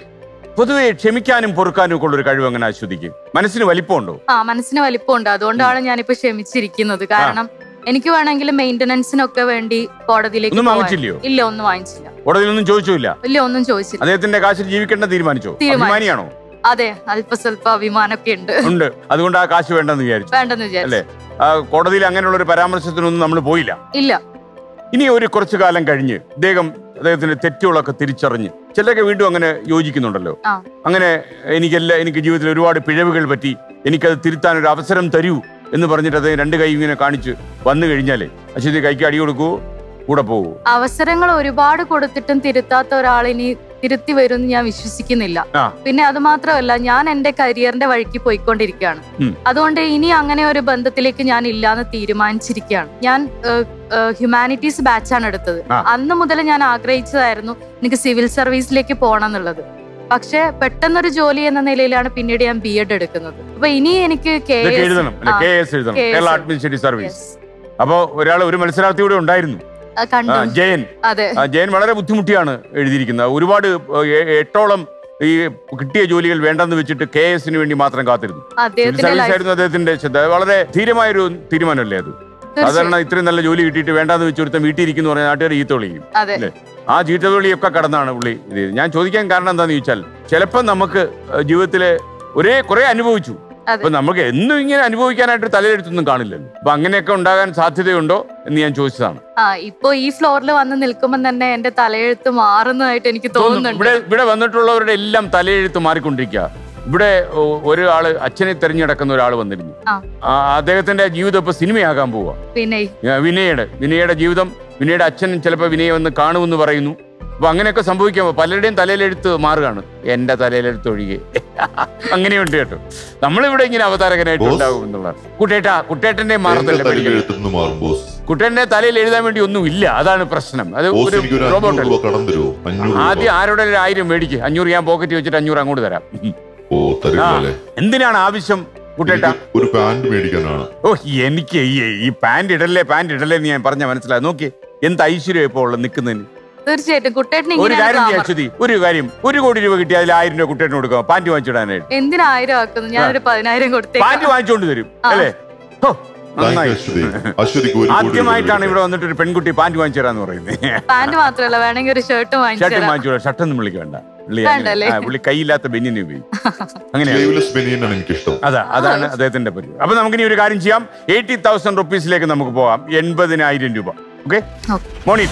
പൊതുവെ ക്ഷമിക്കാനും പൊറുക്കാനും ഒക്കെ ഉള്ള ഒരു കഴിവ് അങ്ങനെ ആസ്വദിക്കും മനസ്സിന് വലിപ്പമുണ്ടോ ആ മനസ്സിന് വലിപ്പമുണ്ട് അതുകൊണ്ടാണ് ഞാനിപ്പോ ക്ഷമിച്ചിരിക്കുന്നത് കാരണം എനിക്ക് വേണമെങ്കിൽ മെയിന്റനൻസിനൊക്കെ വേണ്ടി കോടതിയിലേക്ക് ഒന്നും പോവാൻ. വാങ്ങിച്ചില്ലയോ ഇല്ല ഒന്നും വാങ്ങിച്ചില്ല കോടതിയിലൊന്നും ചോദിച്ചില്ല ഇല്ല ഒന്നും ചോദിച്ചില്ല അദ്ദേഹത്തിന്റെ കാശിൽ ജീവിക്കേണ്ട തീരുമാനിച്ചോ തീരുമാനിച്ചു. അഭിമാനിയാണോ അതെ അല്പ സ്വല്പ അഭിമാനമൊക്കെ ഉണ്ട് ഉണ്ട് അതുകൊണ്ട് ആ കാശ് വേണ്ടെന്ന് വിചാരിച്ചു വേണ്ടെന്ന് അല്ലേ വിചാരിച്ചു ആ കോടതിയിൽ അങ്ങനെയുള്ള ഒരു പരാമർശത്തിനൊന്നും നമ്മൾ പോയില്ല ഇല്ല ഇനി ഒരു കുറച്ചു കാലം കഴിഞ്ഞ് അദ്ദേഹം അദ്ദേഹത്തിന്റെ തെറ്റുകളൊക്കെ തിരിച്ചറിഞ്ഞ് ചിലരൊക്കെ വീണ്ടും അങ്ങനെ യോജിക്കുന്നുണ്ടല്ലോ ആ. അങ്ങനെ എനിക്കെല്ലാം എനിക്ക് ജീവിതത്തിൽ ഒരുപാട് പിഴവുകൾ പറ്റി എനിക്കത് തിരുത്താൻ ഒരു അവസരം തരൂ എന്ന് പറഞ്ഞിട്ട് അദ്ദേഹം രണ്ട് കൈ ഇങ്ങനെ കാണിച്ച് വന്നു കഴിഞ്ഞാലേ അശ്വതി കൈക്ക് അടി കൊടുക്കൂ കൂടെ പോകൂ അവസരങ്ങൾ ഒരുപാട് കൊടുത്തിട്ടും തിരുത്താത്ത ഒരാളിനി തിരുത്തി വരും ഞാൻ വിശ്വസിക്കുന്നില്ല ആ. പിന്നെ അത് മാത്രമല്ല ഞാൻ എന്റെ കരിയറിന്റെ വഴിക്ക് പോയിക്കൊണ്ടിരിക്കുകയാണ് ഉം. അതുകൊണ്ട് ഇനി അങ്ങനെ ഒരു ബന്ധത്തിലേക്ക് ഞാൻ ഇല്ലാന്ന് തീരുമാനിച്ചിരിക്കുകയാണ് ഞാൻ ഹ്യൂമാനിറ്റീസ് ബാച്ചാണ് എടുത്തത് ആ. അന്ന് മുതൽ ഞാൻ ആഗ്രഹിച്ചതായിരുന്നു എനിക്ക് സിവിൽ സർവീസിലേക്ക് പോകണം എന്നുള്ളത് പക്ഷെ പെട്ടെന്നൊരു ജോലി എന്ന നിലയിലാണ് പിന്നീട് ഞാൻ ബി എഡ് എടുക്കുന്നത് അപ്പൊ ഇനി എനിക്ക് കെ ഇതൊക്കെ എസ് എഴുതണം അല്ലെ ആ. കെ എസ് എഴുതണം KS. Kerala administrative service Yes. അപ്പോ ഒരാൾ ഒരു മത്സരാർത്ഥി കൂടെ ഉണ്ടായിരുന്നു ആ, ആ, കണ്ടു ജയൻ അതെ ആ, ജയൻ വളരെ ബുദ്ധിമുട്ടിയാണ് എഴുതിയിരിക്കുന്നത് ഒരുപാട് ഏ, എട്ടോളം ഈ കിട്ടിയ ജോലികൾ വേണ്ടെന്ന് വെച്ചിട്ട് കെ എസിന് വേണ്ടി മാത്രം കാത്തിരുന്നു സിവിൽ അദ്ദേഹത്തിന്റെ സർവീസ് ലൈഫ് ആയിരുന്നു അദ്ദേഹത്തിന്റെ ശ്രദ്ധ വളരെ ധീരമായൊരു തീരുമാനമല്ലേ അത് സാധാരണ ഇത്രയും നല്ല ജോലി കിട്ടിയിട്ട് വേണ്ടാന്ന് വെച്ച് ഒരുത്തൻ വീട്ടിൽ ഇരിക്കുന്നു പറഞ്ഞാൽ നാട്ടുകാർ ഈത്തോളിയും അതെ അല്ലേ ആ ചീട്ടതൊളിയൊക്കെ കടന്നാണ് പുള്ളി ഇത് ചെയ്തത്. ഞാൻ ചോദിക്കാൻ കാരണം എന്താന്ന് ചോദിച്ചാൽ ചിലപ്പോൾ നമുക്ക് ഏഹ്, ജീവിതത്തിലെ ഒരേ കുറെ അനുഭവിച്ചു അതെ. അപ്പൊ നമുക്ക് എന്നും ഇങ്ങനെ അനുഭവിക്കാനായിട്ട് തലയെടുത്തൊന്നും കാണില്ലല്ലോ അപ്പൊ അങ്ങനെയൊക്കെ ഉണ്ടാകാൻ സാധ്യതയുണ്ടോ എന്ന് ഞാൻ ചോദിച്ചതാണ് ആ ഇപ്പൊ ഈ ഫ്ലോറിൽ വന്ന് നിൽക്കുമ്പോൾ തന്നെ എന്റെ തലയെഴുത്ത് മാറുന്നതായിട്ട് എനിക്ക് തോന്നുന്നു. തോന്നുന്നുണ്ട് ഇവിടെ ഇവിടെ വന്നിട്ടുള്ളവരുടെ എല്ലാം തലയെഴുത്ത് മാറിക്കൊണ്ടിരിക്കുക ഇവിടെ ഒ- ഒരാള് അച്ഛനെ തെരഞ്ഞെടുക്കുന്ന ഒരാൾ വന്നിരുന്നു ആ. ആ, അദ്ദേഹത്തിന്റെ ജീവിതം ഇപ്പൊ സിനിമയാകാൻ പോവാ പിന്നെ ആ, വിനയുടെ വിനയുടെ ജീവിതം വിനയുടെ അച്ഛൻ ചിലപ്പോൾ വിനയെ വന്ന് കാണുമെന്ന് പറയുന്നു അപ്പൊ അങ്ങനെയൊക്കെ സംഭവിക്കാമോ പലരുടെയും തലയിലെഴുത്ത് മാറുകയാണ് എന്റെ തലയിലെഴുത്ത് ഒഴികെ അങ്ങനെയുണ്ട് കേട്ടോ നമ്മളിവിടെ ഇങ്ങനെ അവതാരകനായിട്ട് ബോസ്? ഉണ്ടാകും എന്നുള്ളതാണ് കുട്ടേട്ട കുട്ടേട്ടന്റെ എന്റെ മാറത്തല്ലേ തലയിൽ പഠിക്കുന്നത് എഴുത്തുനിന്ന് മാറും ബോസ് കുട്ടേട്ടന്റെ തലയിൽ എഴുതാൻ വേണ്ടി ഒന്നും ഇല്ല അതാണ് പ്രശ്നം അത് ബോസ് ഒരു എനിക്ക് ഒരു റോബോട്ട് അഞ്ഞൂറ് രൂപ കടം തരുമോ അഞ്ഞൂറ് ആദ്യം രൂപ ആരുടെ ഒരു ആയിരം മേടിക്ക് അഞ്ഞൂറ് ഞാൻ പോക്കറ്റ് വെച്ചിട്ട് അഞ്ഞൂറ് അങ്ങോട്ട് തരാം ഓ ആ, തരില്ലേ എന്തിനാണ് ആവശ്യം കുട്ടേട്ട എനിക്ക് ഒരു പാന്റ് മേടിക്കാനാണ് ഓ എനിക്ക് ഈ ഈ പാന്റ് ഇടല്ലേ പാന്റ് ഇടല്ലേ എന്ന് ഞാൻ പറഞ്ഞ മനസ്സിലായി നോക്കി എന്ത് ഐശ്വര്യം ഇപ്പോൾ ഉള്ളത് നിൽക്കുന്നതിന് തീർച്ചയായിട്ടും കുട്ടേട്ടന് ഒരു ഇങ്ങനെയാണ് കാര്യം ചെയ്യാം glamour. അശ്വതി ഒരു കാര്യം ഒരു കോടി രൂപ കിട്ടി അതിൽ ആയിരം രൂപ കുട്ടേട്ടിന് കൊടുക്കാം പാന്റ് വാങ്ങിച്ചിടാനായിട്ട് എന്തിനായിരം ആക്കുന്നു ഞാനൊരു പതിനായിരം പാന്റ് കൊടുത്തേക്കാം വാങ്ങിച്ചുകൊണ്ട് തരും ആ. അല്ലേ ഹോ, താങ്ക് നന്നായി യു അശ്വതി അശ്വതിക്ക് ഒരു കോടി രൂപ ആദ്യമായിട്ടാണ് ലഭിക്കട്ടെ. ഇവിടെ വന്നിട്ട് ഒരു പെൺകുട്ടി പാന്റ് വാങ്ങിച്ചു തരാന്ന് പറയുന്നത് പാന്റ് മാത്രമല്ല വേണമെങ്കിൽ ഒരു ഷർട്ട് വാങ്ങിച്ചു ഷർട്ട് തരാം വാങ്ങിച്ചു ഷർട്ടൊന്നും വിളിക്ക് വേണ്ട പുള്ളി അങ്ങനെ- വേണ്ടല്ലേ? ആ, പുള്ളി കൈയില്ലാത്ത ബെന്നിനെ ഉപയോഗിക്കും അങ്ങനെയാണ് സ്ലീവ്ലെസ് ബനിയനാണ് എനിക്കിഷ്ടം അതാ അതാണ് അദ്ദേഹത്തിന്റെ പരിപാടി അപ്പൊ നമുക്കിനി ഒരു കാര്യം ചെയ്യാം എയ്റ്റി തൗസൻഡ് റുപ്പീസിലേക്ക് നമുക്ക് പോവാം എൺപതിനായിരം രൂപ ഓക്കെ Okay. മോണിറ്റ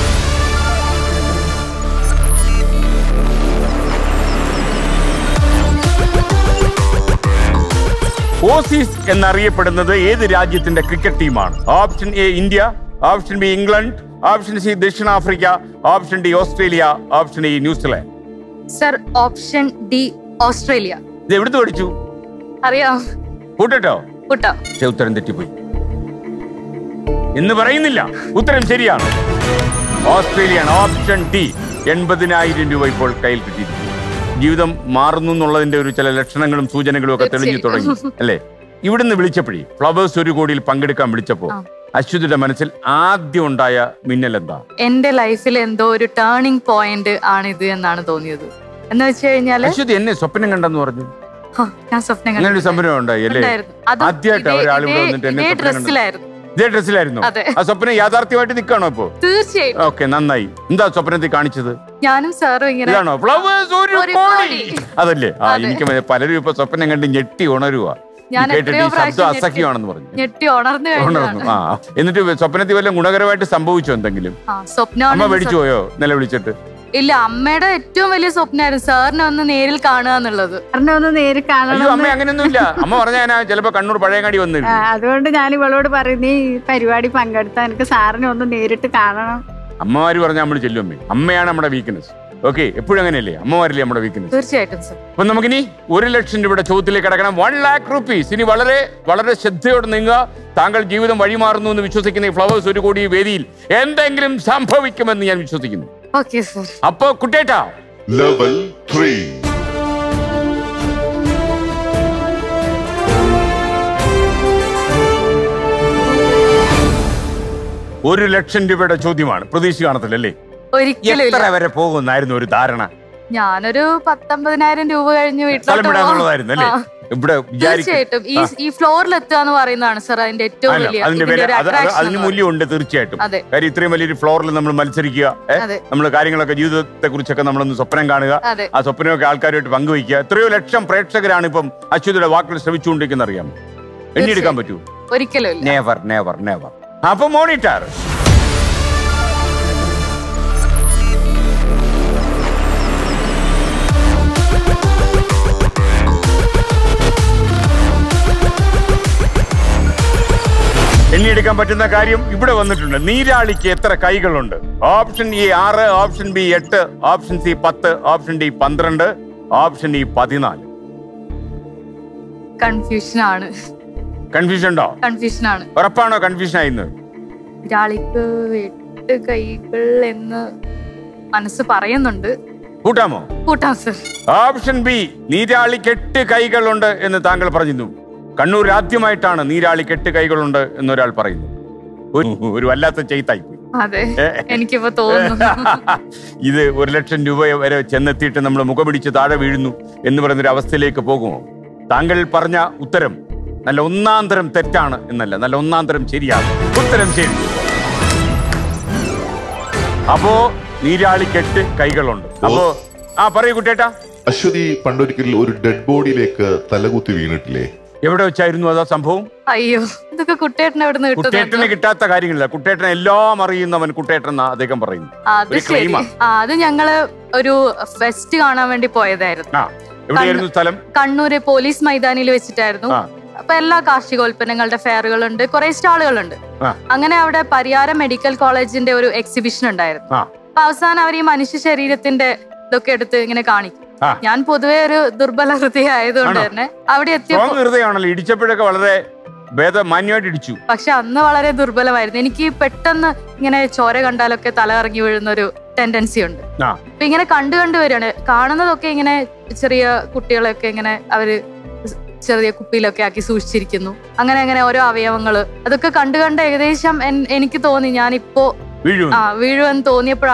ഓസീസ് എന്നറിയപ്പെടുന്നത് ഏത് രാജ്യത്തിന്റെ ക്രിക്കറ്റ് ടീമാണ് option A India option B England option C ദക്ഷിണാഫ്രിക്ക option D Australia option E New Zealand sir option D Australia ഇത് എവിടുന്ന് പഠിച്ചു അറിയാം കൂട്ടട്ടോ കുട്ടാ പക്ഷെ ഉത്തരം തെറ്റിപ്പോയി എന്ന് പറയുന്നില്ല ഉത്തരം ശരിയാണ് ഓസ്ട്രേലിയാണ് ഓപ്ഷൻ ടി എൺപതിനായിരം രൂപ ഇപ്പോൾ കയ്യിൽ കിട്ടിയിരിക്കുന്നു ജീവിതം മാറുന്നു എന്നുള്ളതിന്റെ ഒരു ചില ലക്ഷണങ്ങളും സൂചനകളും ഒക്കെ തെളിഞ്ഞു തുടങ്ങി തീർച്ചയായും. അല്ലേ ഇവിടുന്ന് വിളിച്ചപ്പോഴേ ഫ്ലവേഴ്സ് ഒരു കോടിയിൽ പങ്കെടുക്കാൻ വിളിച്ചപ്പോ ആ. അശ്വതിയുടെ മനസ്സിൽ ആദ്യം ഉണ്ടായ മിന്നൽ എന്താ എന്റെ ലൈഫിൽ എന്തോ ഒരു ടേണിംഗ് പോയിന്റ് ആണിത് എന്നാണ് തോന്നിയത് എന്ന് വെച്ച് കഴിഞ്ഞാല് അശ്വതി എന്നെ സ്വപ്നം കണ്ടെന്ന് പറഞ്ഞു ഹ, ഞാൻ സ്വപ്നം അങ്ങനെ ഒരു കണ്ടിട്ടുണ്ട്. സംഭവം ഉണ്ടായി അല്ലേ ഉണ്ടായിരുന്നു. അതും ആദ്യമായിട്ടാ ഇതേ- ഒരാൾ ഇവിടെ ഇതേ- വന്നിട്ട് എന്നെ ഇതേ സ്വപ്നം കണ്ടത്. ഡ്രസ്സിലായിരുന്നു ഇതേ ഡ്രസ്സിലായിരുന്നു അതെ. ആ സ്വപ്നം യാഥാർത്ഥ്യമായിട്ട് നിൽക്കാണോ ഇപ്പോ തീർച്ചയായിട്ടും ഓക്കെ നന്നായി എന്താ സ്വപ്നത്തിൽ കാണിച്ചത് ഞാനും സാറും ഇങ്ങനെ ഇതാണോ ഫ്ലവേഴ്സ് ഒരു ഒരു കോടി കോടി. അതല്ലേ ആ അതെ. എനിക്ക് മതി. പലരും ഇപ്പൊ സ്വപ്നം കണ്ട് ഞെട്ടി ഉണരുക ഞാൻ കേട്ടിട്ട് എത്രയോ ഈ ശബ്ദം പ്രാവശ്യം ഞെട്ടി- അസഖ്യമാണെന്ന് പറഞ്ഞു ഞെട്ടി ഉണർന്നു ഉണർന്നു കഴിഞ്ഞതാണ് ആ എന്നിട്ട് സ്വപ്നത്തിൽ വല്ലതും ഗുണകരമായിട്ട് സംഭവിച്ചോ എന്തെങ്കിലും ആ അമ്മ സ്വപ്നമാണ് പേടിച്ചു പോയോ നിലവിളിച്ചിട്ട് ഇല്ല അമ്മയുടെ ഏറ്റവും വലിയ സ്വപ്നമായിരുന്നു സാറിനെ ഒന്ന് നേരിൽ കാണുക എന്നുള്ളത് സാറിനെ ഒന്ന് നേരിൽ അയ്യോ അമ്മ കാണണം അങ്ങനെയൊന്നും ഇല്ല അമ്മ പറഞ്ഞ ഞാൻ ചിലപ്പോ കണ്ണൂർ പഴയങ്ങാടി വന്നു ആ, അതുകൊണ്ട് ഞാൻ ഇവളോട് പറയും നീ ഈ പരിപാടി പങ്കെടുത്താൽ എനിക്ക് സാറിനെ ഒന്ന് നേരിട്ട് കാണണം അമ്മമാര് പറഞ്ഞാൽ നമ്മൾ ചെല്ലും അമ്മേ അമ്മയാണ് നമ്മുടെ വീക്ക്നെസ് ഓക്കെ എപ്പോഴും അങ്ങനെയല്ലേ അമ്മമാരല്ലേ നമ്മുടെ വീക്ക്നെസ് തീർച്ചയായിട്ടും സർ അപ്പൊ നമുക്കിനി ഒരു ലക്ഷം രൂപയുടെ ചോദ്യത്തിലേക്ക് കിടക്കണം വൺ ലാക്ക് റുപ്പീസ് ഇനി വളരെ വളരെ ശ്രദ്ധയോടെ നീങ്ങുക താങ്കൾ ജീവിതം വഴിമാറുന്നു എന്ന് വിശ്വസിക്കുന്ന ഈ ഫ്ലവേഴ്സ് ഒരു കോടി വേദിയിൽ എന്തെങ്കിലും സംഭവിക്കുമെന്ന് ഞാൻ വിശ്വസിക്കുന്നു ഓക്കെ സർ അപ്പൊ കുട്ടേട്ടാ ലെവൽ ത്രീ ഒരു ലക്ഷം രൂപയുടെ ചോദ്യമാണ് പ്രതീക്ഷ കാണത്തില്ലല്ലേ ഒരിക്കലും എത്ര ഇല്ല വരെ പോകുന്നായിരുന്നു ഒരു ധാരണ ഞാനൊരു പത്തൊമ്പതിനായിരം രൂപ കഴിഞ്ഞ് സ്ഥലം വീട്ടിലോട്ട് വിടാന്നുള്ളതായിരുന്നു അല്ലേ ആ, ഇവിടെ വിചാരിക്കും തീർച്ചയായിട്ടും ഈ ഈ ഫ്ലോറിൽ എത്തുക എന്ന് പറയുന്നതാണ് സർ അതിന്റെ ഏറ്റവും വലിയ അതിന്റെ ഇതിന്റെ വില ഒരു അത് അത് attraction അതിന് എന്ന് പറയുന്നത്. മൂല്യമുണ്ട് തീർച്ചയായിട്ടും അതെ കാര്യം ഇത്രയും വലിയൊരു ഫ്ലോറിൽ നമ്മൾ മത്സരിക്കുക അതെ നമ്മൾ കാര്യങ്ങളൊക്കെ ജീവിതത്തെ കുറിച്ചൊക്കെ നമ്മളൊന്ന് സ്വപ്നം കാണുക അതെ ആ സ്വപ്നമൊക്കെ ആൾക്കാരുമായിട്ട് പങ്കുവയ്ക്കുക എത്രയോ ലക്ഷം പ്രേക്ഷകരാണ് ഇപ്പം അച്യുതയുടെ വാക്കുകൾ ശ്രമിച്ചുകൊണ്ടിരിക്കുന്ന അറിയാം എണ്ണിയെടുക്കാൻ പറ്റൂ ഒരിക്കലും ഇല്ല നെവർ നെവർ നെവർ അപ്പൊ മോണിറ്റർ എണ്ണിയെടുക്കാൻ പറ്റുന്ന കാര്യം ഇവിടെ വന്നിട്ടുണ്ട് നീരാളിക്ക് എത്ര കൈകളുണ്ട് ഓപ്ഷൻ ഇ ആറ് ഓപ്ഷൻ ബി എട്ട് ഓപ്ഷൻ സി പത്ത് ഓപ്ഷൻ ഡി പന്ത്രണ്ട് ഓപ്ഷൻ ഇ പതിനാല് കൺഫ്യൂഷൻ ആണ് കൺഫ്യൂഷൻ ഉണ്ടോ കൺഫ്യൂഷൻ ആണ് ഉറപ്പാണോ കൺഫ്യൂഷൻ ആയിന്ന് ഒരാളിക്ക് എട്ട് കൈകൾ എന്ന് മനസ്സ് പറയുന്നുണ്ട് കൂട്ടാമോ കൂട്ടാം സർ ഓപ്ഷൻ ബി നീരാളിക്ക് എട്ട് കൈകളുണ്ട് എന്ന് താങ്കൾ പറഞ്ഞിരുന്നു കണ്ണൂർ ആദ്യമായിട്ടാണ് നീരാളിക്ക് എട്ട് കൈകളുണ്ട് എന്നൊരാൾ പറയുന്നു ഒരു- ഒരു വല്ലാത്ത ചെയ്ത്തായി പോയി അതെ എനിക്കിപ്പോ തോന്നുന്നു ഇത് ഒരു ലക്ഷം രൂപ വരെ ചെന്നെത്തിയിട്ട് നമ്മൾ മുഖമിടിച്ച് താഴെ വീഴുന്നു എന്ന് പറയുന്നൊരു അവസ്ഥയിലേക്ക് പോകുമോ താങ്കൾ പറഞ്ഞ ഉത്തരം നല്ല ഒന്നാം തരം തെറ്റാണ് എന്നല്ല നല്ല ഒന്നാം തരം ശരിയാണ് ഉത്തരം ശരി അപ്പോ നീരാളിക്കെട്ട് കൈകളുണ്ട് അപ്പോ ആ പറയൂ കുട്ടേട്ടാ അശ്വതി പണ്ടൊരിക്കൽ ഒരു ഡെഡ് ബോഡിയിലേക്ക് തലകുത്തി വീണിട്ടില്ലേ എവിടെ വെച്ചായിരുന്നു അതാ സംഭവം അയ്യോ ഇതൊക്കെ കുട്ടേട്ടനെ എവിടെ നിന്ന് കുട്ടേട്ടന് കിട്ടുന്നുണ്ട് കിട്ടാത്ത കാര്യങ്ങളില്ല കുട്ടേട്ടൻ എല്ലാം അറിയുന്നവൻ കുട്ടേട്ടൻ എന്നാ അദ്ദേഹം പറയുന്നു അത് ഒരു ശരി claim ആ. ആ അത് ഞങ്ങള് ഒരു ഫെസ്റ്റ് കാണാൻ വേണ്ടി പോയതായിരുന്നു ആ എവിടെയായിരുന്നു സ്ഥലം കണ്ണൂര് പോലീസ് മൈതാനിയിൽ വെച്ചിട്ടായിരുന്നു ആ. അപ്പൊ എല്ലാ കാർഷികോൽപ്പന്നങ്ങളുടെ ഫെയറുകളുണ്ട് കുറെ സ്റ്റാളുകളുണ്ട് ആ. അങ്ങനെ അവിടെ പരിയാരം മെഡിക്കൽ കോളേജിന്റെ ഒരു എക്സിബിഷൻ ഉണ്ടായിരുന്നു ആ. അപ്പൊ അവസാനം അവർ ഈ മനുഷ്യ ശരീരത്തിന്റെ ഇതൊക്കെ എടുത്ത് ഇങ്ങനെ കാണിക്കും ആ. ഞാൻ പൊതുവെ ഒരു ദുർബല ഹൃദയ ആയതുകൊണ്ട് ആണോ? തന്നെ അവിടെ എത്തിയപ്പോ സ്ട്രോങ് ഹൃദയമാണല്ലോ ഇടിച്ചപ്പോഴൊക്കെ വളരെ ഭേദ മാന്യമായിട്ട് ഇടിച്ചു പക്ഷെ അന്ന് വളരെ ദുർബലമായിരുന്നു എനിക്ക് പെട്ടെന്ന് ഇങ്ങനെ ചോര കണ്ടാലൊക്കെ തല ഇറങ്ങി വീഴുന്ന ഒരു ടെൻഡൻസി ഉണ്ട് ആ. അപ്പൊ ഇങ്ങനെ കണ്ടു കണ്ടു വരികയാണ് കാണുന്നതൊക്കെ ഇങ്ങനെ ചെറിയ കുട്ടികളെയൊക്കെ ഇങ്ങനെ അവര് ചെറിയ കുപ്പിയിലൊക്കെ ആക്കി സൂക്ഷിച്ചിരിക്കുന്നു അങ്ങനെ അങ്ങനെ ഓരോ അവയവങ്ങള് അതൊക്കെ കണ്ടു കണ്ട് ഏകദേശം എൻ- എനിക്ക് തോന്നി ഞാൻ ഇപ്പോ വീഴും ആ വീഴുവെന്ന് തോന്നിയപ്പോഴാണ്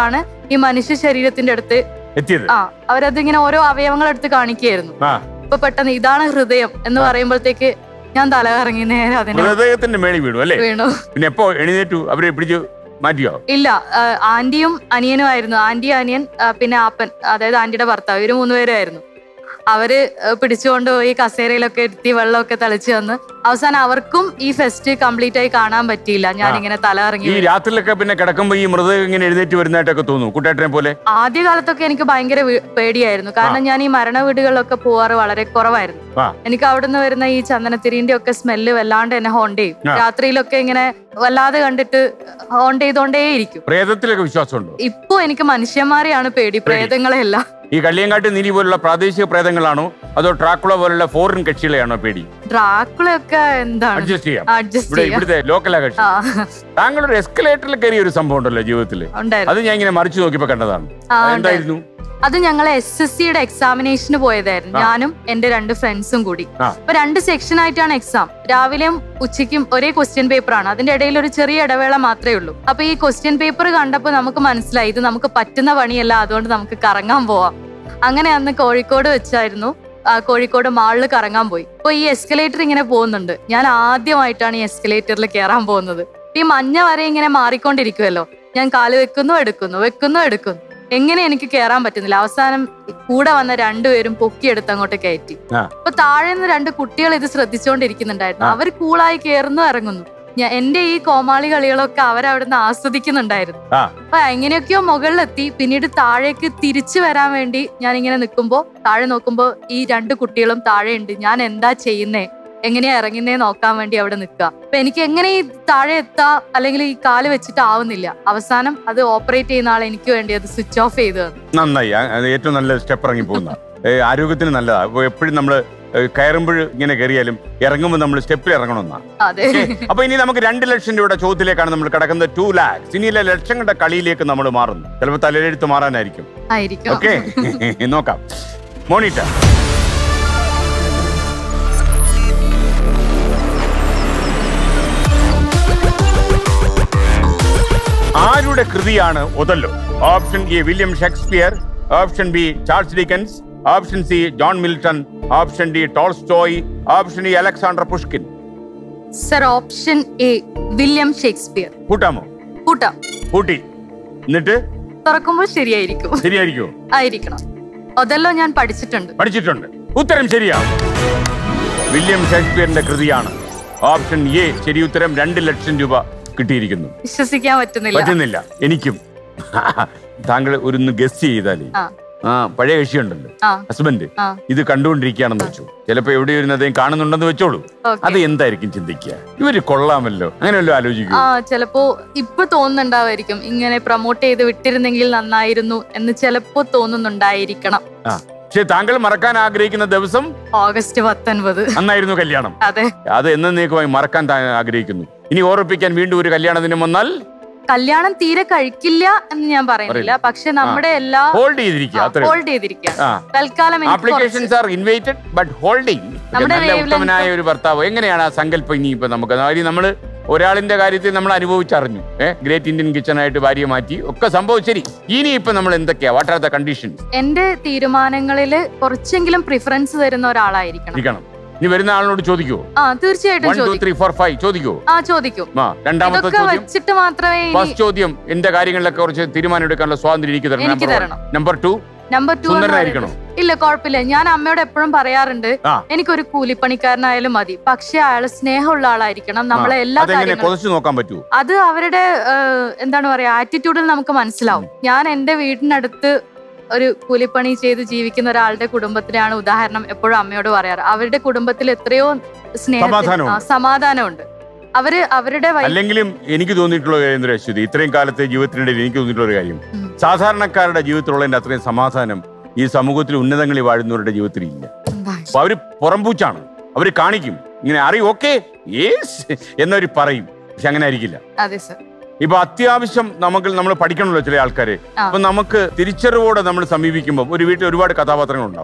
ഈ മനുഷ്യ ശരീരത്തിന്റെ അടുത്ത് എത്തിയത് ആ അവരതിങ്ങനെ ഓരോ അവയവങ്ങൾ എടുത്ത് കാണിക്കുകയായിരുന്നു ആ ഇപ്പൊ പെട്ടെന്ന് ഇതാണ് ഹൃദയം എന്ന് പറയുമ്പോഴത്തേക്ക് ഞാൻ തല കറങ്ങി നേരെ അതിനെ ഹൃദയത്തിന്റെ മേളിൽ വീണു അല്ലേ വീണു പിന്നെ എപ്പോ എഴുന്നേറ്റു അവരെ പിടിച്ച് മാറ്റിയോ ഇല്ല ആ, ആന്റിയും അനിയനും ആയിരുന്നു ആന്റി അനിയൻ ആ, പിന്നെ ആപ്പൻ അതായത് ആന്റിയുടെ ഭർത്താവ് ഇവര് മൂന്നുപേരായിരുന്നു അവര് ആ, പിടിച്ചുകൊണ്ട് പോയി കസേരയിലൊക്കെ ഇരുത്തി വെള്ളമൊക്കെ തളിച്ചു തന്ന് അവസാനം അവർക്കും ഈ ഫെസ്റ്റ് കംപ്ലീറ്റ് ആയി കാണാൻ പറ്റിയില്ല ഞാൻ ആ. ഇങ്ങനെ തല ഇറങ്ങി ഈ രാത്രിയിലൊക്കെ പിന്നെ കിടക്കുമ്പോ ഈ മൃതദേഹം ഇങ്ങനെ എഴുന്നേറ്റ് വരുന്നതായിട്ടൊക്കെ തോന്നുന്നു കുട്ടേട്ടനെ പോലെ ആദ്യ കാലത്തൊക്കെ എനിക്ക് ഭയങ്കര വി- പേടിയായിരുന്നു കാരണം ഞാൻ ഈ മരണ വീടുകളിലൊക്കെ പോവാറ് വളരെ കുറവായിരുന്നു ആ. എനിക്ക് അവിടുന്ന് വരുന്ന ഈ ചന്ദനത്തിരിന്റെ ഒക്കെ സ്മെല്ല് വല്ലാണ്ട് എന്നെ ഹോണ്ട് ചെയ്യും ആ. രാത്രിയിലൊക്കെ ഇങ്ങനെ വല്ലാതെ കണ്ടിട്ട് ഹോണ്ട് ചെയ്തോണ്ടേയിരിക്കും പ്രേതത്തിലൊക്കെ വിശ്വാസമുണ്ടോ ഇപ്പൊ എനിക്ക് മനുഷ്യന്മാരെയാണ് പേടി പ്രേതങ്ങളെയല്ല ഈ കള്ളിയങ്കാട്ട് നീലി പോലുള്ള പ്രാദേശിക പ്രേതങ്ങളാണോ അതോ ട്രാക്കുള പോലുള്ള ഫോറിൻ കക്ഷികളെയാണോ പേടി ഡ്രാക്കുളയൊക്കെ എന്താണ് അഡ്ജസ്റ്റ് ചെയ്യാം അഡ്ജസ്റ്റ് ഇവിടെ ചെയ്യാം ഇവിടുത്തെ ലോക്കലാ കക്ഷി ആ താങ്കളൊരു എസ്കലേറ്ററിൽ കയറിയ ഒരു സംഭവം ഉണ്ടല്ലോ ജീവിതത്തിൽ ഉണ്ടായിരുന്നു അത് ഞാൻ ഇങ്ങനെ മറിച്ചു നോക്കിയപ്പോ കണ്ടതാണ് ആ, എന്തായിരുന്നു അത് ഞങ്ങൾ എസ് എസ് സിയുടെ എക്സാമിനേഷന് പോയതായിരുന്നു ആ. ഞാനും എന്റെ രണ്ട് ഫ്രണ്ട്സും കൂടി ആ. അപ്പൊ രണ്ട് സെക്ഷൻ ആയിട്ടാണ് എക്സാം രാവിലെയും ഉച്ചയ്ക്കും ഒരേ ക്വസ്റ്റ്യൻ പേപ്പർ ആണ് അതിന്റെ ഇടയിൽ ഒരു ചെറിയ ഇടവേള മാത്രമേ ഉള്ളൂ അപ്പൊ ഈ ക്വസ്റ്റ്യൻ പേപ്പർ കണ്ടപ്പോൾ നമുക്ക് മനസ്സിലായി ഇത് നമുക്ക് പറ്റുന്ന പണിയല്ല അതുകൊണ്ട് നമുക്ക് കറങ്ങാൻ പോവാം അങ്ങനെ അന്ന് കോഴിക്കോട് വെച്ചായിരുന്നു ആ, കോഴിക്കോട് മാളിൽ കറങ്ങാൻ പോയി അപ്പൊ ഈ എസ്കലേറ്റർ ഇങ്ങനെ പോകുന്നുണ്ട് ഞാൻ ആദ്യമായിട്ടാണ് ഈ എസ്കലേറ്ററിൽ കയറാൻ പോകുന്നത് ഈ മഞ്ഞ വരെ ഇങ്ങനെ മാറിക്കൊണ്ടിരിക്കുമല്ലോ ഞാൻ കാല് വെക്കുന്നു എടുക്കുന്നു വെക്കുന്നു എടുക്കുന്നു എങ്ങനെ എനിക്ക് കയറാൻ പറ്റുന്നില്ല അവസാനം കൂടെ വന്ന രണ്ടുപേരും പൊക്കിയെടുത്ത് അങ്ങോട്ട് കയറ്റി ആ. അപ്പൊ താഴെ നിന്ന് രണ്ട് കുട്ടികൾ ഇത് ശ്രദ്ധിച്ചുകൊണ്ടിരിക്കുന്നുണ്ടായിരുന്നു ആ. അവർ കൂളായി കയറുന്നു ഇറങ്ങുന്നു ഞാൻ എന്റെ ഈ കോമാളി കളികളൊക്കെ അവരവിടുന്ന് ആസ്വദിക്കുന്നുണ്ടായിരുന്നു ആ. അപ്പൊ എങ്ങനെയൊക്കെയോ മുകളിലെത്തി പിന്നീട് താഴേക്ക് തിരിച്ചു വരാൻ വേണ്ടി ഞാൻ ഇങ്ങനെ നിൽക്കുമ്പോ താഴെ നോക്കുമ്പോ ഈ രണ്ട് കുട്ടികളും താഴെ ഉണ്ട് ഞാൻ എന്താ ചെയ്യുന്നേ എങ്ങനെയാ ഇറങ്ങുന്നേ നോക്കാൻ വേണ്ടി അവിടെ നിൽക്കുക അപ്പൊ എനിക്ക് എങ്ങനെ ഈ താഴെ എത്താ അല്ലെങ്കിൽ ഈ കാല് വെച്ചിട്ട് ആവുന്നില്ല അവസാനം അത് ഓപ്പറേറ്റ് ചെയ്യുന്ന ആൾ എനിക്ക് വേണ്ടി അത് സ്വിച്ച് ഓഫ് ചെയ്തു തന്നു നന്നായി ആ, അത് ഏറ്റവും നല്ല സ്റ്റെപ്പ് ഇറങ്ങി പോകുന്ന ആരോഗ്യത്തിന് നല്ലതാ അപ്പൊ എപ്പോഴും നമ്മൾ കയറുമ്പോൾ ഇങ്ങനെ കയറിയാലും ഇറങ്ങുമ്പോൾ നമ്മൾ സ്റ്റെപ്പിൽ ഇറങ്ങണമെന്നാ അതെ അപ്പൊ ഇനി നമുക്ക് രണ്ട് ലക്ഷം രൂപയുടെ ചോദ്യത്തിലേക്കാണ് നമ്മൾ കിടക്കുന്നത് ടു ലാക്സ് ഇനിയിലെ ലക്ഷങ്ങളുടെ കളിയിലേക്ക് നമ്മൾ മാറുന്നു ചിലപ്പോൾ തലയിലെഴുത്ത് മാറാനായിരിക്കും ആയിരിക്കും ഓക്കെ നോക്കാം മോണിറ്റ ആരുടെ കൃതിയാണ് Othello option A William Shakespeare option B Charles Dickens option C John Milton option D Tolstoy option E Alexander Pushkin sir option A William Shakespeare കൂട്ടാമോ കൂട്ടാം കൂട്ടി എന്നിട്ട് തുറക്കുമ്പോൾ ശരിയായിരിക്കും ശരിയായിരിക്കുമോ ആയിരിക്കണം അതല്ലോ ഞാൻ പഠിച്ചിട്ടുണ്ട് പഠിച്ചിട്ടുണ്ട് ഉത്തരം ശരിയാണ് വില്യം ഷേക്സ്പിയറിന്റെ കൃതിയാണ് ഓപ്ഷൻ എ ശരി ഉത്തരം രണ്ട് ലക്ഷം രൂപ കിട്ടിയിരിക്കുന്നു വിശ്വസിക്കാൻ പറ്റുന്നില്ല പറ്റുന്നില്ല എനിക്കും താങ്കൾ ഒരു ഗസ് ചെയ്താലേ ആ. ആ പഴയ കക്ഷിയുണ്ടല്ലോ ആ ഹസ്ബൻഡ് ആ ഇത് കണ്ടുകൊണ്ടിരിക്കുകയാണെന്ന് വെച്ചു ചിലപ്പോ എവിടെ ഇരുന്ന് അദ്ദേഹം കാണുന്നുണ്ടെന്ന് വെച്ചോളൂ ഓക്കെ അത് എന്തായിരിക്കും ചിന്തിക്കുക ഇവര് കൊള്ളാമല്ലോ അങ്ങനെ വല്ലതും ആലോചിക്കൂ ആ ചിലപ്പോ ഇപ്പൊ തോന്നുന്നുണ്ടാവായിരിക്കും ഇങ്ങനെ പ്രൊമോട്ട് ചെയ്ത് വിട്ടിരുന്നെങ്കിൽ നന്നായിരുന്നു എന്ന് ചിലപ്പോ തോന്നുന്നുണ്ടായിരിക്കണം പക്ഷെ താങ്കൾ മറക്കാൻ ആഗ്രഹിക്കുന്ന ദിവസം ഓഗസ്റ്റ് പത്തൊൻപത് അന്നായിരുന്നു കല്യാണം അതെ അത് എന്നേക്കുമായി മറക്കാൻ താൻ ആഗ്രഹിക്കുന്നു ഇനി ഓർപ്പിക്കാൻ വീണ്ടും ഒരു കല്യാണ ദിനം വന്നാൽ കല്യാണം തീരെ കഴിക്കില്ല എന്ന് ഞാൻ പറയുന്നില്ല പക്ഷെ നമ്മുടെ എല്ലാ ഹോൾഡ് ചെയ്തിരിക്കുക അത്രേ ഉള്ളൂ. ഹോൾഡ് ചെയ്തിരിക്കുകയാണ് ആ തൽക്കാലം എനിക്ക് കുറച്ച് applications are invited but holding നമ്മുടെ നല്ല wavelength- ഉത്തമനായ ഒരു ഭർത്താവ് എങ്ങനെയാണ് ആ സങ്കല്പം ഇനി ഇപ്പൊ നമുക്ക് കാര്യം നമ്മൾ ഒരാളിന്റെ കാര്യത്തിൽ നമ്മൾ അനുഭവിച്ചറിഞ്ഞു ഏഹ് ഗ്രേറ്റ് ഇന്ത്യൻ കിച്ചൺ ആയിട്ട് ഭാര്യ മാറ്റി ഒക്കെ സംഭവം ശരി ഇനി ഇപ്പൊ നമ്മൾ എന്തൊക്കെയാ വാട്ട് ആർ ദ കണ്ടീഷൻസ് എന്റെ തീരുമാനങ്ങളില് കുറച്ചെങ്കിലും പ്രിഫറൻസ് തരുന്ന ഒരാളായിരിക്കണം ഇരിക്കണം ഇനി വരുന്ന ആളിനോട് ചോദിക്കുവോ ആ തീർച്ചയായിട്ടും വൺ ടു ചോദിക്കും ത്രീ ഫോർ ഫൈവ് ചോദിക്കുവോ ആ ചോദിക്കും ആ രണ്ടാമത്തെ ഇതൊക്കെ ചോദ്യം വെച്ചിട്ട് മാത്രമേ ഇനി ഫസ്റ്റ് ചോദ്യം എന്റെ കാര്യങ്ങളിലൊക്കെ കുറച്ച് തീരുമാനം എടുക്കാനുള്ള സ്വാതന്ത്ര്യം എനിക്ക് എനിക്ക് തരണം തരണം. നമ്പർ ടു നമ്പർ ടു സുന്ദരനായിരിക്കണോ ഇല്ല കുഴപ്പമില്ല ഞാൻ അമ്മയോട് എപ്പോഴും പറയാറുണ്ട് ആ. എനിക്കൊരു കൂലിപ്പണിക്കാരനായാലും മതി പക്ഷെ അയാൾ സ്നേഹമുള്ള ആളായിരിക്കണം നമ്മളെ എല്ലാ അതെങ്ങനെ കാര്യങ്ങളും കൊതച്ചു നോക്കാൻ പറ്റുമോ അത് അവരുടെ ഏഹ്, എന്താണ് പറയാ ആറ്റിറ്റ്യൂഡിൽ നമുക്ക് മനസ്സിലാവും ഞാൻ എന്റെ വീടിനടുത്ത് ഒരു കൂലിപ്പണി ചെയ്ത് ജീവിക്കുന്ന ഒരാളുടെ കുടുംബത്തിനാണ് ഉദാഹരണം എപ്പോഴും അമ്മയോട് പറയാറ് അവരുടെ കുടുംബത്തിൽ എത്രയോ സ്നേഹം സമാധാനമുണ്ട്. സമാധാനമുണ്ട് അവര് അവരുടെ വൈ- അല്ലെങ്കിലും എനിക്ക് തോന്നിയിട്ടുള്ള കാര്യം എന്താ അശ്വതി ഇത്രയും കാലത്തെ ജീവിതത്തിനിടയിൽ എനിക്ക് തോന്നിയിട്ടുള്ള ഒരു കാര്യം ഉം. സാധാരണക്കാരുടെ ജീവിതത്തിലുള്ളതിന്റെ അത്രയും സമാധാനം ഈ സമൂഹത്തിൽ ഉന്നതങ്ങളിൽ വാഴുന്നവരുടെ ജീവിതത്തിൽ ഇല്ല അപ്പൊ അവര് പുറംപൂച്ചാണ് അവര് കാണിക്കും ഇങ്ങനെ അറിയും ഓക്കെ യേസ് എന്നവര് പറയും പക്ഷെ അങ്ങനെ ആയിരിക്കില്ല അതെ സർ ഇപ്പൊ അത്യാവശ്യം നമുക്ക് നമ്മൾ പഠിക്കണമല്ലോ ചില ആൾക്കാര് ആ. അപ്പൊ നമുക്ക് തിരിച്ചറിവോടെ നമ്മൾ സമീപിക്കുമ്പോൾ ഒരു വീട്ടിൽ ഒരുപാട് കഥാപാത്രങ്ങൾ ഉണ്ടാവും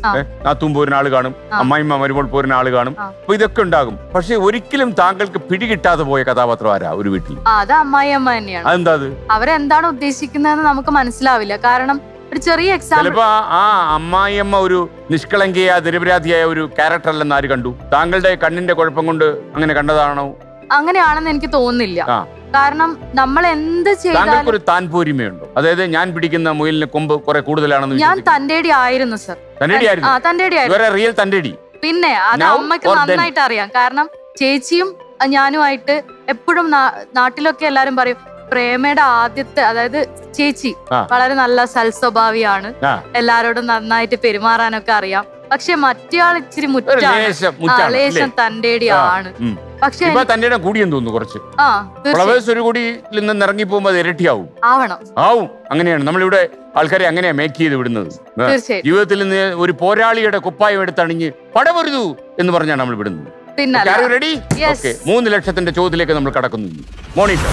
ആ. ഏ, നാത്തൂൻ പോരുന്ന ആള് കാണും ആ. അമ്മായിമ്മ മരുമോൾ പോരുന്ന ആള് കാണും ആ. അപ്പൊ ഇതൊക്കെ ഉണ്ടാകും പക്ഷെ ഒരിക്കലും താങ്കൾക്ക് പിടികിട്ടാതെ പോയ കഥാപാത്രം ആരാ ഒരു വീട്ടിൽ ആ അത് അമ്മായി അമ്മ തന്നെയാണ് അതെന്താ അത് അവരെന്താണ് ഉദ്ദേശിക്കുന്നതെന്ന് നമുക്ക് മനസ്സിലാവില്ല കാരണം ഒരു ചെറിയ എക്സാമ്പിൾ ചിലപ്പോ ആ- ആ അമ്മായിയമ്മ ഒരു നിഷ്കളങ്കിയായ നിരപരാധിയായ ഒരു ക്യാരക്ടർ അല്ലെന്ന് ആര് കണ്ടു താങ്കളുടെ കണ്ണിന്റെ കുഴപ്പം കൊണ്ട് അങ്ങനെ കണ്ടതാണോ അങ്ങനെയാണെന്ന് എനിക്ക് തോന്നുന്നില്ല ആ. കാരണം നമ്മൾ എന്ത് ചെയ്താലും താങ്കൾക്ക് ഒരു താൻപോരിമയുണ്ടോ അതായത് ഞാൻ പിടിക്കുന്ന മുയലിന് കൊമ്പ് കുറെ കൂടുതലാണെന്ന് ഞാൻ വിശ്വസിക്കുന്നു. തന്റേടി ആയിരുന്നു സർ തന്റേടി ആ ആയിരുന്നു തന്റേടി ആയിരുന്നു ഇവരെ റിയൽ തന്റേടി പിന്നെ അത് Now അമ്മയ്ക്ക് or then? നന്നായിട്ട് അറിയാം കാരണം ചേച്ചിയും അഹ് ഞാനുമായിട്ട് എപ്പോഴും നാട്ടിലൊക്കെ എല്ലാരും പറയും പ്രേമയുടെ ആദ്യത്തെ അതായത് ചേച്ചി ആ. വളരെ നല്ല സൽസ്വഭാവിയാണ് ആ. എല്ലാരോടും നന്നായിട്ട് പെരുമാറാനൊക്കെ അറിയാം പക്ഷെ മറ്റേയാൾ ഇച്ചിരി ഒരു മുറ്റാണ് ലേശം ആ, മുറ്റാണ് അല്ലേ? ലേശം തന്റേടി ആ, ആണ് ഉം. പക്ഷെ ഇപ്പൊ തന്റെ കൂടിയെന്ന് തോന്നുന്നു കുറച്ച് ആ തീർച്ചയായും ഫ്ലവേഴ്സ് ഒരു കൂടിയിൽ നിന്ന് ഇറങ്ങി പോകുമ്പോൾ അത് ഇരട്ടിയാവും ആവണം ആവും അങ്ങനെയാണ് നമ്മളിവിടെ ആൾക്കാരെ അങ്ങനെയാ മേക്ക് ചെയ്ത് വിടുന്നത് ആ. തീർച്ചയായും ജീവിതത്തിൽ നിന്ന് ഒരു പോരാളിയുടെ കുപ്പായം എടുത്തണിഞ്ഞ് പടപൊരുതു എന്ന് പറഞ്ഞാണ് നമ്മൾ വിടുന്നത് പിന്നെ റെഡി Yes. ഓക്കെ മൂന്ന് ലക്ഷത്തിന്റെ ചോദ്യത്തിലേക്ക് നമ്മൾ കടക്കുന്നു മോണിറ്റർ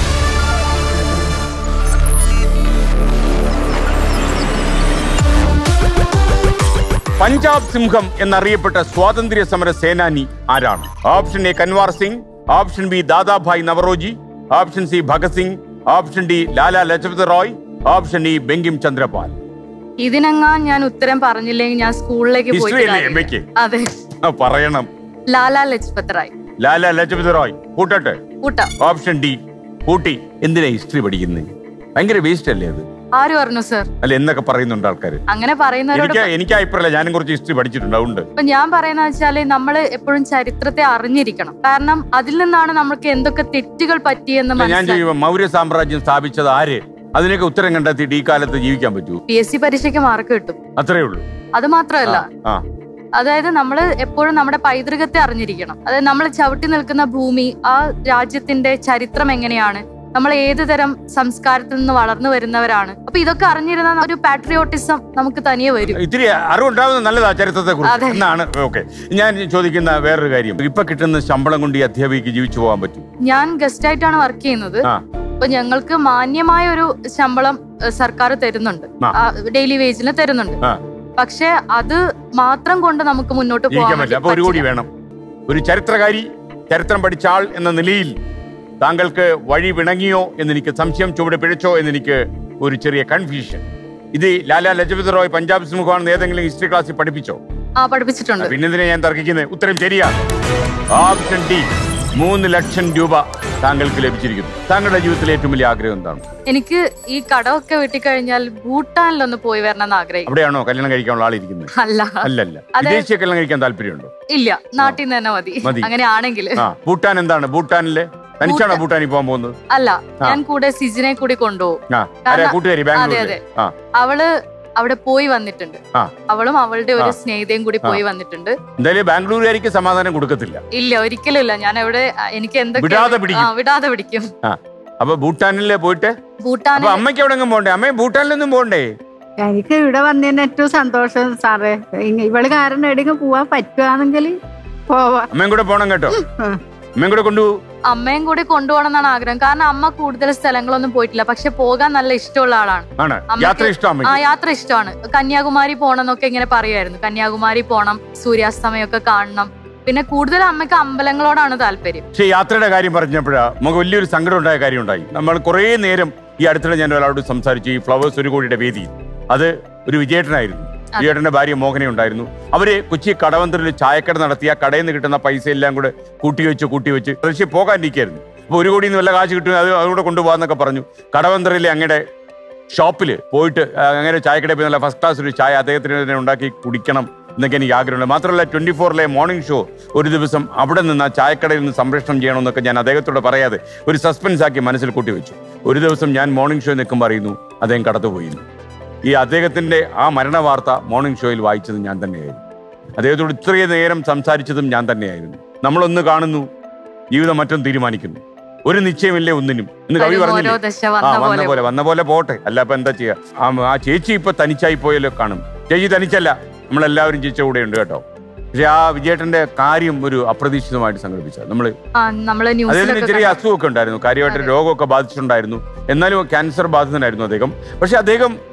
പഞ്ചാബ് സിംഹം എന്നറിയപ്പെട്ട സ്വാതന്ത്ര്യ സമര സേനാനി ആരാണ് option A Kunwar Singh option B Dadabhai Naoroji option C Bhagat Singh option D Lala Lajpat Roy option E Bankim Chandrapal ഇതിനെങ്ങാൻ ഞാൻ ഉത്തരം പറഞ്ഞില്ലെങ്കിൽ ഞാൻ സ്കൂളിലേക്ക് ഹിസ്റ്ററി പോയിട്ട് അല്ലേ കാര്യമില്ല. എമ്മയ്ക്ക് അതെ ആ, പറയണം ലാലാ ലജ്പത് റായ് ലാലാ ലജപത് റോയ് കൂട്ടട്ടെ കൂട്ടാം ഓപ്ഷൻ ഡി കൂട്ടി എന്തിനാ ഹിസ്റ്ററി പഠിക്കുന്നത് ഭയങ്കര വേസ്റ്റ് അല്ലേ അത് ആര് പറഞ്ഞു സർ അല്ല എന്നൊക്കെ പറയുന്നുണ്ട് ആൾക്കാർ അങ്ങനെ പറയുന്നവരോട് എനിക്ക് എനിക്ക് അഭിപ്രായമില്ല ഞാനും കുറച്ച് ഹിസ്റ്ററി പഠിച്ചിട്ടുണ്ട് അതുകൊണ്ട് ഇപ്പൊ ഞാൻ പറയുന്ന വെച്ചാല് നമ്മൾ എപ്പോഴും ചരിത്രത്തെ അറിഞ്ഞിരിക്കണം കാരണം അതിൽ നിന്നാണ് നമുക്ക് എന്തൊക്കെ തെറ്റുകൾ പറ്റിയെന്ന് ഞാൻ മനസ്സിലാക്കി ചെയ്യുമ്പോൾ മൗര്യ സാമ്രാജ്യം സ്ഥാപിച്ചത് ആര് അതിനൊക്കെ ഉത്തരം കണ്ടെത്തിയിട്ട് ഈ കാലത്ത് ജീവിക്കാൻ പറ്റൂ പി എസ് സി പരീക്ഷയ്ക്ക് മാർക്ക് കിട്ടും അത്രേ ഉള്ളൂ അത് മാത്രമല്ല ആ അതായത് നമ്മൾ എപ്പോഴും നമ്മുടെ പൈതൃകത്തെ അറിഞ്ഞിരിക്കണം അതായത് നമ്മൾ ചവിട്ടി നിൽക്കുന്ന ഭൂമി ആ രാജ്യത്തിന്റെ ചരിത്രം എങ്ങനെയാണ് നമ്മൾ ഏത് തരം സംസ്കാരത്തിൽ നിന്ന് വളർന്നു വരുന്നവരാണ് അപ്പൊ ഇതൊക്കെ അറിഞ്ഞിരുന്ന ഒരു പാട്രിയോട്ടിസം നമുക്ക് തനിയെ വരും ഇത്തിരി അറിവുണ്ടാവുന്നത് നല്ലതാ ചരിത്രത്തെ കുറിച്ച് അതെ. എന്നാണ് ഓക്കെ ഞാൻ ചോദിക്കുന്ന വേറൊരു കാര്യം ഇപ്പൊ കിട്ടുന്ന ശമ്പളം കൊണ്ട് ഈ അധ്യാപികക്ക് ജീവിച്ചു പോകാൻ പറ്റും ഞാൻ ഗസ്റ്റ് ആയിട്ടാണ് വർക്ക് ചെയ്യുന്നത് ആ. അപ്പൊ ഞങ്ങൾക്ക് മാന്യമായ ഒരു ശമ്പളം ഏഹ്, സർക്കാർ തരുന്നുണ്ട് ആ. ഡെയിലി വേജിന് തരുന്നുണ്ട് ആ. പക്ഷെ അത് മാത്രം കൊണ്ട് നമുക്ക് മുന്നോട്ട് ജീവിക്കാൻ പോകാൻ പറ്റില്ല അപ്പൊ ഒരു കൂടി പറ്റില്ല. വേണം ഒരു ചരിത്രകാരി ചരിത്രം പഠിച്ച ആൾ എന്ന നിലയിൽ താങ്കൾക്ക് വഴി വിണങ്ങിയോ എന്നെനിക്ക് സംശയം ചുവട് പിഴച്ചോ എന്നെനിക്ക് ഒരു ചെറിയ കൺഫ്യൂഷൻ ഇത് ലാലാ ലജപത് റോയ് പഞ്ചാബ് സിംഹമാണെന്ന് ഏതെങ്കിലും ഹിസ്റ്ററി ക്ലാസ്സിൽ പഠിപ്പിച്ചോ ആ പഠിപ്പിച്ചിട്ടുണ്ട് പിന്നെന്തിനാ ഞാൻ തർക്കിക്കുന്നത് ഉത്തരം ശരിയാണ് ഓപ്ഷൻ ഡി മൂന്ന് ലക്ഷം രൂപ താങ്കൾക്ക് ലഭിച്ചിരിക്കുന്നു താങ്കളുടെ ജീവിതത്തിലെ ഏറ്റവും വലിയ ആഗ്രഹം എന്താണ് എനിക്ക് ഈ കടമൊക്കെ വെട്ടിക്കഴിഞ്ഞാൽ ഭൂട്ടാനിലൊന്ന് പോയി വരണം എന്ന് ആഗ്രഹിക്കും അവിടെയാണോ കല്യാണം കഴിക്കാനുള്ള ആളിരിക്കുന്നത് അല്ല അല്ലല്ല അതെ. വിദേശിയെ കല്യാണം കഴിക്കാൻ താല്പര്യമുണ്ടോ ഇല്ല നാട്ടിൽ നിന്ന് തന്നെ മതി മതി. അങ്ങനെ ആണെങ്കിൽ ആ ഭൂട്ടാൻ എന്താണ് ഭൂട്ടാനിലെ തനിച്ചാണോ ഭൂട്ടാൻ- ഭൂട്ടാനിൽ പോകാൻ പോകുന്നത് അല്ല ആ. ഞാൻ കൂടെ സിജിനെ കൂടി കൊണ്ടുപോകും ആ ആരാ കാരണം- കൂട്ടുകാരി അതെ ബാംഗ്ലൂരിലെ അതെ ആ അവള് അവിടെ പോയി വന്നിട്ടുണ്ട് ആ. അവളും അവളുടെ ഒരു ആ. സ്നേഹിതയും കൂടി ആ. പോയി വന്നിട്ടുണ്ട് എന്തായാലും ബാംഗ്ലൂരുകാരിക്ക് സമാധാനം കൊടുക്കത്തില്ല ഇല്ല ഒരിക്കലും ഇല്ല ഞാൻ എവിടെ എനിക്ക് എന്തൊക്കെ വിടാതെ പിടിക്കും. ആ, വിടാതെ പിടിക്കും അപ്പൊ ഭൂട്ടാനിലെ പോയിട്ട് ഭൂട്ടാനിൽ അപ്പൊ അമ്മയ്ക്ക് എവിടെങ്കിലും പോണ്ടേ അമ്മ ഭൂട്ടാനിലൊന്നും പോണ്ടേ എനിക്ക് ഇവിടെ വന്നതിന് ഏറ്റവും സന്തോഷം സാറേ ഇങ്ങ- ഇവള് കാരണം എവിടെയെങ്കിലും പോവാൻ പറ്റുവാണെങ്കിൽ പോവാ അമ്മയും കൂടെ പോണം കേട്ടോ ഉം. അമ്മയും കൂടെ കൊണ്ടു അമ്മയും കൂടി കൊണ്ടുപോകണം എന്നാണ് ആഗ്രഹം കാരണം അമ്മ കൂടുതൽ സ്ഥലങ്ങളൊന്നും പോയിട്ടില്ല പക്ഷെ പോകാൻ നല്ല ഇഷ്ടമുള്ള ആളാണ് ആണ് അമ്മയ്ക്ക് യാത്ര ഇഷ്ടം ആ അമ്മയ്ക്ക് യാത്ര ഇഷ്ടമാണ് കന്യാകുമാരി പോണം എന്നൊക്കെ ഇങ്ങനെ പറയുമായിരുന്നു കന്യാകുമാരി പോണം സൂര്യാസ്തമയമൊക്കെ കാണണം പിന്നെ കൂടുതൽ അമ്മയ്ക്ക് അമ്പലങ്ങളോടാണ് താല്പര്യം പക്ഷെ യാത്രയുടെ കാര്യം പറഞ്ഞപ്പോഴാ നമുക്ക് വലിയൊരു സങ്കടം ഉണ്ടായ കാര്യം ഉണ്ടായി നമ്മൾ കുറേ നേരം ഈ അടുത്തിടെ ഞാൻ ഒരാളോട് സംസാരിച്ചു ഈ ഫ്ലവേഴ്സ് ഒരു കോടിയുടെ വേദിയിൽ അത് ഒരു വിജയേട്ടനായിരുന്നു വിജയേട്ടന്റെ ഭാര്യ മോഹന ഉണ്ടായിരുന്നു അവര് കൊച്ചി കടവന്തറിൽ ചായക്കട നടത്തിയ കടയിൽ നിന്ന് കിട്ടുന്ന പൈസ എല്ലാം കൂടെ കൂട്ടി വെച്ച് കൂട്ടി വെച്ച് പക്ഷേ പോകാനിരിക്കായിരുന്നു അപ്പൊ ഒരു കോടിയിൽ നിന്ന് വല്ല കാശ് കിട്ടും അത് അതുകൂടെ കൊണ്ടുപോകാന്നൊക്കെ പറഞ്ഞു കടവന്തറിലെ അങ്ങയുടെ ഷോപ്പിൽ പോയിട്ട് ആ, അങ്ങനെ ചായക്കടയിൽ പോയി നല്ല ഫസ്റ്റ് ക്ലാസ് ഒരു ചായ അദ്ദേഹത്തിന് തന്നെ ഉണ്ടാക്കി കുടിക്കണം എന്നൊക്കെ എനിക്ക് ആഗ്രഹമുണ്ട് മാത്രമല്ല ട്വന്റി ഫോറിലെ മോർണിംഗ് ഷോ ഒരു ദിവസം അവിടെ നിന്ന് ആ ചായക്കടയിൽ നിന്ന് സംരക്ഷണം ചെയ്യണമെന്നൊക്കെ ഞാൻ അദ്ദേഹത്തോട് പറയാതെ ഒരു സസ്പെൻസ് ആക്കി മനസ്സിൽ കൂട്ടി വെച്ചു ഒരു ദിവസം ഞാൻ മോർണിംഗ് ഷോ നിൽക്കുമ്പോൾ അറിയുന്നു അദ്ദേഹം കടത്തുപോയിരുന്നു ഈ അദ്ദേഹത്തിന്റെ ആ മരണ വാർത്ത മോർണിംഗ് ഷോയിൽ വായിച്ചത് ഞാൻ തന്നെയായിരുന്നു അദ്ദേഹത്തോട് ഇത്രയും നേരം സംസാരിച്ചതും ഞാൻ തന്നെയായിരുന്നു നമ്മളൊന്ന് കാണുന്നു ജീവിതം മറ്റൊന്ന് തീരുമാനിക്കുന്നു ഒരു നിശ്ചയമില്ലേ ഒന്നിനും എന്ന് കവി വരും പറഞ്ഞില്ലേ ഓരോ ദശ ആ വന്ന വന്ന പോലെ പോലെ വന്ന പോലെ പോട്ടെ അല്ല ഇപ്പൊ എന്താ ചെയ്യാ ആ ആ ചേച്ചി ഇപ്പൊ തനിച്ചായി പോയല്ലോ കാണും ചേച്ചി തനിച്ചല്ല നമ്മളെല്ലാവരും ചേച്ചിയുടെ കൂടെ ഉണ്ട് കേട്ടോ പക്ഷെ ആ വിജയേട്ടന്റെ കാര്യം ഒരു അപ്രതീക്ഷിതമായിട്ട് സംഘടിപ്പിച്ചത് നമ്മള് ആ, നമ്മള് അദ്ദേഹത്തിന് ന്യൂസിലൊക്കെ ചെറിയ കണ്ടു. അസുഖമൊക്കെ ഉണ്ടായിരുന്നു കാര്യമായിട്ട് അതെ. രോഗമൊക്കെ ബാധിച്ചിട്ടുണ്ടായിരുന്നു എന്നാലും ക്യാൻസർ ബാധിതനായിരുന്നു അദ്ദേഹം പക്ഷെ അദ്ദേഹം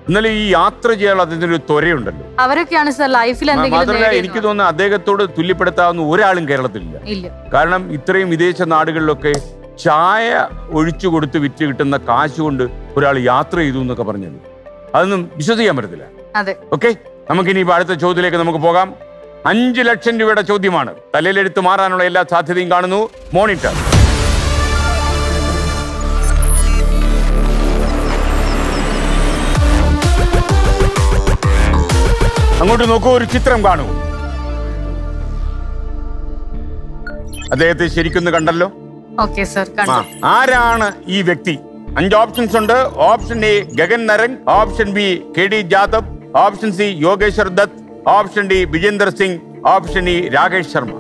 എന്നാലും ഈ യാത്ര ചെയ്യാനുള്ള അതിന്റെ ഒരു ത്വരയുണ്ടല്ലോ അവരൊക്കെയാണ് സർ ലൈഫിൽ എന്തെങ്കിലും മാത്രമല്ല നേടിയെന്ന് എനിക്ക് തോന്നുന്നു അദ്ദേഹത്തോട് തുല്യപ്പെടുത്താവുന്ന ഒരാളും കേരളത്തിലില്ല ഇല്ല കാരണം ഇത്രയും വിദേശ നാടുകളിലൊക്കെ ചായ ഒഴിച്ചു കൊടുത്ത് വിറ്റ് കിട്ടുന്ന കാശ് കൊണ്ട് ഒരാൾ യാത്ര ചെയ്തു എന്നൊക്കെ പറഞ്ഞത് അതൊന്നും വിശ്വസിക്കാൻ പറ്റത്തില്ല അതെ ഓക്കെ നമുക്കിനി ഇപ്പൊ അടുത്ത ചോദ്യത്തിലേക്ക് നമുക്ക് പോകാം അഞ്ച് ലക്ഷം രൂപയുടെ ചോദ്യമാണ് തലയിലെടുത്ത് മാറാനുള്ള എല്ലാ സാധ്യതയും കാണുന്നു മോണിറ്റർ അങ്ങോട്ട് നോക്കൂ ഒരു ചിത്രം കാണൂ അദ്ദേഹത്തെ ശരിക്കൊന്ന് കണ്ടല്ലോ ഓക്കെ സർ ആ, കണ്ടു ആരാണ് ഈ വ്യക്തി അഞ്ച് ഓപ്ഷൻസ് ഉണ്ട് option A Gagan Narang option B K D Jadhav option C Yogeshwar Dutt option D Vijender Singh option E Rakesh Sharma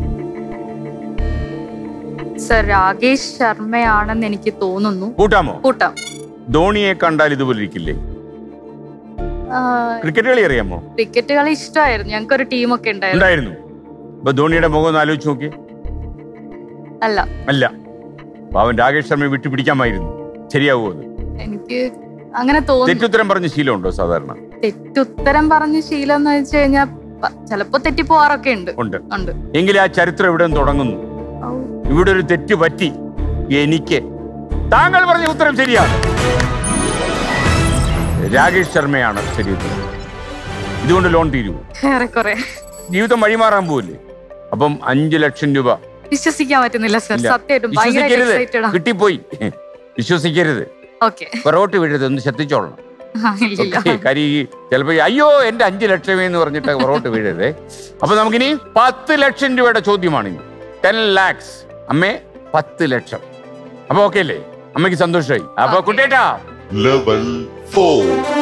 sir Rakesh ശർമ്മയാണെന്ന് എനിക്ക് തോന്നുന്നു കൂട്ടാമോ കൂട്ടാം ധോണിയെ കണ്ടാൽ ഇതുപോലെ ഇരിക്കില്ലേ ക്രിക്കറ്റ് കളി അറിയാമോ ക്രിക്കറ്റ് കളി ഇഷ്ടമായിരുന്നു ഞങ്ങൾക്ക് ഒരു ടീമൊക്കെ ഉണ്ടായിരുന്നു ഉണ്ടായിരുന്നു ഇപ്പൊ ധോണിയുടെ മുഖം ഒന്ന് ആലോചിച്ച് നോക്കി അല്ല അല്ല അപ്പൊ അവൻ രാകേഷ് ശർമ്മയെ വിട്ടു പിടിക്കാമായിരുന്നു ശരിയാവുമോ അത് എനിക്ക് അങ്ങനെ തോന്നുന്നു തെറ്റുത്തരം പറഞ്ഞ ശീലമുണ്ടോ സാധാരണ തെറ്റുത്തരം പറഞ്ഞ ശീലം എന്ന് വെച്ച് കഴിഞ്ഞാൽ ചിലപ്പോ തെറ്റിപ്പോവാറൊക്കെ ഉണ്ട് ഉണ്ട് ഉണ്ട് എങ്കിൽ ആ ചരിത്രം ഇവിടെ നിന്ന് തുടങ്ങുന്നു ഔ, ഇവിടെ ഒരു തെറ്റ് പറ്റി എനിക്ക് താങ്കൾ പറഞ്ഞ ഉത്തരം ശരിയാണ് രാകേഷ് ശർമ്മയാണ് ശരി ഉത്തരം ഇതുകൊണ്ട് ലോൺ തീരുവോ ഏറെക്കുറെ ജീവിതം വഴിമാറാൻ പോവില്ലേ അപ്പം അഞ്ചു ലക്ഷം രൂപ വിശ്വസിക്കാൻ പറ്റുന്നില്ല സർ ഇല്ല. സത്യമായിട്ടും ഭയങ്കര വിശ്വസിക്കരുത് എക്സൈറ്റഡ് കിട്ടിപ്പോയി വിശ്വസിക്കരുത് ഓക്കെ പുറകോട്ട് വീഴരുത് ഒന്ന് ശ്രദ്ധിച്ചോളണം ഇല്ലില്ല ഓക്കേ, കാര്യം ഈ ചിലപ്പോ ഈ അയ്യോ എന്റെ അഞ്ചു ലക്ഷമേ എന്ന് പറഞ്ഞിട്ട് പുറകോട്ട് വീഴരുതേ അപ്പൊ നമുക്കിനി പത്ത് ലക്ഷം രൂപയുടെ ചോദ്യമാണ് ഇനി ടെൻ ലാക്സ് അമ്മേ പത്ത് ലക്ഷം അപ്പൊ ഓക്കെ അല്ലേ അമ്മയ്ക്ക് സന്തോഷമായി അപ്പൊ Okay. കുട്ടേട്ടാ ലെവൽ ഫോർ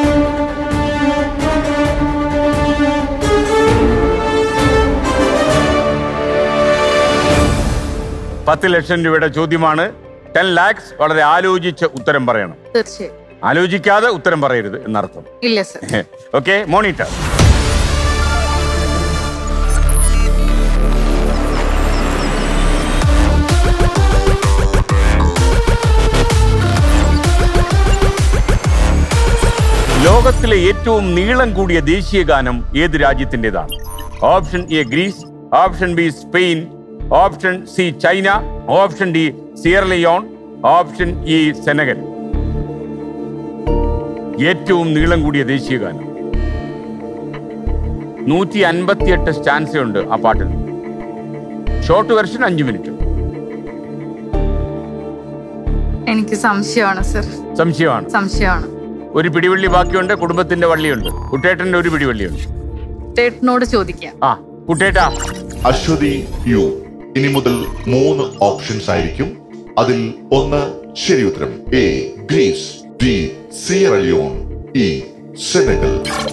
പത്ത് ലക്ഷം രൂപയുടെ ചോദ്യമാണ് ടെൻ ലാക്സ് വളരെ ആലോചിച്ച് ഉത്തരം പറയണം തീർച്ചയായും ആലോചിക്കാതെ ഉത്തരം പറയരുത് എന്നർത്ഥം ഇല്ല സർ ഓക്കെ മോണിറ്റർ ലോകത്തിലെ ഏറ്റവും നീളം കൂടിയ ദേശീയ ഗാനം ഏത് രാജ്യത്തിൻ്റെതാണ് option A Greece option B Spain option C China option D Sierra Leone option E Senegal ഏറ്റവും നീളം കൂടിയ ദേശീയ ഗാനം നൂറ്റി അൻപത്തിയെട്ട് സ്റ്റാൻസ ഉണ്ട് ആ പാട്ടിൽ ഷോർട്ട് വെർഷൻ അഞ്ചു മിനിറ്റ് എനിക്ക് സംശയമാണ് സർ സംശയമാണ് സംശയമാണ് ഒരു പിടിവള്ളി ബാക്കിയുണ്ട് കുടുംബത്തിന്റെ വള്ളിയുണ്ട് കുട്ടേട്ടന്റെ ഒരു പിടിവള്ളിയുണ്ട് ചേട്ടനോട് ചോദിക്കാം ആ കുട്ടേട്ടാ അശ്വതി യു ഇനി മുതൽ മൂന്ന് ഓപ്ഷൻസ് ആയിരിക്കും അതിൽ ഒന്ന് ശരി ഉത്തരം A Greece D Sierra Leone E Senegal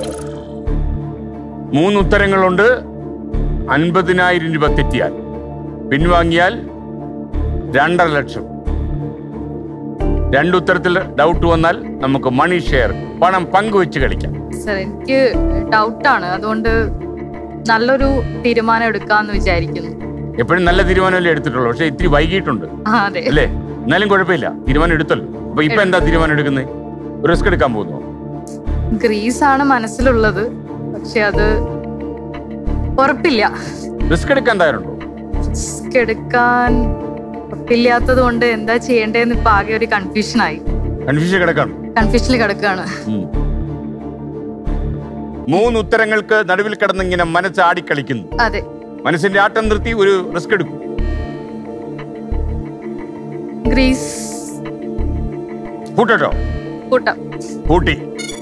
മൂന്ന് ഉത്തരങ്ങളുണ്ട് അൻപതിനായിരം രൂപ തെറ്റിയാൽ പിൻവാങ്ങിയാൽ രണ്ടര ലക്ഷം രണ്ടുത്തരത്തിൽ ഡൗട്ട് വന്നാൽ നമുക്ക് മണി ഷെയർ പണം പങ്കുവെച്ച് കളിക്കാം സർ എനിക്ക് ഡൗട്ടാണ് അതുകൊണ്ട് നല്ലൊരു തീരുമാനം എടുക്കാന്ന് വിചാരിക്കുന്നു എപ്പോഴും നല്ല തീരുമാനമല്ലേ എടുത്തിട്ടുള്ളൂ പക്ഷെ ഇത്തിരി വൈകിട്ടുണ്ട് ആ, അതെ അല്ലേ എന്നാലും കുഴപ്പമില്ല തീരുമാനം എടുത്തല്ലോ അപ്പൊ ഇപ്പൊ എന്താ തീരുമാനം എടുക്കുന്നത് റിസ്ക് എടുക്കാൻ പോകുന്നു ഗ്രീസ് ആണ് മനസ്സിലുള്ളത് പക്ഷെ അത് ഉറപ്പില്ല റിസ്ക് എടുക്കാൻ തയ്യാറുണ്ടോ റിസ്ക് എടുക്കാൻ ഉറപ്പില്ലാത്തത് കൊണ്ട് എന്താ ചെയ്യേണ്ടതെന്ന് ഇപ്പൊ ആകെ ഒരു കൺഫ്യൂഷനായി കൺഫ്യൂഷൻ കിടക്കാണ് കൺഫ്യൂഷനിൽ കിടക്കുകയാണ് ഉം. മൂന്ന് ഉത്തരങ്ങൾക്ക് നടുവിൽ കിടന്ന് ഇങ്ങനെ മനസ്സ് ആടിക്കളിക്കുന്നു അതെ മനസ്സിന്റെ ആട്ടം നിർത്തി ഒരു റിസ്ക് എടുക്കും ഗ്രീസ് കൂട്ടോ കൂട്ടം കൂട്ടി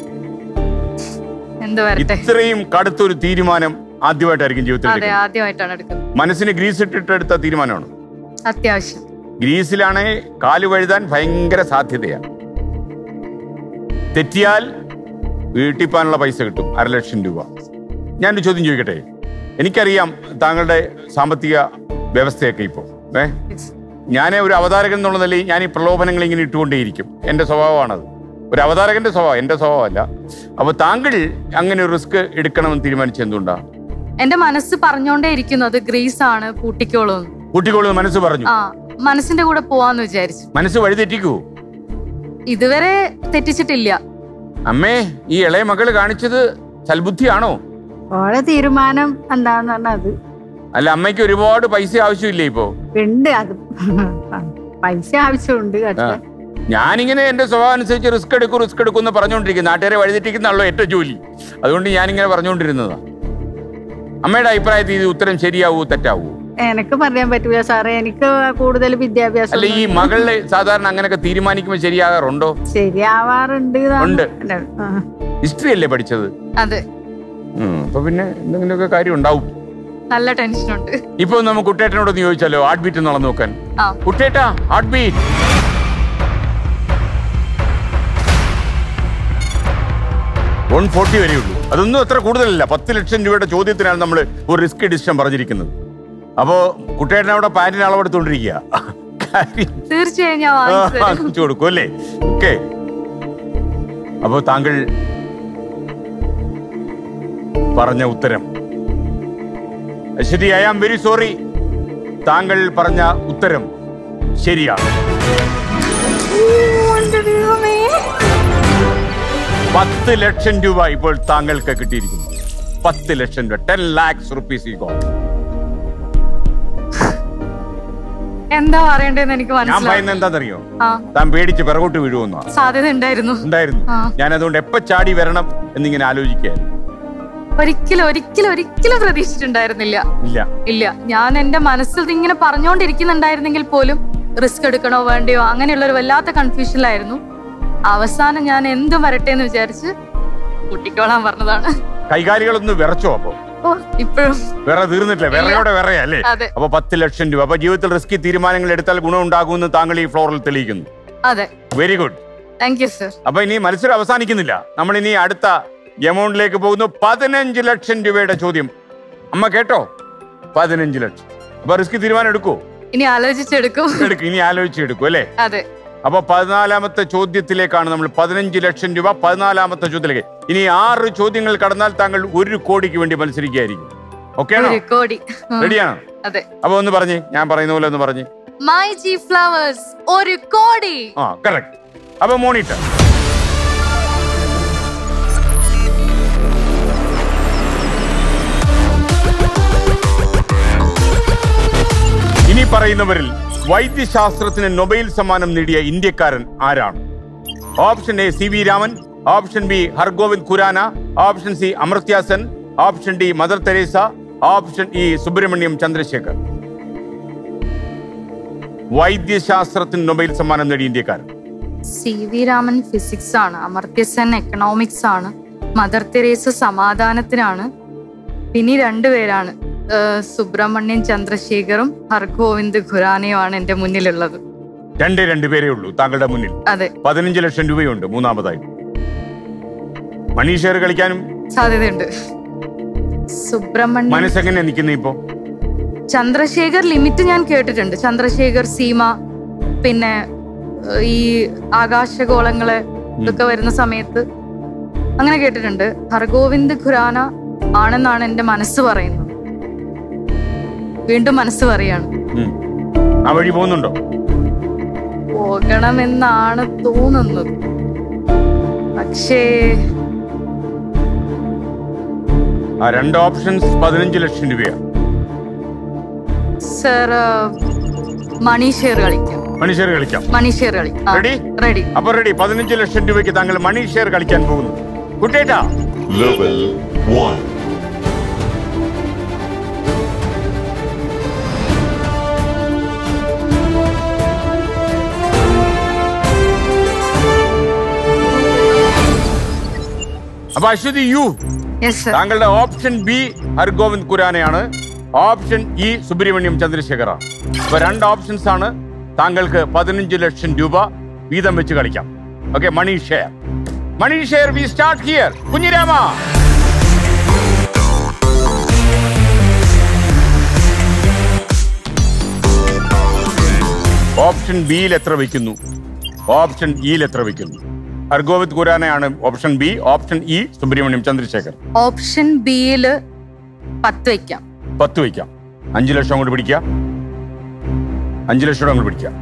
എന്ത് വരട്ടെ ഇത്രയും കടുത്തൊരു തീരുമാനം ആദ്യമായിട്ടായിരിക്കും ജീവിതത്തിൽ അതെ എടുക്കുന്നത്. ആദ്യമായിട്ടാണ് എടുക്കുന്നത് മനസ്സിന് ഗ്രീസ് ഇട്ടിട്ട് എടുത്ത തീരുമാനമാണ് അത്യാവശ്യം ഗ്രീസിലാണെ കാല് വഴുതാൻ ഭയങ്കര സാധ്യതയാണ് തെറ്റിയാൽ വീട്ടിപ്പാനുള്ള പൈസ കിട്ടും അരലക്ഷം രൂപ ഞാനൊരു ചോദ്യം ചോദിക്കട്ടെ എനിക്കറിയാം താങ്കളുടെ സാമ്പത്തിക വ്യവസ്ഥയൊക്കെ ഇപ്പോൾ ഏ ഞാൻ ഒരു അവതാരകൻ എന്നുള്ള നിലയിൽ ഞാൻ ഈ പ്രലോഭനങ്ങൾ ഇങ്ങനെ ഇട്ടുകൊണ്ടേയിരിക്കും എൻ്റെ സ്വഭാവമാണത് ഒരു അവതാരകന്റെ സ്വഭാവം എൻ്റെ സ്വഭാവമല്ല അപ്പോൾ താങ്കൾ അങ്ങനെ ഒരു റിസ്ക് എടുക്കണമെന്ന് തീരുമാനിച്ചത് എന്തുകൊണ്ടാ എന്റെ മനസ്സ് പറഞ്ഞോണ്ടേ ഇരിക്കുന്നു അത് ഗ്രീസ് ആണ് പൂട്ടിക്കോളൂ എന്ന്. കുട്ടികളൊന്ന് മനസ്സ് പറഞ്ഞു ആ മനസ്സിന്റെ കൂടെ പോവാന്ന് വിചാരിച്ചു മനസ്സ് വഴിതെറ്റിക്കൂ ഇതുവരെ തെറ്റിച്ചിട്ടില്ല അമ്മേ ഈ ഇളയ മകള് കാണിച്ചത് സൽബുദ്ധിയാണോ ഓളെ തീരുമാനം എന്താന്ന് പറഞ്ഞാൽ അത് അല്ല അമ്മയ്ക്ക് ഒരുപാട് പൈസ ആവശ്യമില്ലേ ഇപ്പോ ഉണ്ട് അത് പൈസ ആവശ്യമുണ്ട് ആ. പക്ഷെ ഞാനിങ്ങനെ എന്റെ സ്വഭാവം അനുസരിച്ച് റിസ്ക് എടുക്കും റിസ്ക് എടുക്കും എന്ന് പറഞ്ഞുകൊണ്ടിരിക്കും നാട്ടുകാരെ വഴിതെറ്റിക്കുന്നാണല്ലോ ഏറ്റവും ജോലി അതുകൊണ്ട് ഞാനിങ്ങനെ പറഞ്ഞുകൊണ്ടിരുന്നതാ അമ്മയുടെ അഭിപ്രായത്തിൽ ഇത് ഉത്തരം ശരിയാവൂ തെറ്റാവൂ എനിക്ക് പറയാൻ പറ്റൂല സാറേ എനിക്ക് കൂടുതൽ വിദ്യാഭ്യാസം അല്ല ഈ മകളില് സാധാരണ അങ്ങനെയൊക്കെ തീരുമാനിക്കുമ്പോൾ ശരിയാകാറുണ്ടോ ശരിയാവാറുണ്ട് എന്നാണ് ഉണ്ട്. എൻ്റെ, ആ. ഹിസ്റ്ററി അല്ലേ പഠിച്ചത് അതെ ഉം, അപ്പൊ പിന്നെ എന്തെങ്കിലുമൊക്കെ കാര്യം ഉണ്ടാവും നല്ല ടെൻഷനുണ്ട് ഇപ്പൊ നമുക്ക് കുട്ടേട്ടനോട് ഒന്ന് ചോദിച്ചാലോ ഹാർട്ട് ബീറ്റ് നടന്നു നോക്കാൻ ആ കുട്ടേട്ടാ ഹാർട്ട് ബീറ്റ് വൺ ഫോർട്ടി വരെയുള്ളൂ അതൊന്നും അത്ര കൂടുതലല്ല പത്ത് ലക്ഷം രൂപയുടെ ചോദ്യത്തിനാണ് നമ്മൾ ഒരു റിസ്ക് ഡിസിഷൻ പറഞ്ഞിരിക്കുന്നത് അപ്പോ കുട്ടേട്ടൻ അവിടെ പാന്റിന് അളവെടുത്തോണ്ടിരിക്കുക കാര്യം തീർച്ചയായും ഞാൻ വാങ്ങിച്ചു തരും. വാങ്ങിച്ചു കൊടുക്കും അല്ലേ ഓക്കെ അപ്പോ താങ്കൾ പറഞ്ഞ ഉത്തരം Aswathy I am very sorry താങ്കൾ പറഞ്ഞ ഉത്തരം ശരിയാണ് പത്ത് ലക്ഷം രൂപ ഇപ്പോൾ താങ്കൾക്ക് കിട്ടിയിരിക്കുന്നു പത്ത് ലക്ഷം രൂപ ടെൻ ലാക്സ് റുപ്പീസ് ഈ ഗോൾ എന്താ പറയണ്ടെന്ന് എനിക്ക് ഞാൻ മനസ്സിലായി പറയുന്നത് എന്താണെന്നറിയോ ആ താൻ പേടിച്ച് പിറകോട്ട് വീഴുമെന്നാ സാധ്യത ഉണ്ടായിരുന്നു ഉണ്ടായിരുന്നു ആ. ഞാൻ അതുകൊണ്ട് എപ്പോ ചാടി വരണം എന്നിങ്ങനെ ആലോചിക്കുകയായിരുന്നു ഒരിക്കലും ഒരിക്കലും ഒരിക്കലും പ്രതീക്ഷിച്ചിട്ടുണ്ടായിരുന്നില്ല ഇല്ല ഇല്ല ഞാൻ എന്റെ മനസ്സിൽ ഇതിങ്ങനെ പറഞ്ഞുകൊണ്ടിരിക്കുന്നുണ്ടായിരുന്നെങ്കിൽ പോലും റിസ്ക് എടുക്കണോ വേണ്ടയോ അങ്ങനെയുള്ള ഒരു വല്ലാത്ത കൺഫ്യൂഷനിലായിരുന്നു അവസാനം ഞാൻ എന്തും വരട്ടെ എന്ന് വിചാരിച്ച് കൂട്ടിക്കോളാൻ പറഞ്ഞതാണ് കൈകാലികളൊന്ന് വിറച്ചോ അപ്പൊ ഓ ഇപ്പോഴും വിറ തീർന്നിട്ടില്ല വിറയോടെ വിറയാ അല്ലേ അതെ അപ്പൊ പത്ത് ലക്ഷം രൂപ അപ്പൊ ജീവിതത്തിൽ റിസ്കി തീരുമാനങ്ങൾ എടുത്താൽ ഗുണമുണ്ടാകുമെന്ന് താങ്കൾ ഈ ഫ്ലോറിൽ തെളിയിക്കുന്നു അതെ very good thank you sir അപ്പൊ ഇനി മത്സരം അവസാനിക്കുന്നില്ല നമ്മൾ ഇനി അടുത്ത എമൗണ്ടിലേക്ക് പോകുന്നു പതിനഞ്ച് ലക്ഷം രൂപയുടെ ചോദ്യം അമ്മ കേട്ടോ പതിനഞ്ച് ലക്ഷം അപ്പൊ റിസ്ക് തീരുമാനം എടുക്കൂ ഇനി ആലോചിച്ചെടുക്കും എടുക്കും ഇനി ആലോചിച്ച് എടുക്കും അല്ലേ അതെ അപ്പൊ പതിനാലാമത്തെ ചോദ്യത്തിലേക്കാണ് നമ്മൾ പതിനഞ്ച് ലക്ഷം രൂപ പതിനാലാമത്തെ ചോദ്യത്തിലേക്ക് ഇനി ആറ് ചോദ്യങ്ങൾ കടന്നാൽ താങ്കൾ ഒരു കോടിക്ക് വേണ്ടി മത്സരിക്കുകയായിരിക്കും ഓക്കെ ആണോ ഒരു കോടി ഉം. റെഡിയാണോ അതെ അപ്പൊ ഒന്ന് പറഞ്ഞേ ഞാൻ പറയുന്ന പോലെ ഒന്ന് പറഞ്ഞേ മൈ ജി ഫ്ലവേഴ്സ് ഒരു കോടി ആ കറക്റ്റ് അപ്പൊ മോണിറ്റർ ഇനി പറയുന്നവരിൽ വൈദ്യശാസ്ത്രത്തിന് നൊബേൽ സമ്മാനം നേടിയ ഇന്ത്യക്കാരൻ ആരാണ് option A C V Raman option B Hargobind Khorana option C Amartya Sen option D Mother Teresa option E Subrahmanyan Chandrasekhar വൈദ്യശാസ്ത്രത്തിന് നൊബേൽ സമ്മാനം നേടിയ ഇന്ത്യക്കാരൻ സി വി രാമൻ ഫിസിക്സ് ആണ് അമർത്യ സെൻ എക്കണോമിക്സ് ആണ് മദർ തെരേസ സമാധാനത്തിനാണ് പിന്നെ ഈ രണ്ടുപേരാണ് ഏഹ് സുബ്രഹ്മണ്യൻ ചന്ദ്രശേഖറും ഹർഗോവിന്ദ് ഖുറാനയുമാണ് എന്റെ മുന്നിലുള്ളത് രണ്ടേ രണ്ട് പേരേ ഉള്ളൂ താങ്കളുടെ മുന്നിൽ അതെ പതിനഞ്ച് ലക്ഷം രൂപയുണ്ട് മൂന്നാമതായി മണി ഷെയർ കളിക്കാനും സാധ്യതയുണ്ട് സുബ്രഹ്മണ്യൻ മനസ്സെങ്ങനെ നിൽക്കുന്നു ഇപ്പോ ചന്ദ്രശേഖർ ലിമിറ്റ് ഞാൻ കേട്ടിട്ടുണ്ട് ചന്ദ്രശേഖർ സീമ പിന്നെ ഏഹ്, ഈ ആകാശഗോളങ്ങള് ഇതൊക്കെ വരുന്ന സമയത്ത് അങ്ങനെ കേട്ടിട്ടുണ്ട് ഹർഗോവിന്ദ് ഖുറാന ആണെന്നാണ് എന്റെ മനസ്സ് പറയുന്നത് വീണ്ടും മനസ്സ് പറയാണ് ഉം. ആ വഴി പോകുന്നുണ്ടോ പോകണമെന്നാണ് തോന്നുന്നത് പക്ഷേ ആ രണ്ട് ഓപ്ഷൻസ് പതിനഞ്ച് ലക്ഷം രൂപയാണ് സർ മണി ഷെയർ കളിക്കാം മണി ഷെയർ കളിക്കാം മണി ഷെയർ കളിക്കാം Ready? റെഡി അപ്പൊ റെഡി പതിനഞ്ച് ലക്ഷം രൂപയ്ക്ക് താങ്കൾ മണി ഷെയർ കളിക്കാൻ പോകുന്നു കുട്ടേട്ടാ Level 1. അപ്പൊ അശ്വതി യു യെസ് സർ താങ്കളുടെ ഓപ്ഷൻ ബി ഹർഗോവിന്ദ് കുരാനയാണ് ഓപ്ഷൻ ഇ സുബ്രഹ്മണ്യം ചന്ദ്രശേഖറാണ് അപ്പൊ രണ്ട് ഓപ്ഷൻസ് ആണ് താങ്കൾക്ക് പതിനഞ്ച് ലക്ഷം രൂപ വീതം വെച്ച് കളിക്കാം okay money share money share we start here കുഞ്ഞിരാമ ഓപ്ഷൻ ബിയിൽ എത്ര വെക്കുന്നു ഓപ്ഷൻ ഇയിൽ എത്ര വെക്കുന്നു ഹർഗോവിന്ദ് കുരാനയാണ് option B option E Subrahmanyan Chandrasekhar option ബിയില് പത്ത് വയ്ക്കാം പത്ത് വയ്ക്കാം അഞ്ചു ലക്ഷം അങ്ങോട്ട് പിടിക്കുക അഞ്ചു ലക്ഷം കൂടെ അങ്ങോട്ട് പിടിക്കുക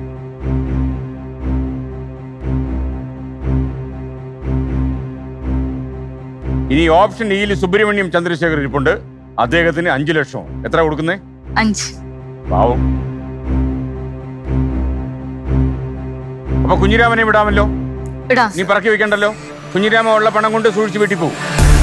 ഇനി ഓപ്ഷൻ ഇയിൽ സുബ്രഹ്മണ്യം ചന്ദ്രശേഖർ ഇരിപ്പുണ്ട് അദ്ദേഹത്തിന് അഞ്ചു ലക്ഷം എത്ര കൊടുക്കുന്നേ അഞ്ച് പാവം അപ്പൊ കുഞ്ഞിരാമനെ വിടാമല്ലോ ഇടാം നീ പറക്കി വെക്കണ്ടല്ലോ കുഞ്ഞിരാമ ഉള്ള പണം കൊണ്ട് സൂക്ഷിച്ച് വീട്ടിൽ പോകും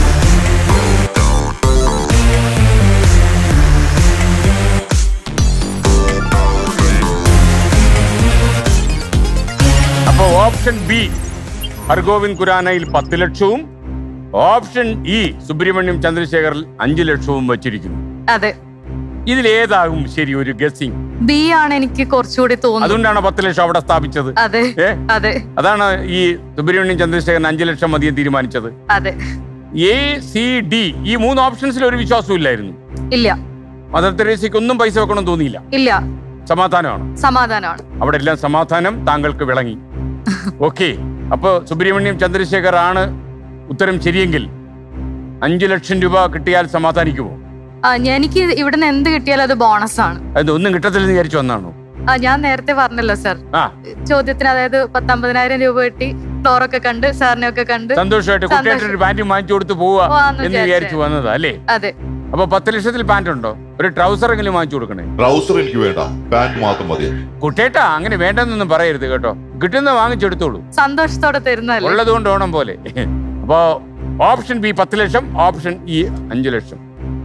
അപ്പൊ ഓപ്ഷൻ ബി ഹർഗോവിന്ദ് കുരാനയിൽ പത്ത് ലക്ഷവും ഓപ്ഷൻ ഇ സുബ്രഹ്മണ്യം ചന്ദ്രശേഖറിൽ അഞ്ചു ലക്ഷവും വച്ചിരിക്കുന്നു അതെ ഇതിലേതാകും ശരി ഒരു ഗസിംഗ് ബി ആണ് എനിക്ക് കുറച്ചുകൂടി തോന്നുന്നത് അതുകൊണ്ടാണ് പത്ത് ലക്ഷം അവിടെ സ്ഥാപിച്ചത് അതെ ഏ അതെ അതാണ് ഈ സുബ്രഹ്മണ്യം ചന്ദ്രശേഖരൻ അഞ്ചു ലക്ഷം മതിയെ തീരുമാനിച്ചത് അതെ എ സി ഡി ഈ മൂന്ന് ഓപ്ഷൻസിൽ ഒരു വിശ്വാസവും ഇല്ലായിരുന്നു ഇല്ല മദർ തെരേസയ്ക്ക് ഒന്നും പൈസ വെക്കണം തോന്നിയില്ല ഇല്ല സമാധാനമാണ് സമാധാനമാണ് അവിടെ എല്ലാം സമാധാനം താങ്കൾക്ക് വിളങ്ങി ഓക്കെ അപ്പൊ സുബ്രഹ്മണ്യം ചന്ദ്രശേഖർ ആണ് ഉത്തരം ശരിയെങ്കിൽ അഞ്ചു ലക്ഷം രൂപ കിട്ടിയാൽ സമാധാനിക്കുമോ ആ, ഞാൻ- എനിക്ക് ഇവിടുന്ന് എന്ത് കിട്ടിയാലും അത് ബോണസ് ആണ് അത് ഒന്നും കിട്ടത്തില്ലെന്ന് വിചാരിച്ചു വന്നാണോ ആ, ഞാൻ നേരത്തെ പറഞ്ഞല്ലോ സർ ആ ചോദ്യത്തിന് അതായത് പത്തമ്പതിനായിരം രൂപ കിട്ടി ഫ്ലോറൊക്കെ കണ്ട് സാറിനെ ഒക്കെ കണ്ട് സന്തോഷമായിട്ട് കുട്ടിയായിട്ട് ഒരു പാന്റ് വാങ്ങിച്ചു കൊടുത്ത് പോവുക പോവാന്ന് എന്ന് വിചാരിച്ചേ. വിചാരിച്ചു വന്നതാ അല്ലേ അതെ അപ്പൊ പത്ത് ലക്ഷത്തിൽ പാന്റ് ഉണ്ടോ ഒരു ട്രൗസർ എങ്കിലും വാങ്ങിച്ചു കൊടുക്കണേ ട്രൗസർ എനിക്ക് വേണ്ട പാന്റ് മാത്രം മതി കുട്ടേട്ടാ അങ്ങനെ വേണ്ടെന്നൊന്നും പറയരുത് കേട്ടോ കിട്ടുന്ന വാങ്ങിച്ചെടുത്തോളൂ സന്തോഷത്തോടെ തരുന്നതല്ലേ ഉള്ളത് കൊണ്ട് ഓണം പോലെ അപ്പോ ഓപ്ഷൻ ബി പത്ത് ലക്ഷം ഓപ്ഷൻ ഇ അഞ്ചു ലക്ഷം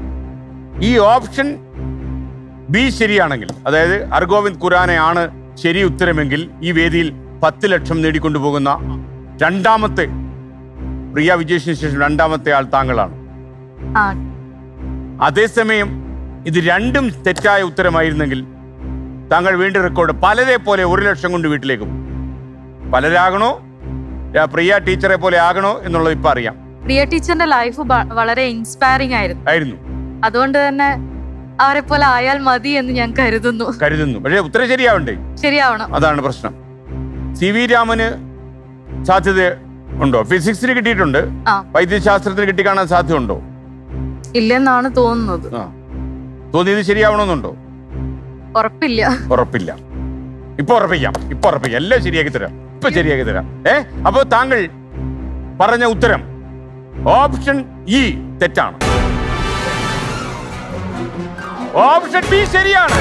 ഈ ഓപ്ഷൻ ബി ശരിയാണെങ്കിൽ അതായത് അർഗോവിന്ദ് ഖുറാനയാണ് ശരി ഉത്തരമെങ്കിൽ ഈ വേദിയിൽ പത്ത് ലക്ഷം നേടിക്കൊണ്ടുപോകുന്ന രണ്ടാമത്തെ പ്രിയ വിജേഷിന് ശേഷം രണ്ടാമത്തെ ആൾ താങ്കളാണ് ആ അതേസമയം ഇത് രണ്ടും തെറ്റായ ഉത്തരമായിരുന്നെങ്കിൽ താങ്കൾ വീണ്ടും റെക്കോർഡ് പലരെ പോലെ ഒരു ലക്ഷം കൊണ്ട് വീട്ടിലേക്ക് പോകും പലരാകണോ ആ പ്രിയ ടീച്ചറെ പോലെ ആകണോ എന്നുള്ളത് ഇപ്പൊ അറിയാം പ്രിയ ടീച്ചറിന്റെ ലൈഫ് വളരെ ഇൻസ്പയറിംഗ് ആയിരുന്നു ആയിരുന്നു അതുകൊണ്ട് തന്നെ അവരെ പോലെ ആയാൽ മതി എന്ന് ഞാൻ കരുതുന്നു കരുതുന്നു പക്ഷേ ഉത്തരം ശരിയാവണ്ടേ ശരിയാവണം അതാണ് പ്രശ്നം സി വി രാമന് സാധ്യത ഉണ്ടോ ഫിസിക്സിന് കിട്ടിയിട്ടുണ്ട് ആ. വൈദ്യശാസ്ത്രത്തിന് കിട്ടിക്കാണാൻ സാധ്യത ഉണ്ടോ ഇല്ലെന്നാണ് തോന്നുന്നത് ആ തോന്നിയത് ശരിയാവണമെന്നുണ്ടോ ഉറപ്പില്ല ഉറപ്പില്ല ഇപ്പൊ ഉറപ്പിക്കാം ഇപ്പൊ ഉറപ്പിക്കാം എല്ലാം ശരിയാക്കി തരാം ഇപ്പൊ ശരിയാക്കി തരാം ഏ അപ്പോ താങ്കൾ പറഞ്ഞ ഉത്തരം ഓപ്ഷൻ ഇ തെറ്റാണ് ഓപ്ഷൻ ബി ശരിയാണ്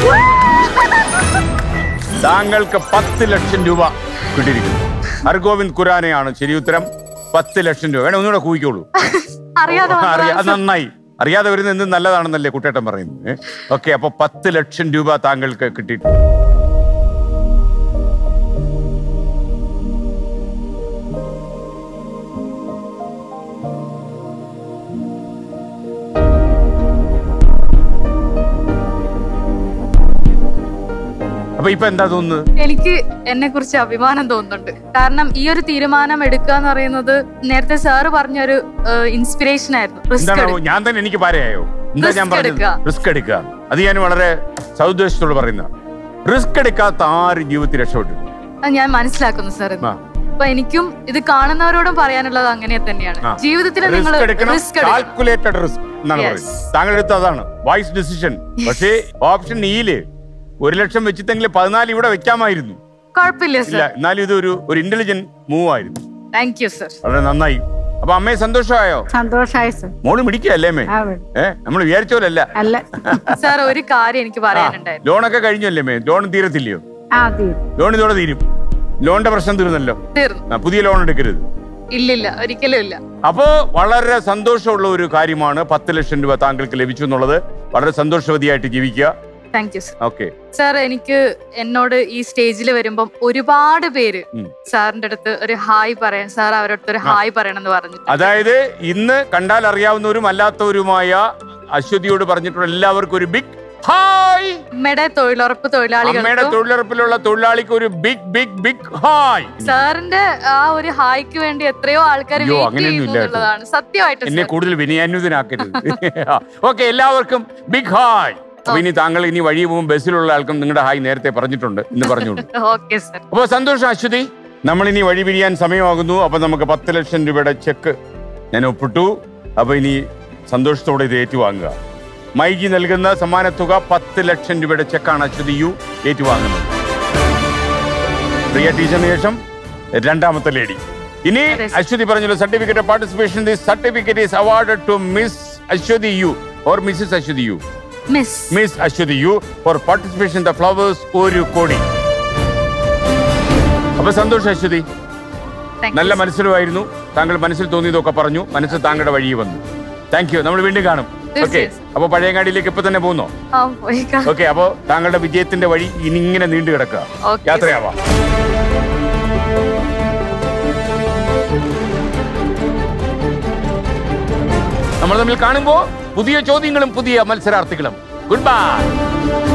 താങ്കൾക്ക് പത്ത് ലക്ഷം രൂപ കിട്ടിയിരിക്കുന്നു ഹർഗോവിന്ദ് ഖുരാനയാണ് ശരി ഉത്തരം പത്ത് ലക്ഷം രൂപ വേണേ ഒന്നുകൂടെ കൂയിക്കോളൂ അറിയാതെ വന്ന അറിയാ അത് answer. നന്നായി അറിയാതെ വരുന്ന എന്ത് നല്ലതാണെന്നല്ലേ കുട്ടേട്ടൻ പറയുന്നത് ഓക്കെ അപ്പൊ പത്ത് ലക്ഷം രൂപ താങ്കൾക്ക് കിട്ടിയിട്ടുണ്ട് അപ്പൊ ഇപ്പൊ എന്താ തോന്നുന്നത് എനിക്ക് എന്നെ കുറിച്ച് അഭിമാനം തോന്നുന്നുണ്ട് കാരണം ഈ ഒരു തീരുമാനം എടുക്കുക എന്ന് പറയുന്നത് നേരത്തെ സാറ് പറഞ്ഞൊരു ഇൻസ്പിറേഷൻ ആയിരുന്നു റിസ്ക് എന്താണ് ഞാൻ തന്നെ എനിക്ക് പാരയായോ എന്താ ഞാൻ Risk പറഞ്ഞത് എടുക്കുക. റിസ്ക് എടുക്കുക അത് ഞാൻ വളരെ സൗദ്ദേശത്തോട് പറയുന്ന റിസ്ക് എടുക്കാത്ത ആരും ജീവിതത്തിൽ രക്ഷപ്പെട്ടിട്ടുണ്ട് ഞാൻ മനസ്സിലാക്കുന്നു സാർ ആ. അപ്പൊ എനിക്കും ഇത് കാണുന്നവരോടും പറയാനുള്ളത് അങ്ങനെ തന്നെയാണ് ആ. ജീവിതത്തിൽ നിങ്ങൾ റിസ്ക് എടുക്കണം റിസ്ക് എടുക്കണം കാൽക്കുലേറ്റഡ് റിസ്ക് എന്നാണ് Yes. പറയുന്നത് താങ്കൾ എടുത്ത അതാണ് വൈസ് ഡിസിഷൻ പക്ഷേ ഓപ്ഷൻ ഇയില് ഒരു ലക്ഷം വെച്ചിട്ടെങ്കിൽ പതിനാല് ഇവിടെ വെക്കാമായിരുന്നു കുഴപ്പമില്ല ഇല്ല സർ എന്നാലും ഇത് ഒരു ഒരു ഇന്റലിജന്റ് മൂവ് ആയിരുന്നു താങ്ക് യു സർ വളരെ നന്നായി അപ്പൊ അമ്മയെ സന്തോഷമായോ സന്തോഷമായി സർ മോള് മിടിക്കല്ലേ അമ്മേ ആ ഏ നമ്മൾ വിചാരിച്ച പോലെ അല്ല അല്ല സാർ ഒരു കാര്യം എനിക്ക് പറയാനുണ്ടായിരുന്നു ലോണൊക്കെ കഴിഞ്ഞല്ലേ മേ ലോൺ തീരത്തില്ലയോ ആ തീരും ലോൺ ഇതോടെ തീരും ലോണിന്റെ പ്രശ്നം തീർന്നല്ലോ തീർന്നു ആ, പുതിയ ലോൺ എടുക്കരുത് ഇല്ലില്ല ഒരിക്കലും ഇല്ല അപ്പോ വളരെ സന്തോഷമുള്ള ഒരു കാര്യമാണ് പത്ത് ലക്ഷം രൂപ താങ്കൾക്ക് ലഭിച്ചു എന്നുള്ളത് വളരെ സന്തോഷവതിയായിട്ട് ജീവിക്കുക thank you sir okay sir എനിക്ക് എന്നോട് ഈ സ്റ്റേജിൽ വരുമ്പം ഒരുപാട് പേര് ഉം. സാറിന്റെ അടുത്ത് ഒരു ഹായ് പറയാൻ സാർ അവരുടെ അടുത്ത് ഒരു ഹായ് പറയണം എന്ന് പറഞ്ഞു അതായത് ഇന്ന് കണ്ടാൽ അറിയാവുന്നവരും അല്ലാത്തവരുമായ അശ്വതിയോട് പറഞ്ഞിട്ടുള്ള എല്ലാവർക്കും ഒരു ബിഗ് ഹായ് അമ്മയുടെ തൊഴിലുറപ്പ് അമ്മയുടെ തൊഴിലാളികൾക്കും തൊഴിലുറപ്പിലുള്ള തൊഴിലാളിക്ക് ഒരു ബിഗ് ബിഗ് ബിഗ് ഹായ് സാറിന്റെ ആ ഒരു ഹായ്ക്ക് വേണ്ടി എത്രയോ ആൾക്കാർ അയ്യോ, വെയിറ്റ് അങ്ങനെയൊന്നും ചെയ്യുന്നു ഇല്ല കേട്ടോ. എന്നുള്ളതാണ് സത്യമായിട്ട് എന്നെ sir. കൂടുതൽ വിനയാന്വിതനാക്കരുത് ഓക്കെ എല്ലാവർക്കും ബിഗ് ഹായ് അപ്പൊ ഇനി താങ്കൾ ഇനി വഴി പോകുമ്പോൾ ബസ്സിലുള്ള ആൾക്കും നിങ്ങളുടെ ഹായ് നേരത്തെ പറഞ്ഞിട്ടുണ്ട് എന്ന് പറഞ്ഞോളൂ ഓക്കെ സർ അപ്പൊ സന്തോഷം അശ്വതി നമ്മൾ ഇനി വഴി പിരിയാൻ സമയമാകുന്നു അപ്പൊ നമുക്ക് പത്ത് ലക്ഷം രൂപയുടെ ചെക്ക് ഞാൻ ഒപ്പിട്ടു അപ്പൊ ഇനി സന്തോഷത്തോടെ ഇത് ഏറ്റുവാങ്ങുക മൈജി നൽകുന്ന സമ്മാനത്തുക പത്ത് ലക്ഷം രൂപയുടെ ചെക്കാണ് അശ്വതി യു ഏറ്റുവാങ്ങുന്നത് പ്രിയ ടീച്ചറിന് ശേഷം രണ്ടാമത്തെ ലേഡി ഇനി അതെ, സർ. അശ്വതി പറഞ്ഞല്ലോ certificate of participation this certificate is award to miss Aswathy you or Mrs Aswathy you miss miss Aswathy you for participation the flowers ഒരു കോടി അപ്പൊ സന്തോഷം അശ്വതി Thank നല്ല you, sir. മനസ്സിലുമായിരുന്നു താങ്കൾ മനസ്സിൽ തോന്നിയതൊക്കെ പറഞ്ഞു മനസ്സ് താങ്കളുടെ വഴി വന്നു താങ്ക് യു നമ്മൾ വീണ്ടും കാണും ഓക്കെ തീർച്ചയായും. അപ്പൊ പഴയങ്ങാടിയിലേക്ക് ഇപ്പൊ തന്നെ പോകുന്നോ ആ, പോയേക്കാം. ഓക്കെ അപ്പോ താങ്കളുടെ വിജയത്തിന്റെ വഴി ഇനി ഇങ്ങനെ നീണ്ടു കിടക്കുക Okay, യാത്രയാവാം നമ്മൾ തമ്മിൽ കാണുമ്പോ പുതിയ ചോദ്യങ്ങളും പുതിയ മത്സരാർത്ഥികളും ഗുഡ് ബൈ